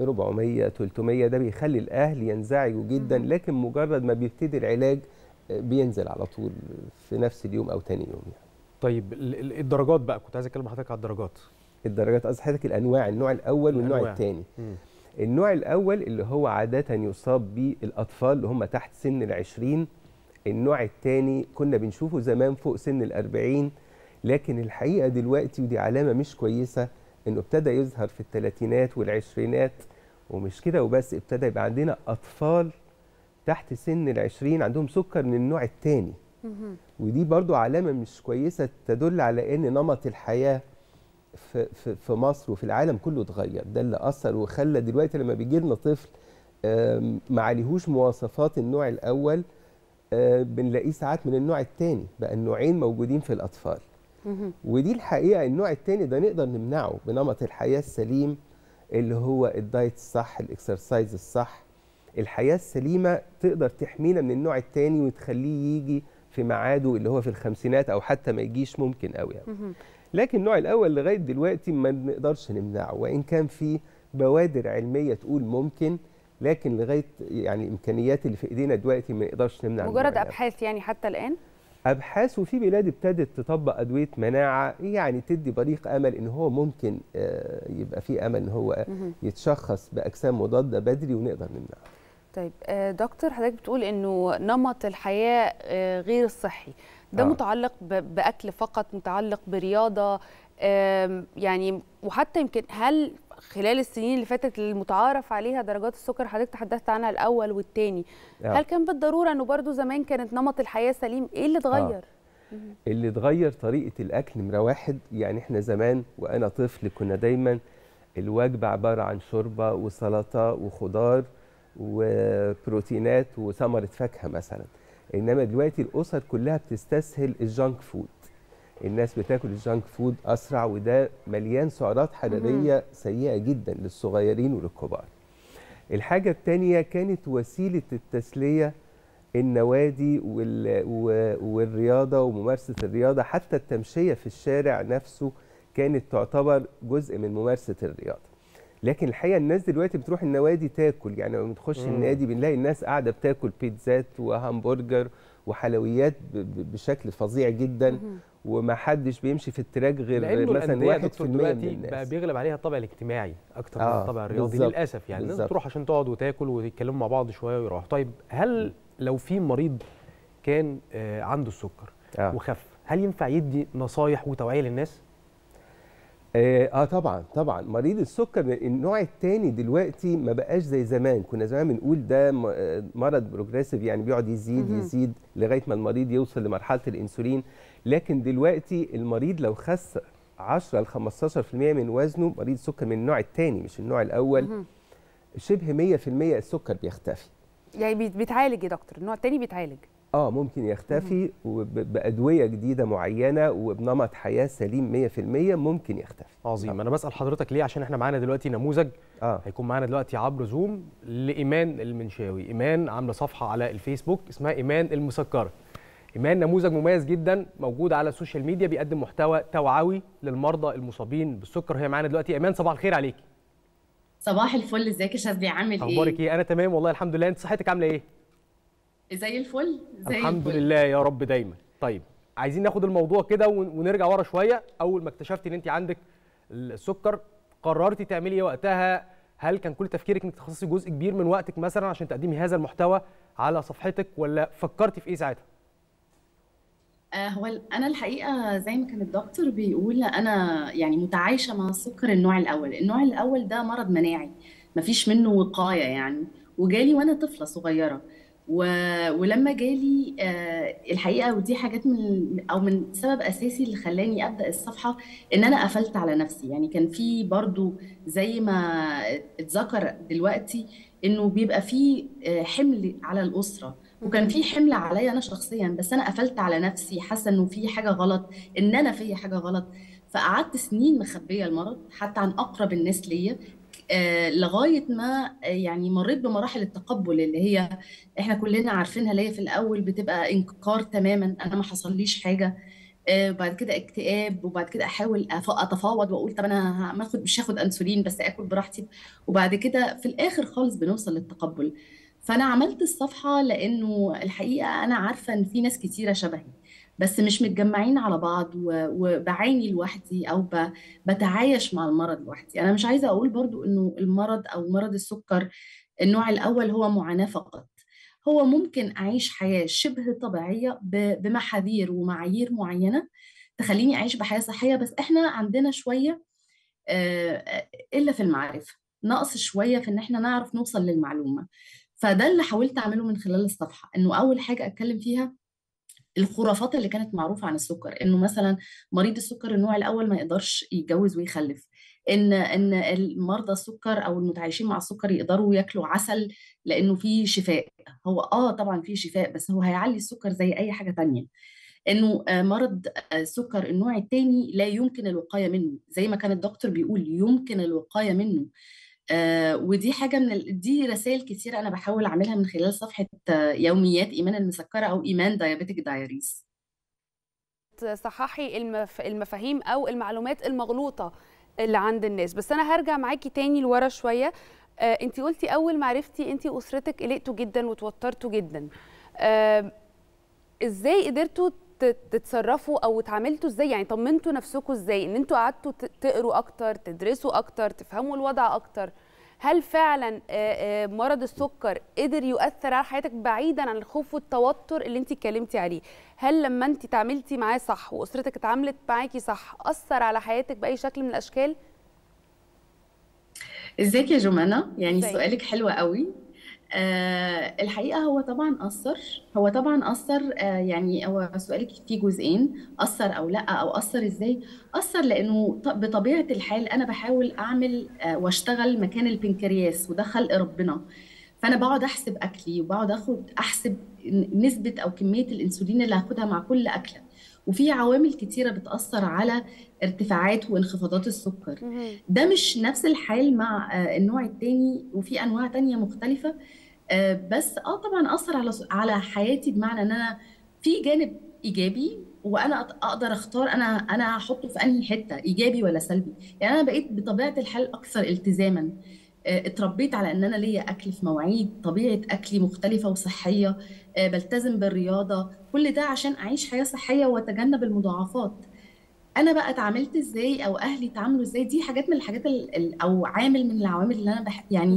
400 300 ده بيخلي الاهل ينزعجوا جدا لكن مجرد ما بيبتدي العلاج آه، بينزل على طول في نفس اليوم او تاني يوم يعني. طيب ال- ال- الدرجات بقى كنت عايز اتكلم مع حضرتك على الدرجات الدرجات قصدي حضرتك الانواع النوع الاول والنوع الأنواع. الثاني مم. النوع الأول اللي هو عادة يصاب به الأطفال اللي هم تحت سن العشرين النوع الثاني كنا بنشوفه زمان فوق سن الأربعين لكن الحقيقة دلوقتي ودي علامة مش كويسة إنه ابتدى يظهر في الثلاثينات والعشرينات ومش كده وبس ابتدى يبقى عندنا أطفال تحت سن العشرين عندهم سكر من النوع الثاني ودي برضو علامة مش كويسة تدل على إن نمط الحياة في, في, في مصر وفي العالم كله اتغير ده اللي أثر وخلى دلوقتي لما بيجي لنا طفل آم، ما عليهوش مواصفات النوع الأول آه، بنلاقيه ساعات من النوع الثاني بقى النوعين موجودين في الأطفال ودي الحقيقة النوع الثاني ده نقدر نمنعه بنمط الحياة السليم اللي هو الدايت الصح الاكسرسايز الصح الحياة السليمة تقدر تحمينا من النوع الثاني وتخليه يجي في ميعاده اللي هو في الخمسينات أو حتى ما يجيش ممكن قوي يعني. لكن النوع الاول لغايه دلوقتي ما بنقدرش نمنعه وان كان في بوادر علميه تقول ممكن لكن لغايه يعني الامكانيات اللي في ايدينا دلوقتي ما نقدرش نمنع النوع مجرد الأول. ابحاث يعني حتى الان ابحاث وفي بلاد ابتدت تطبق ادويه مناعه يعني تدي بريق امل ان هو ممكن آه، يبقى في امل ان هو مهم. يتشخص باجسام مضاده بدري ونقدر نمنعه طيب آه، دكتور حضرتك بتقول انه نمط الحياه آه، غير الصحي ده آه. متعلق ب- باكل فقط متعلق برياضه آم، يعني وحتى يمكن هل خلال السنين اللي فاتت المتعارف عليها درجات السكر حضرتك تحدثت عنها الاول والثاني آه. هل كان بالضروره انه برضو زمان كانت نمط الحياه سليم ايه اللي اتغير اللي اتغير طريقة الأكل نمرة واحد يعني احنا زمان وأنا طفل كنا دايما الوجبة عبارة عن شوربة وسلطة وخضار وبروتينات وثمرة فاكهة مثلا انما دلوقتي الاسر كلها بتستسهل الجانك فود الناس بتاكل الجانك فود اسرع وده مليان سعرات حراريه سيئه جدا للصغيرين وللكبار الحاجه الثانيه كانت وسيله التسليه النوادي وال... و- والرياضه وممارسه الرياضه حتى التمشيه في الشارع نفسه كانت تعتبر جزء من ممارسه الرياضه لكن الحقيقه الناس دلوقتي بتروح النوادي تاكل يعني لما بنخش مم. النادي بنلاقي الناس قاعده بتاكل بيتزات وهمبرجر وحلويات ب- ب- بشكل فظيع جدا وما حدش بيمشي في التراك غير لانه مثلا الأندية يا 1% دكتور من دلوقتي الناس بقى بيغلب عليها الطابع الاجتماعي اكتر من آه، الطابع الرياضي بالظبط، للاسف يعني الناس بالظبط. بتروح عشان تقعد وتاكل ويتكلموا مع بعض شويه ويروحوا طيب هل لو في مريض كان آه، عنده السكر آه. وخف هل ينفع يدي نصايح وتوعيه للناس اه آه طبعا طبعا مريض السكر النوع الثاني دلوقتي ما بقاش زي زمان كنا زمان بنقول ده م- آه، مرض بروجريسيف يعني بيقعد يزيد مهم. يزيد لغايه ما المريض يوصل لمرحله الانسولين لكن دلوقتي المريض لو خس 10 ل 15% من وزنه مريض سكر من النوع الثاني مش النوع الاول مهم. شبه 100% السكر بيختفي يعني بيت- بيتعالج يا دكتور النوع التاني بيتعالج اه ممكن يختفي وب- بادويه جديده معينه وبنمط حياه سليم 100% ممكن يختفي عظيم انا بسال حضرتك ليه عشان احنا معانا دلوقتي نموذج آه. هيكون معانا دلوقتي عبر زوم لايمان المنشاوي ايمان عامله صفحه على الفيسبوك اسمها ايمان المسكره ايمان نموذج مميز جدا موجود على السوشيال ميديا بيقدم محتوى توعوي للمرضى المصابين بالسكر هي معانا دلوقتي ايمان صباح الخير عليكي صباح الفل ازيك يا شاذلي عامل ايه؟ اخبارك ايه انا تمام والله الحمد لله انت صحتك عامله ايه زي الفل زي الحمد الفل. لله يا رب دايما طيب عايزين ناخد الموضوع كده ون- ونرجع ورا شويه اول ما اكتشفتي ان انت عندك السكر قررتي تعملي ايه وقتها هل كان كل تفكيرك انك تخصصي جزء كبير من وقتك مثلا عشان تقدمي هذا المحتوى على صفحتك ولا فكرتي في ايه ساعتها آه هو ال- انا الحقيقه زي ما كان الدكتور بيقول انا يعني متعايشه مع السكر النوع الاول النوع الاول ده مرض مناعي مفيش منه وقايه يعني وجالي وانا طفله صغيره و... ولما جالي آه الحقيقه ودي حاجات من او من سبب اساسي اللي خلاني ابدا الصفحه ان انا قفلت على نفسي يعني كان في برضو زي ما اتذكر دلوقتي انه بيبقى في آه، حمل على الاسره وكان في حمل عليا انا شخصيا بس انا قفلت على نفسي حاسه انه في حاجه غلط ان انا في حاجه غلط فقعدت سنين مخبيه المرض حتى عن اقرب الناس ليا آه، لغايه ما آه، يعني مريت بمراحل التقبل اللي هي احنا كلنا عارفينها اللي هي في الاول بتبقى انكار تماما انا ما حصليش حاجه آه، وبعد كده اكتئاب وبعد كده احاول أف- اتفاوض واقول طب انا هاخد مش هاخد انسولين بس اكل براحتي وبعد كده في الاخر خالص بنوصل للتقبل فانا عملت الصفحه لانه الحقيقه انا عارفه ان في ناس كتيره شبهي بس مش متجمعين على بعض و- وبعاني لوحدي او ب- بتعايش مع المرض لوحدي انا مش عايزه اقول برضو انه المرض او مرض السكر النوع الاول هو معاناه فقط هو ممكن اعيش حياه شبه طبيعيه ب- بمحاذير ومعايير معينه تخليني اعيش بحياه صحيه بس احنا عندنا شويه آه، الا في المعرفه نقص شويه في ان احنا نعرف نوصل للمعلومه فده اللي حاولت اعمله من خلال الصفحه انه اول حاجه اتكلم فيها الخرافات اللي كانت معروفه عن السكر انه مثلا مريض السكر النوع الاول ما يقدرش يتجوز ويخلف ان ان المرضى السكر او المتعايشين مع السكر يقدروا ياكلوا عسل لانه فيه شفاء هو اه طبعا فيه شفاء بس هو هيعلي السكر زي اي حاجه تانية انه آه، مرض آه، السكر النوع الثاني لا يمكن الوقايه منه زي ما كان الدكتور بيقول يمكن الوقايه منه آه ودي حاجه من ال... دي رسائل كتير انا بحاول اعملها من خلال صفحه آه، يوميات ايمان المسكره او ايمان دايابيتك دايريز تصححي المف... المفاهيم او المعلومات المغلوطه اللي عند الناس بس انا هرجع معاكي تاني لورا شويه آه انت قلتي اول ما عرفتي انت واسرتك قلقتوا جدا وتوترتوا جدا آه ازاي قدرتوا ت- تتصرفوا او اتعاملتوا ازاي يعني طمنتوا نفسكم ازاي ان انتوا قعدتوا ت- تقروا اكتر تدرسوا اكتر تفهموا الوضع اكتر هل فعلا آه، آه، مرض السكر قدر يؤثر على حياتك بعيدا عن الخوف والتوتر اللي انت اتكلمتي عليه هل لما انت تعاملتي معاه صح واسرتك اتعاملت معاكي صح اثر على حياتك باي شكل من الاشكال ازيك يا جمانة يعني ازيك؟ سؤالك حلو قوي آه الحقيقة هو طبعا أثر هو طبعا أثر آه يعني هو سؤالك فيه جزئين أثر أو لأ أو أثر إزاي أثر لأنه ط- بطبيعة الحال أنا بحاول أعمل آه وأشتغل مكان البنكرياس وده خلق ربنا فانا بقعد احسب اكلي وبقعد اخد احسب نسبه او كميه الانسولين اللي هاخدها مع كل اكله وفي عوامل كتيره بتاثر على ارتفاعات وانخفاضات السكر ده مش نفس الحال مع آه، النوع التاني وفي انواع تانية مختلفه آه، بس اه طبعا اثر على على حياتي بمعنى ان انا في جانب ايجابي وانا أط- اقدر اختار انا انا هحطه في انهي حته ايجابي ولا سلبي يعني انا بقيت بطبيعه الحال اكثر التزاما آه، اتربيت على ان انا ليا اكل في مواعيد طبيعه اكلي مختلفه وصحيه آه، بلتزم بالرياضه كل ده عشان اعيش حياه صحيه واتجنب المضاعفات انا بقى اتعاملت ازاي او اهلي اتعاملوا ازاي دي حاجات من الحاجات ال- ال- او عامل من العوامل اللي انا بح يعني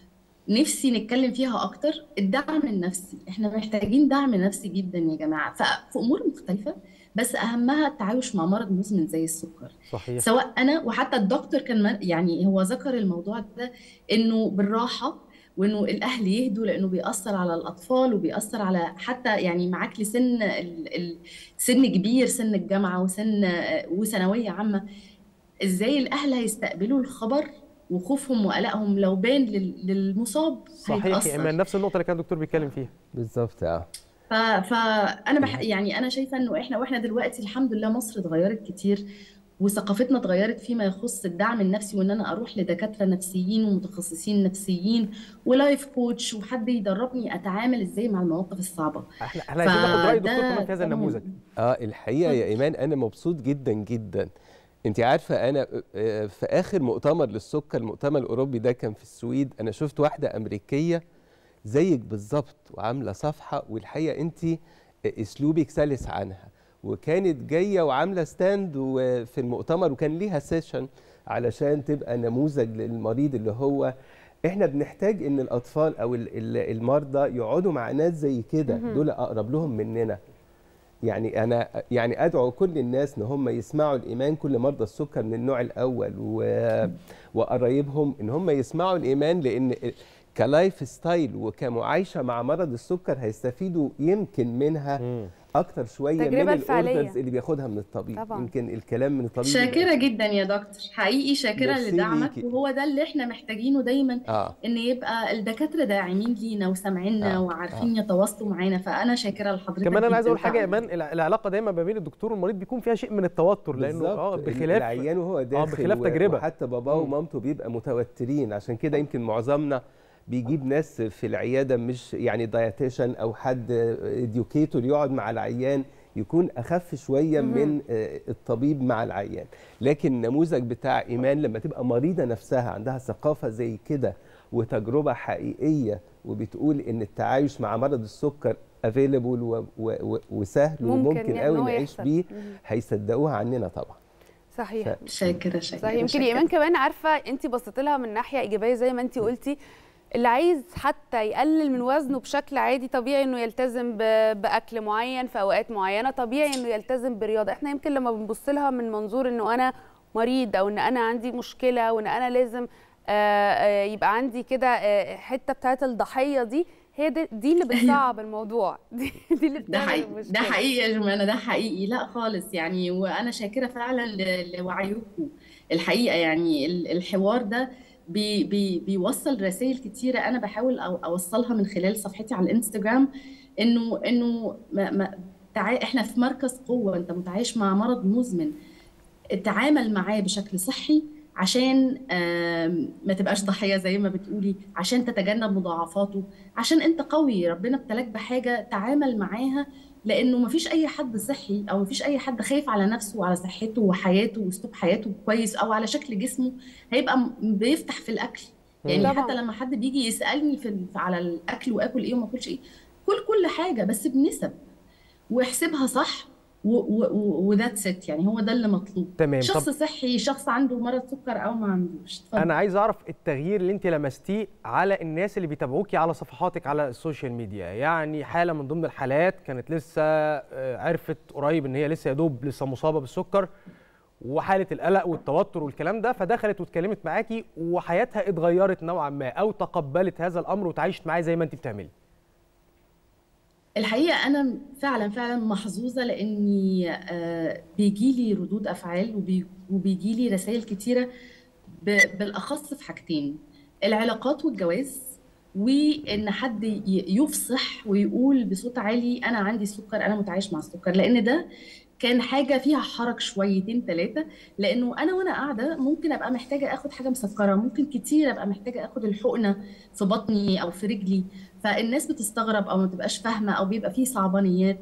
نفسي نتكلم فيها اكتر الدعم النفسي احنا محتاجين دعم نفسي جدا يا جماعه ف- في امور مختلفه بس اهمها التعايش مع مرض مزمن زي السكر صحيح سواء انا وحتى الدكتور كان من- يعني هو ذكر الموضوع ده انه بالراحه وانه الاهل يهدوا لانه بيأثر على الاطفال وبيأثر على حتى يعني معاك لسن ال- ال- سن كبير سن الجامعه وسن وثانويه عامه ازاي الاهل هيستقبلوا الخبر وخوفهم وقلقهم لو بان لل- للمصاب صحيح يا هيتأثر ايمان نفس النقطه اللي كان الدكتور بيتكلم فيها بالظبط اه ف... فانا بح... يعني انا شايفه انه احنا واحنا دلوقتي الحمد لله مصر اتغيرت كتير وثقافتنا اتغيرت فيما يخص الدعم النفسي وان انا اروح لدكاتره نفسيين ومتخصصين نفسيين ولايف كوتش وحد يدربني اتعامل ازاي مع المواقف الصعبه احنا احنا عايزين ناخد راي الدكتور فده- كمان في هذا ده مهم. النموذج اه الحقيقه يا ايمان انا مبسوط جدا جدا انت عارفه انا آه، في اخر مؤتمر للسكر المؤتمر الاوروبي ده كان في السويد انا شفت واحده امريكيه زيك بالظبط وعامله صفحه والحقيقه انت اسلوبك سلس عنها وكانت جايه وعامله ستاند في المؤتمر وكان ليها سيشن علشان تبقى نموذج للمريض اللي هو احنا بنحتاج ان الاطفال او ال- ال- المرضى يقعدوا مع ناس زي كده مهم. دول اقرب لهم مننا يعني انا يعني ادعو كل الناس ان هم يسمعوا الايمان كل مرضى السكر من النوع الاول و... وقرايبهم ان هم يسمعوا الايمان لان كلايف ستايل وكمعايشه مع مرض السكر هيستفيدوا يمكن منها اكتر شويه من التجربة الفعلية. الاوردرز اللي بياخدها من الطبيب طبعاً. يمكن الكلام من الطبيب شاكره جدا يا دكتور حقيقي شاكره ميرسي لدعمك ليكي. وهو ده اللي احنا محتاجينه دايما اه ان يبقى الدكاتره داعمين لينا وسامعيننا آه، وعارفين يتواصلوا معانا فانا شاكره لحضرتك كمان انا عايز جداً اقول حاجه يا فعلاً. ايمان الع- العلاقه دايما ما بين الدكتور والمريض بيكون فيها شيء من التوتر لانه اه بالظبط. بخلاف العيان وهو داخل اه بخلاف و- تجربه وحتى باباه ومامته بيبقى متوترين عشان كده يمكن معظمنا بيجيب ناس في العياده مش يعني دايتيشن او حد اديوكيتور يقعد مع العيان يكون اخف شويه مهم. من آه، الطبيب مع العيان لكن النموذج بتاع ايمان لما تبقى مريضه نفسها عندها ثقافه زي كده وتجربه حقيقيه وبتقول ان التعايش مع مرض السكر افيلبل و- و- و- وسهل ممكن وممكن إن قوي هو نعيش يحصل. بيه مهم. هيصدقوها عننا طبعا صحيح شاكره شاكره صحيح يمكن يا ايمان كمان عارفه انت بصيتي لها من ناحيه ايجابيه زي ما انت قلتي اللي عايز حتى يقلل من وزنه بشكل عادي طبيعي انه يلتزم ب- باكل معين في اوقات معينه طبيعي انه يلتزم برياضه احنا يمكن لما بنبص لها من منظور انه انا مريض او ان انا عندي مشكله وان انا لازم آه، آه، يبقى عندي كده آه، حته بتاعت الضحيه دي هي دي, دي اللي بتصعب الموضوع دي, دي اللي ده بتعمل حقيقي المشكله ده حقيقي يا جماعه ده حقيقي لا خالص يعني وانا شاكره فعلا ل- لوعيكم الحقيقه يعني ال- الحوار ده بي بي بيوصل رسائل كتيره انا بحاول أو اوصلها من خلال صفحتي على الانستجرام انه انه ما ما تع... احنا في مركز قوه انت متعايش مع مرض مزمن اتعامل معاه بشكل صحي عشان آم، ما تبقاش ضحية زي ما بتقولي عشان تتجنب مضاعفاته عشان انت قوي ربنا ابتلاك بحاجة تعامل معاها لانه ما فيش اي حد صحي او ما فيش اي حد خايف على نفسه وعلى صحته وحياته واسلوب حياته كويس او على شكل جسمه هيبقى م- بيفتح في الاكل يعني طبعاً. حتى لما حد بيجي يسالني في ال- على الاكل واكل ايه وما اكلش ايه كل كل حاجه بس بنسب واحسبها صح وذاتس ات يعني هو ده اللي مطلوب تمام. شخص طب- صحي شخص عنده مرض سكر او ما عندوش اتفضل. انا عايز اعرف التغيير اللي انت لمستيه على الناس اللي بيتابعوكي على صفحاتك على السوشيال ميديا يعني حاله من ضمن الحالات كانت لسه آه، عرفت قريب ان هي لسه يا دوب لسه مصابه بالسكر وحاله القلق والتوتر والكلام ده فدخلت واتكلمت معاكي وحياتها اتغيرت نوعا ما او تقبلت هذا الامر وتعايشت معاه زي ما انت بتعملي الحقيقة أنا فعلا فعلا محظوظة لأني آه، بيجيلي ردود أفعال وبي- وبيجيلي رسائل كتيرة ب- بالأخص في حاجتين العلاقات والجواز وان حد ي- يفصح ويقول بصوت عالي انا عندي السكر انا متعايش مع السكر لان ده كان حاجه فيها حرج شويتين ثلاثه لانه انا وانا قاعده ممكن ابقى محتاجه اخد حاجه مسكره ممكن كتير ابقى محتاجه اخد الحقنه في بطني او في رجلي فالناس بتستغرب او ما تبقاش فاهمه او بيبقى فيه صعبانيات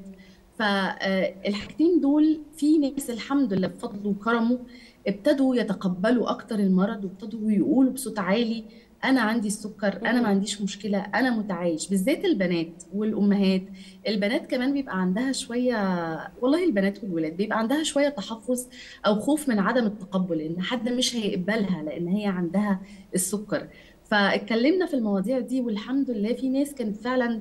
فالحاجتين دول في ناس الحمد لله بفضله وكرمه ابتدوا يتقبلوا اكتر المرض وابتدوا يقولوا بصوت عالي انا عندي السكر انا ما عنديش مشكله انا متعايش بالذات البنات والامهات البنات كمان بيبقى عندها شويه والله البنات والولاد بيبقى عندها شويه تحفظ او خوف من عدم التقبل ان حد مش هيقبلها لان هي عندها السكر فاتكلمنا في المواضيع دي والحمد لله في ناس كانت فعلا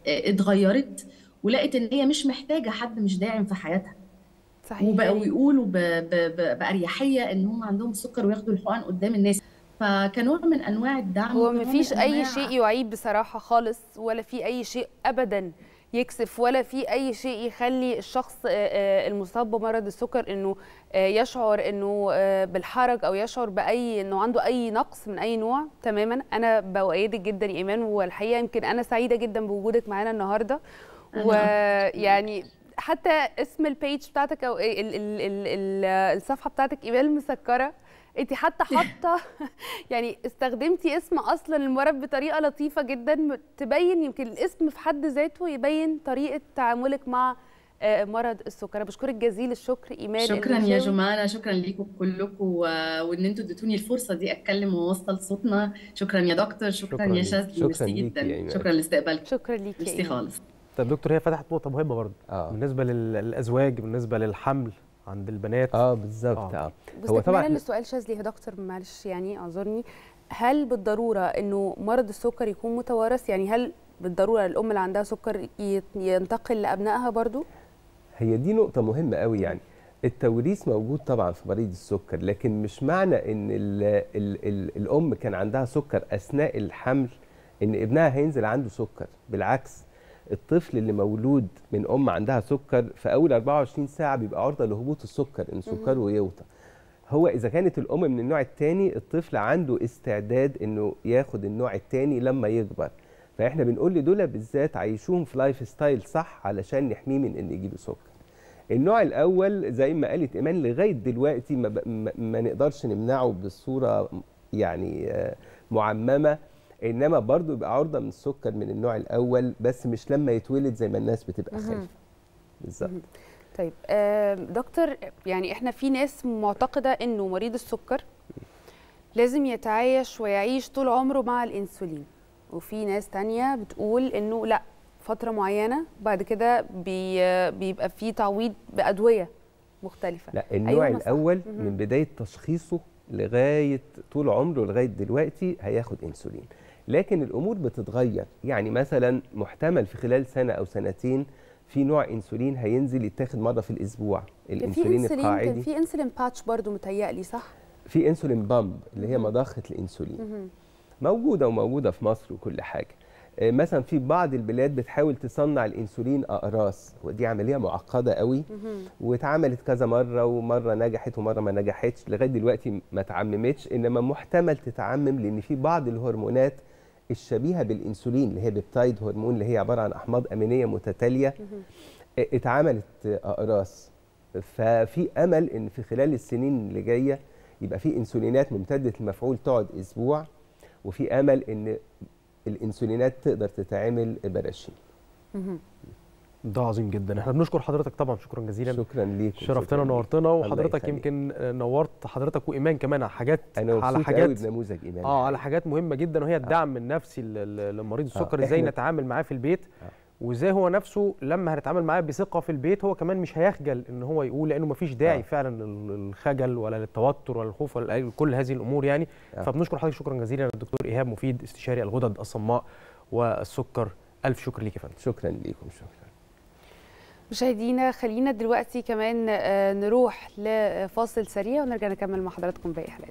اتغيرت ولقت ان هي مش محتاجه حد مش داعم في حياتها صحيح وبقوا يعني يقولوا ب... ب... ب... باريحيه ان هم عندهم سكر وياخدوا الحقن قدام الناس فكنوع من انواع الدعم هو وكنوع مفيش من اي أنواع- شيء يعيب بصراحه خالص ولا في اي شيء ابدا يكسف ولا في اي شيء يخلي الشخص آه، آه، المصاب بمرض السكر انه آه، يشعر انه آه، بالحرج او يشعر باي انه عنده اي نقص من اي نوع تماما انا بؤيدك جدا يا ايمان والحقيقه يمكن انا سعيده جدا بوجودك معانا النهارده أنا ويعني حتى اسم البيج بتاعتك او ال ال ال ال الصفحه بتاعتك ايميل مسكره انت حتى حاطه يعني استخدمتي اسم اصلا المرض بطريقه لطيفه جدا تبين يمكن الاسم في حد ذاته يبين طريقه تعاملك مع آه، مرض السكر أنا بشكرك جزيل الشكر ايمان شكرا يا المشاوي. جمانة شكرا ليكم كلكم و... وان انتوا اديتوني الفرصه دي اتكلم واوصل صوتنا شكرا يا دكتور شكرا, شكراً يا ليك. شاذلي شكراً ميرسي ليكي جدا يا إيمان. شكرا لاستقبالكم شكرا ليك يا ميرسي إيمان. خالص طيب دكتور هي فتحت نقطه مهمه برضه آه. بالنسبه لل- للازواج بالنسبه للحمل عند البنات اه بالظبط اه هو واستكمالا طبعا للسؤال شاذلي يا دكتور معلش يعني اعذرني هل بالضروره انه مرض السكر يكون متوارث يعني هل بالضروره الام اللي عندها سكر ي- ينتقل لابنائها برضو هي دي نقطة مهمة قوي يعني التوريث موجود طبعا في مريض السكر لكن مش معنى ان ال ال ال الام كان عندها سكر اثناء الحمل ان ابنها هينزل عنده سكر بالعكس الطفل اللي مولود من ام عندها سكر في اول 24 ساعة بيبقى عرضة لهبوط السكر ان سكره يوطى هو اذا كانت الام من النوع الثاني الطفل عنده استعداد انه ياخد النوع الثاني لما يكبر فاحنا بنقول لدول بالذات عيشوهم في لايف ستايل صح علشان نحميه من ان يجيله سكر النوع الاول زي ما قالت ايمان لغايه دلوقتي ما, ب... ما- ما نقدرش نمنعه بصوره يعني آه، معممه انما برضو يبقى عرضه من السكر من النوع الاول بس مش لما يتولد زي ما الناس بتبقى مهم. خايفه بالظبط طيب آم، دكتور يعني احنا في ناس معتقده انه مريض السكر لازم يتعايش ويعيش طول عمره مع الانسولين وفي ناس تانية بتقول انه لا فتره معينه بعد كده بي بيبقى في تعويض بادويه مختلفه لا النوع أيهما صح؟ الاول مهم. من بدايه تشخيصه لغايه طول عمره لغايه دلوقتي هياخد انسولين لكن الامور بتتغير يعني مثلا محتمل في خلال سنه او سنتين في نوع انسولين هينزل يتاخد مره في الاسبوع كان في الانسولين انسولين كان القاعدي في انسولين باتش برضو متهيألي صح في انسولين بامب اللي هي مضخه الانسولين مهم. موجوده وموجوده في مصر وكل حاجه آه، مثلا في بعض البلاد بتحاول تصنع الانسولين اقراص ودي عمليه معقده قوي مهم. واتعملت كذا مره ومره نجحت ومره ما نجحتش لغايه دلوقتي ما اتعممتش انما محتمل تتعمم لان في بعض الهرمونات الشبيهه بالانسولين اللي هي بيبتايد هرمون اللي هي عباره عن احماض امينيه متتاليه اه، اتعملت اقراص ففي امل ان في خلال السنين اللي جايه يبقى في انسولينات ممتده المفعول تقعد اسبوع وفي امل ان الانسولينات تقدر تتعمل براشيم مهم. ده عظيم جدا احنا بنشكر حضرتك طبعا شكرا جزيلا شكرا ليك شرفتنا شكراً ليك. ونورتنا الله وحضرتك يخليك. يمكن نورت حضرتك وايمان كمان على حاجات انا على مبسوط قوي حاجات بنموذج ايمان اه على حاجات مهمه جدا وهي الدعم النفسي ل- ل- لمريض السكر ازاي إحنا- نتعامل معاه في البيت وازاي هو نفسه لما هنتعامل معاه بثقه في البيت هو كمان مش هيخجل ان هو يقول لانه مفيش داعي فعلا لل- للخجل ولا للتوتر ولا الخوف ولا أي- كل هذه الامور يعني فبنشكر حضرتك شكرا جزيلا الدكتور ايهاب مفيد استشاري الغدد الصماء والسكر الف شكر ليك يا فندم شكرا ليكم شكرا مشاهدينا خلينا دلوقتي كمان آه، نروح لفاصل سريع ونرجع نكمل مع حضراتكم باقي حلقات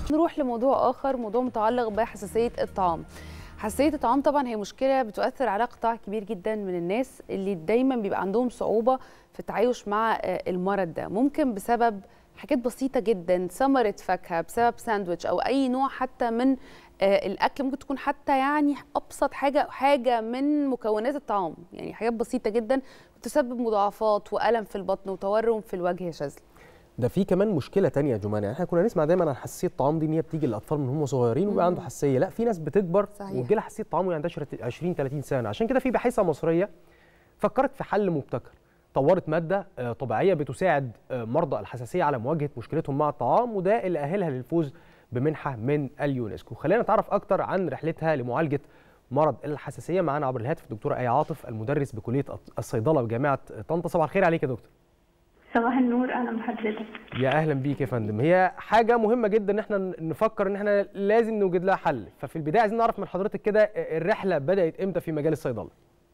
نروح لموضوع اخر موضوع متعلق بحساسيه الطعام حساسيه الطعام طبعا هي مشكله بتؤثر على قطاع كبير جدا من الناس اللي دايما بيبقى عندهم صعوبه في التعايش مع آه، المرض ده ممكن بسبب حاجات بسيطه جدا ثمره فاكهه بسبب ساندويتش او اي نوع حتى من آه، الاكل ممكن تكون حتى يعني ابسط حاجه حاجه من مكونات الطعام يعني حاجات بسيطه جدا تسبب مضاعفات والم في البطن وتورم في الوجه يا شاذلي ده في كمان مشكله تانية يا جمانه يعني احنا كنا نسمع دايما عن حساسيه الطعام دي ان هي بتيجي للاطفال من هم صغيرين ويبقى مم. عنده حساسيه لا في ناس بتكبر صحيح. ويجي لها حساسيه طعام وهي عندها 20 30 سنه عشان كده في باحثه مصريه فكرت في حل مبتكر طورت ماده آه، طبيعيه بتساعد آه، مرضى الحساسيه على مواجهه مشكلتهم مع الطعام وده اللي اهلها للفوز بمنحه من اليونسكو خلينا نتعرف اكتر عن رحلتها لمعالجه مرض الحساسيه معانا عبر الهاتف الدكتوره اي عاطف المدرس بكليه الصيدله بجامعه طنطا صباح الخير عليك يا دكتور صباح النور اهلا بحضرتك يا اهلا بيك يا فندم هي حاجه مهمه جدا ان احنا نفكر ان احنا لازم نوجد لها حل ففي البدايه عايزين نعرف من حضرتك كده الرحله بدات امتى في مجال الصيدله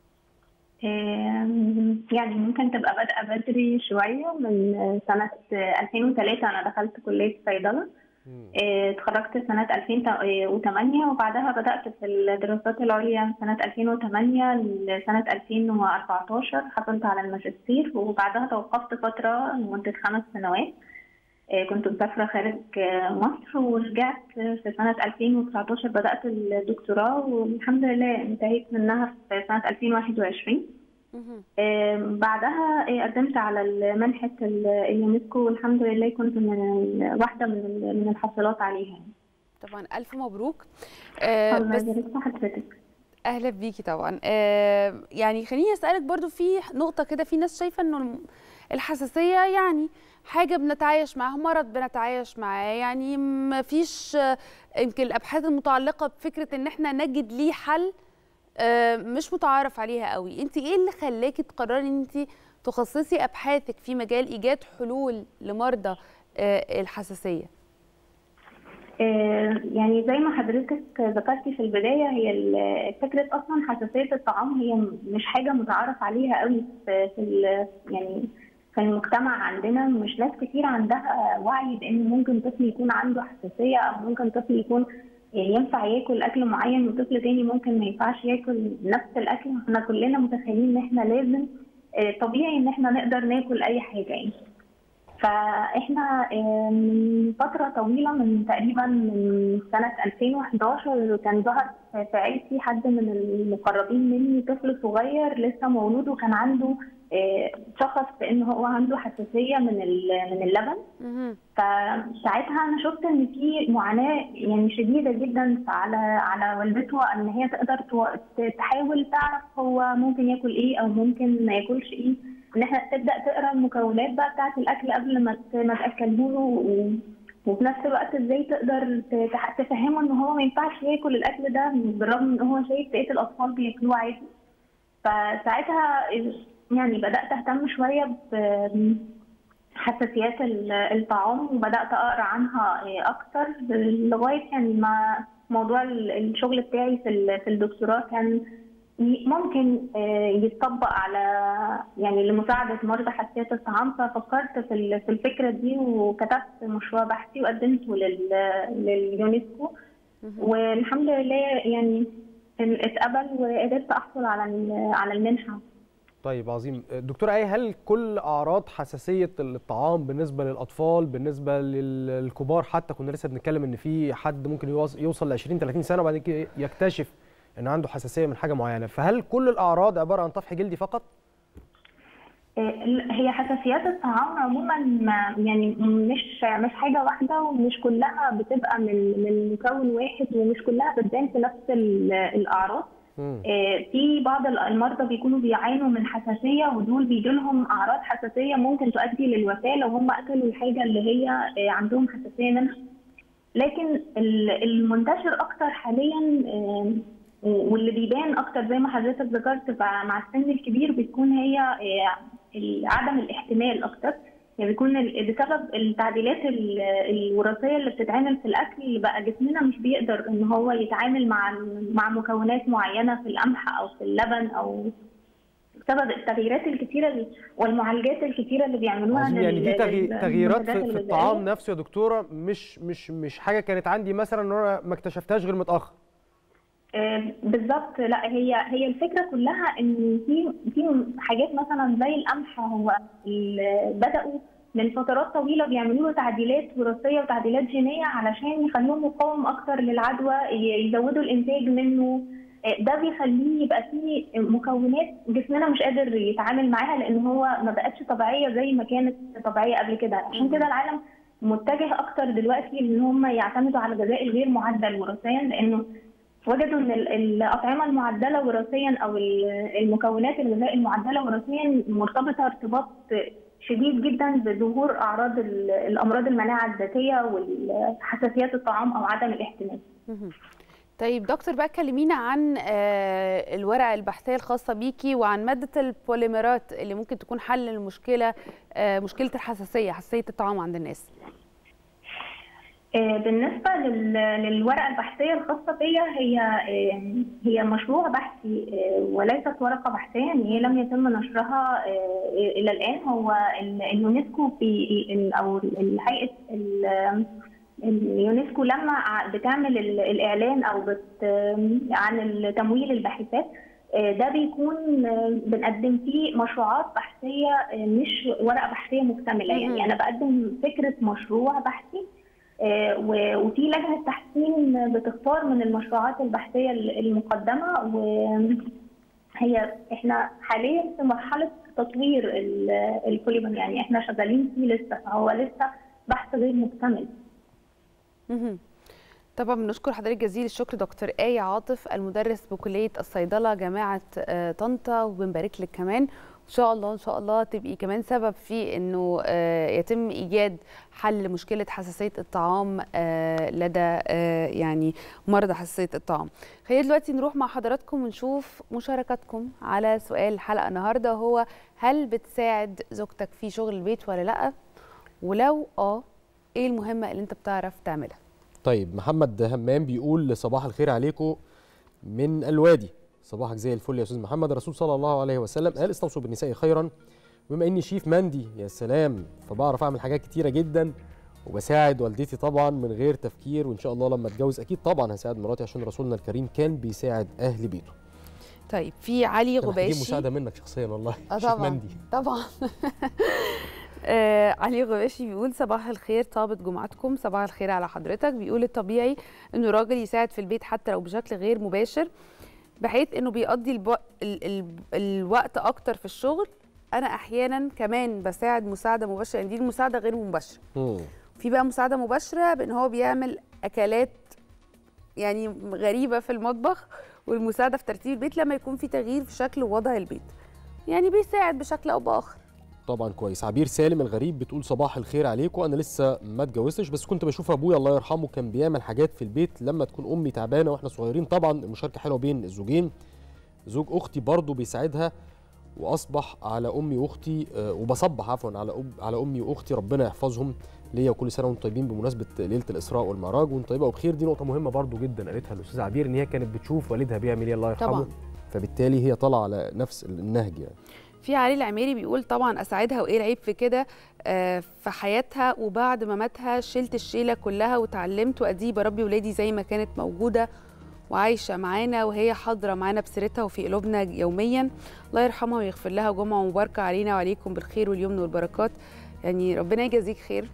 آم، يعني ممكن تبقى بادئه بدري شويه من سنه 2003 انا دخلت كليه صيدله آه، اتخرجت سنة 2008 وبعدها بدأت في الدراسات العليا سنة 2008 لسنة 2014 حصلت على الماجستير وبعدها توقفت فترة لمدة خمس سنوات آه، كنت مسافرة خارج آه، مصر ورجعت في سنة 2019 بدأت الدكتوراه والحمد لله انتهيت منها في سنة 2021 آم، بعدها آه، قدمت على منحة ال- اليونسكو والحمد لله كنت من ال- واحدة من ال- من الحاصلات عليها طبعا الف مبروك آه الله بس يبارك في حضرتك اهلا بيكي طبعا آه يعني خليني اسالك برضو في نقطه كده في ناس شايفه انه الم- الحساسيه يعني حاجه بنتعايش معاها مرض بنتعايش معاه يعني ما فيش آه، يمكن الابحاث المتعلقه بفكره ان احنا نجد ليه حل آه، مش متعارف عليها قوي انت ايه اللي خلاكي تقرري ان انت تخصصي ابحاثك في مجال ايجاد حلول لمرضى آه، الحساسيه آه، يعني زي ما حضرتك ذكرتي في البداية هي ال- فكرة أصلا حساسية الطعام هي م- مش حاجة متعارف عليها قوي في في ال- يعني في المجتمع عندنا مش ناس كتير عندها وعي بأن ممكن طفل يكون عنده حساسية أو ممكن طفل يكون ينفع ياكل أكل معين وطفل تاني ممكن ما ينفعش ياكل نفس الأكل احنا كلنا متخيلين إن احنا لازم آه، طبيعي إن احنا نقدر ناكل أي حاجة يعني فاحنا آه، من فتره طويله من تقريبا من سنه 2011 كان ظهر في عيلتي حد من المقربين مني طفل صغير لسه مولود وكان عنده آه، شخص بان هو عنده حساسيه من ال- من اللبن فساعتها انا شفت ان في معاناه يعني شديده جدا على على والدته ان هي تقدر تو- تحاول تعرف هو ممكن ياكل ايه او ممكن ما ياكلش ايه ان احنا تبدا تقرا المكونات بقى بتاعه الاكل قبل ما ت- ما تاكله له و- وفي نفس الوقت ازاي تقدر ت- تح- تفهمه ان هو ما ينفعش ياكل الاكل ده بالرغم ان هو شايف بقيه الاطفال بياكلوه عادي فساعتها يعني بدات اهتم شويه ب حساسيات ال- الطعام وبدات اقرا عنها اكتر لغايه يعني ما موضوع ال- الشغل بتاعي في ال- في الدكتوراه كان ي- ممكن آه، يتطبق على يعني لمساعده مرضى حساسيه الطعام ففكرت في ال- في الفكره دي وكتبت مشروع بحثي وقدمته لل- لليونسكو والحمد لله يعني اتقبل وقدرت احصل على ال- على المنحه طيب عظيم دكتور اي هل كل اعراض حساسيه الطعام بالنسبه للاطفال بالنسبه لل- للكبار حتى كنا لسه بنتكلم ان في حد ممكن يوص- يوصل ل 20 30 سنه وبعد كده يكتشف ان عنده حساسيه من حاجه معينه فهل كل الاعراض عباره عن طفح جلدي فقط آه، هي حساسيات الطعام عموما ما- يعني مش مش حاجه واحده ومش كلها بتبقى من من مكون واحد ومش كلها بتبان في نفس ال- الاعراض آه، في بعض المرضى بيكونوا بيعانوا من حساسيه ودول بيجي لهم اعراض حساسيه ممكن تؤدي للوفاه لو هم اكلوا الحاجه اللي هي آه، عندهم حساسيه منها لكن ال- المنتشر اكتر حاليا آه، واللي بيبان اكتر زي ما حضرتك ذكرت مع مع السن الكبير بتكون هي آه، ال- عدم الاحتمال اكتر يعني بيكون ال- بسبب التعديلات ال- الوراثيه اللي بتتعمل في الاكل بقى جسمنا مش بيقدر ان هو يتعامل مع ال- مع مكونات معينه في القمح او في اللبن او بسبب التغييرات الكتيره اللي- والمعالجات الكتيره اللي بيعملوها عظيم. يعني دي لل- تغي... لل- تغييرات للمنتجات في, في الغذائية. الطعام نفسه يا دكتوره مش مش مش حاجه كانت عندي مثلا ان انا ما اكتشفتهاش غير متاخر آه، بالظبط لا هي هي الفكره كلها ان في في حاجات مثلا زي القمح هو ال- بداوا من فترات طويله بيعملوا له تعديلات وراثيه وتعديلات جينيه علشان يخلوه مقاوم اكتر للعدوى ي- يزودوا الانتاج منه آه، ده بيخليه يبقى فيه مكونات جسمنا مش قادر يتعامل معاها لان هو ما بقتش طبيعيه زي ما كانت طبيعيه قبل كده عشان كده العالم متجه اكتر دلوقتي ان هم يعتمدوا على الغذاء الغير معدل وراثيا لانه وجدوا ان ال- الاطعمه المعدله وراثيا او ال- المكونات الغذاء المعدله وراثيا مرتبطه ارتباط شديد جدا بظهور اعراض ال- الامراض المناعه الذاتيه والحساسيات الطعام او عدم الاحتمال مهم. طيب دكتور بقى كلمينا عن آه، الورقه البحثيه الخاصه بيكي وعن ماده البوليمرات اللي ممكن تكون حل المشكله آه، مشكله الحساسيه حساسيه الطعام عند الناس آه، بالنسبة لل- للورقة البحثية الخاصة بيا هي آه، هي مشروع بحثي آه، وليست ورقة بحثية يعني هي لم يتم نشرها آه، إلى الآن هو ال- اليونسكو في ال- أو ال- هيئة ال- اليونسكو لما ع- بتعمل ال- الإعلان أو بت عن التمويل الباحثات آه، ده بيكون آه، بنقدم فيه مشروعات بحثية آه، مش ورقة بحثية مكتملة يعني أنا بقدم فكرة مشروع بحثي آه، و- وفي لجنة تحسين بتختار من المشروعات البحثية المقدمة وهي احنا حاليا في مرحلة تطوير ال- البوليمر يعني احنا شغالين فيه لسه فهو لسه بحث غير مكتمل مهم. طبعا بنشكر حضرتك جزيل الشكر دكتور آية عاطف المدرس بكلية الصيدلة جامعة آه، طنطا وبنبارك لك كمان ان شاء الله ان شاء الله تبقي كمان سبب في انه آه، يتم ايجاد حل لمشكله حساسيه الطعام آه، لدى آه، يعني مرضى حساسيه الطعام خلينا دلوقتي نروح مع حضراتكم ونشوف مشاركاتكم على سؤال الحلقه النهارده هو هل بتساعد زوجتك في شغل البيت ولا لا ولو اه ايه المهمه اللي انت بتعرف تعملها طيب محمد همام بيقول صباح الخير عليكم من الوادي صباحك زي الفل يا استاذ محمد الرسول صلى الله عليه وسلم قال استوصوا بالنساء خيرا بما اني شيف مندي يا سلام فبعرف اعمل حاجات كتيره جدا وبساعد والدتي طبعا من غير تفكير وان شاء الله لما اتجوز اكيد طبعا هساعد مراتي عشان رسولنا الكريم كان بيساعد اهل بيته طيب في علي أنا محتاجين غباشي مساعده منك شخصيا والله اه شيف طبعا مندي طبعا آه علي غباشي بيقول صباح الخير طابت جمعتكم صباح الخير على حضرتك بيقول الطبيعي انه الراجل يساعد في البيت حتى لو بشكل غير مباشر بحيث انه بيقضي البو... ال... ال... الوقت اكتر في الشغل انا احيانا كمان بساعد مساعده مباشره يعني دي المساعده غير مباشره في بقى مساعده مباشره بان هو بيعمل اكلات يعني غريبه في المطبخ والمساعده في ترتيب البيت لما يكون في تغيير في شكل ووضع البيت يعني بيساعد بشكل او باخر طبعا كويس عبير سالم الغريب بتقول صباح الخير عليكم انا لسه ما اتجوزتش بس كنت بشوف ابويا الله يرحمه كان بيعمل حاجات في البيت لما تكون امي تعبانه واحنا صغيرين طبعا المشاركه حلوه بين الزوجين زوج اختي برضه بيساعدها واصبح على امي واختي آه، وبصبح عفوا على أم على امي واختي ربنا يحفظهم ليا وكل سنه وانتم طيبين بمناسبه ليله الاسراء والمعراج وانتم طيبه وبخير دي نقطه مهمه برضه جدا قالتها الاستاذه عبير ان هي كانت بتشوف والدها بيعمل ايه الله يرحمه طبعاً. فبالتالي هي طالعه على نفس النهج يعني في علي العميري بيقول طبعا اساعدها وايه العيب في كده آه، في حياتها وبعد ما ماتها شلت الشيله كلها وتعلمت وادي بربي ولادي زي ما كانت موجوده وعايشه معانا وهي حاضره معانا بسيرتها وفي قلوبنا يوميا الله يرحمها ويغفر لها جمعه مباركه علينا وعليكم بالخير واليمن والبركات يعني ربنا يجازيك خير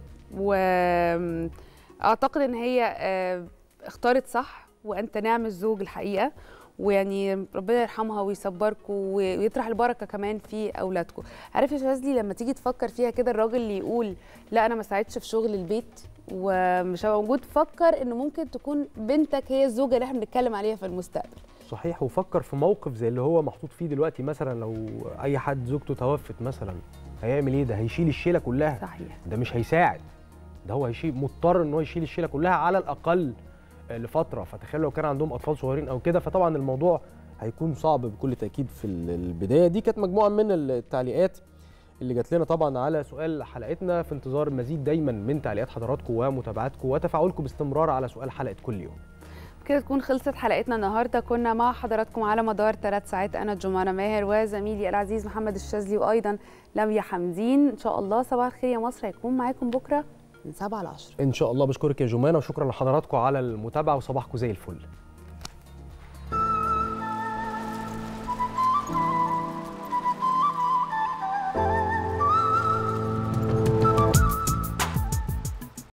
واعتقد ان هي آه، اختارت صح وانت نعم الزوج الحقيقه ويعني ربنا يرحمها ويصبركم ويطرح البركه كمان في اولادكم عارف يا شاذلي لما تيجي تفكر فيها كده الراجل اللي يقول لا انا ما ساعدتش في شغل البيت ومش هبقى موجود فكر انه ممكن تكون بنتك هي الزوجه اللي احنا بنتكلم عليها في المستقبل صحيح وفكر في موقف زي اللي هو محطوط فيه دلوقتي مثلا لو اي حد زوجته توفت مثلا هيعمل ايه ده هيشيل الشيله كلها صحيح ده مش هيساعد ده هو هيشيل مضطر ان هو يشيل الشيله كلها على الاقل آه، لفتره فتخيل لو كان عندهم اطفال صغيرين او كده فطبعا الموضوع هيكون صعب بكل تاكيد في ال- البدايه دي كانت مجموعه من التعليقات اللي جات لنا طبعا على سؤال حلقتنا في انتظار المزيد دايما من تعليقات حضراتكم ومتابعتكم وتفاعلكم باستمرار على سؤال حلقه كل يوم كده تكون خلصت حلقتنا النهارده كنا مع حضراتكم على مدار ثلاث ساعات انا جمانة ماهر وزميلي العزيز محمد الشاذلي وايضا لميا حمدين ان شاء الله صباح الخير يا مصر هيكون معاكم بكره من 7 ل 10 ان شاء الله بشكرك يا جمانه وشكرا لحضراتكم على المتابعه وصباحكم زي الفل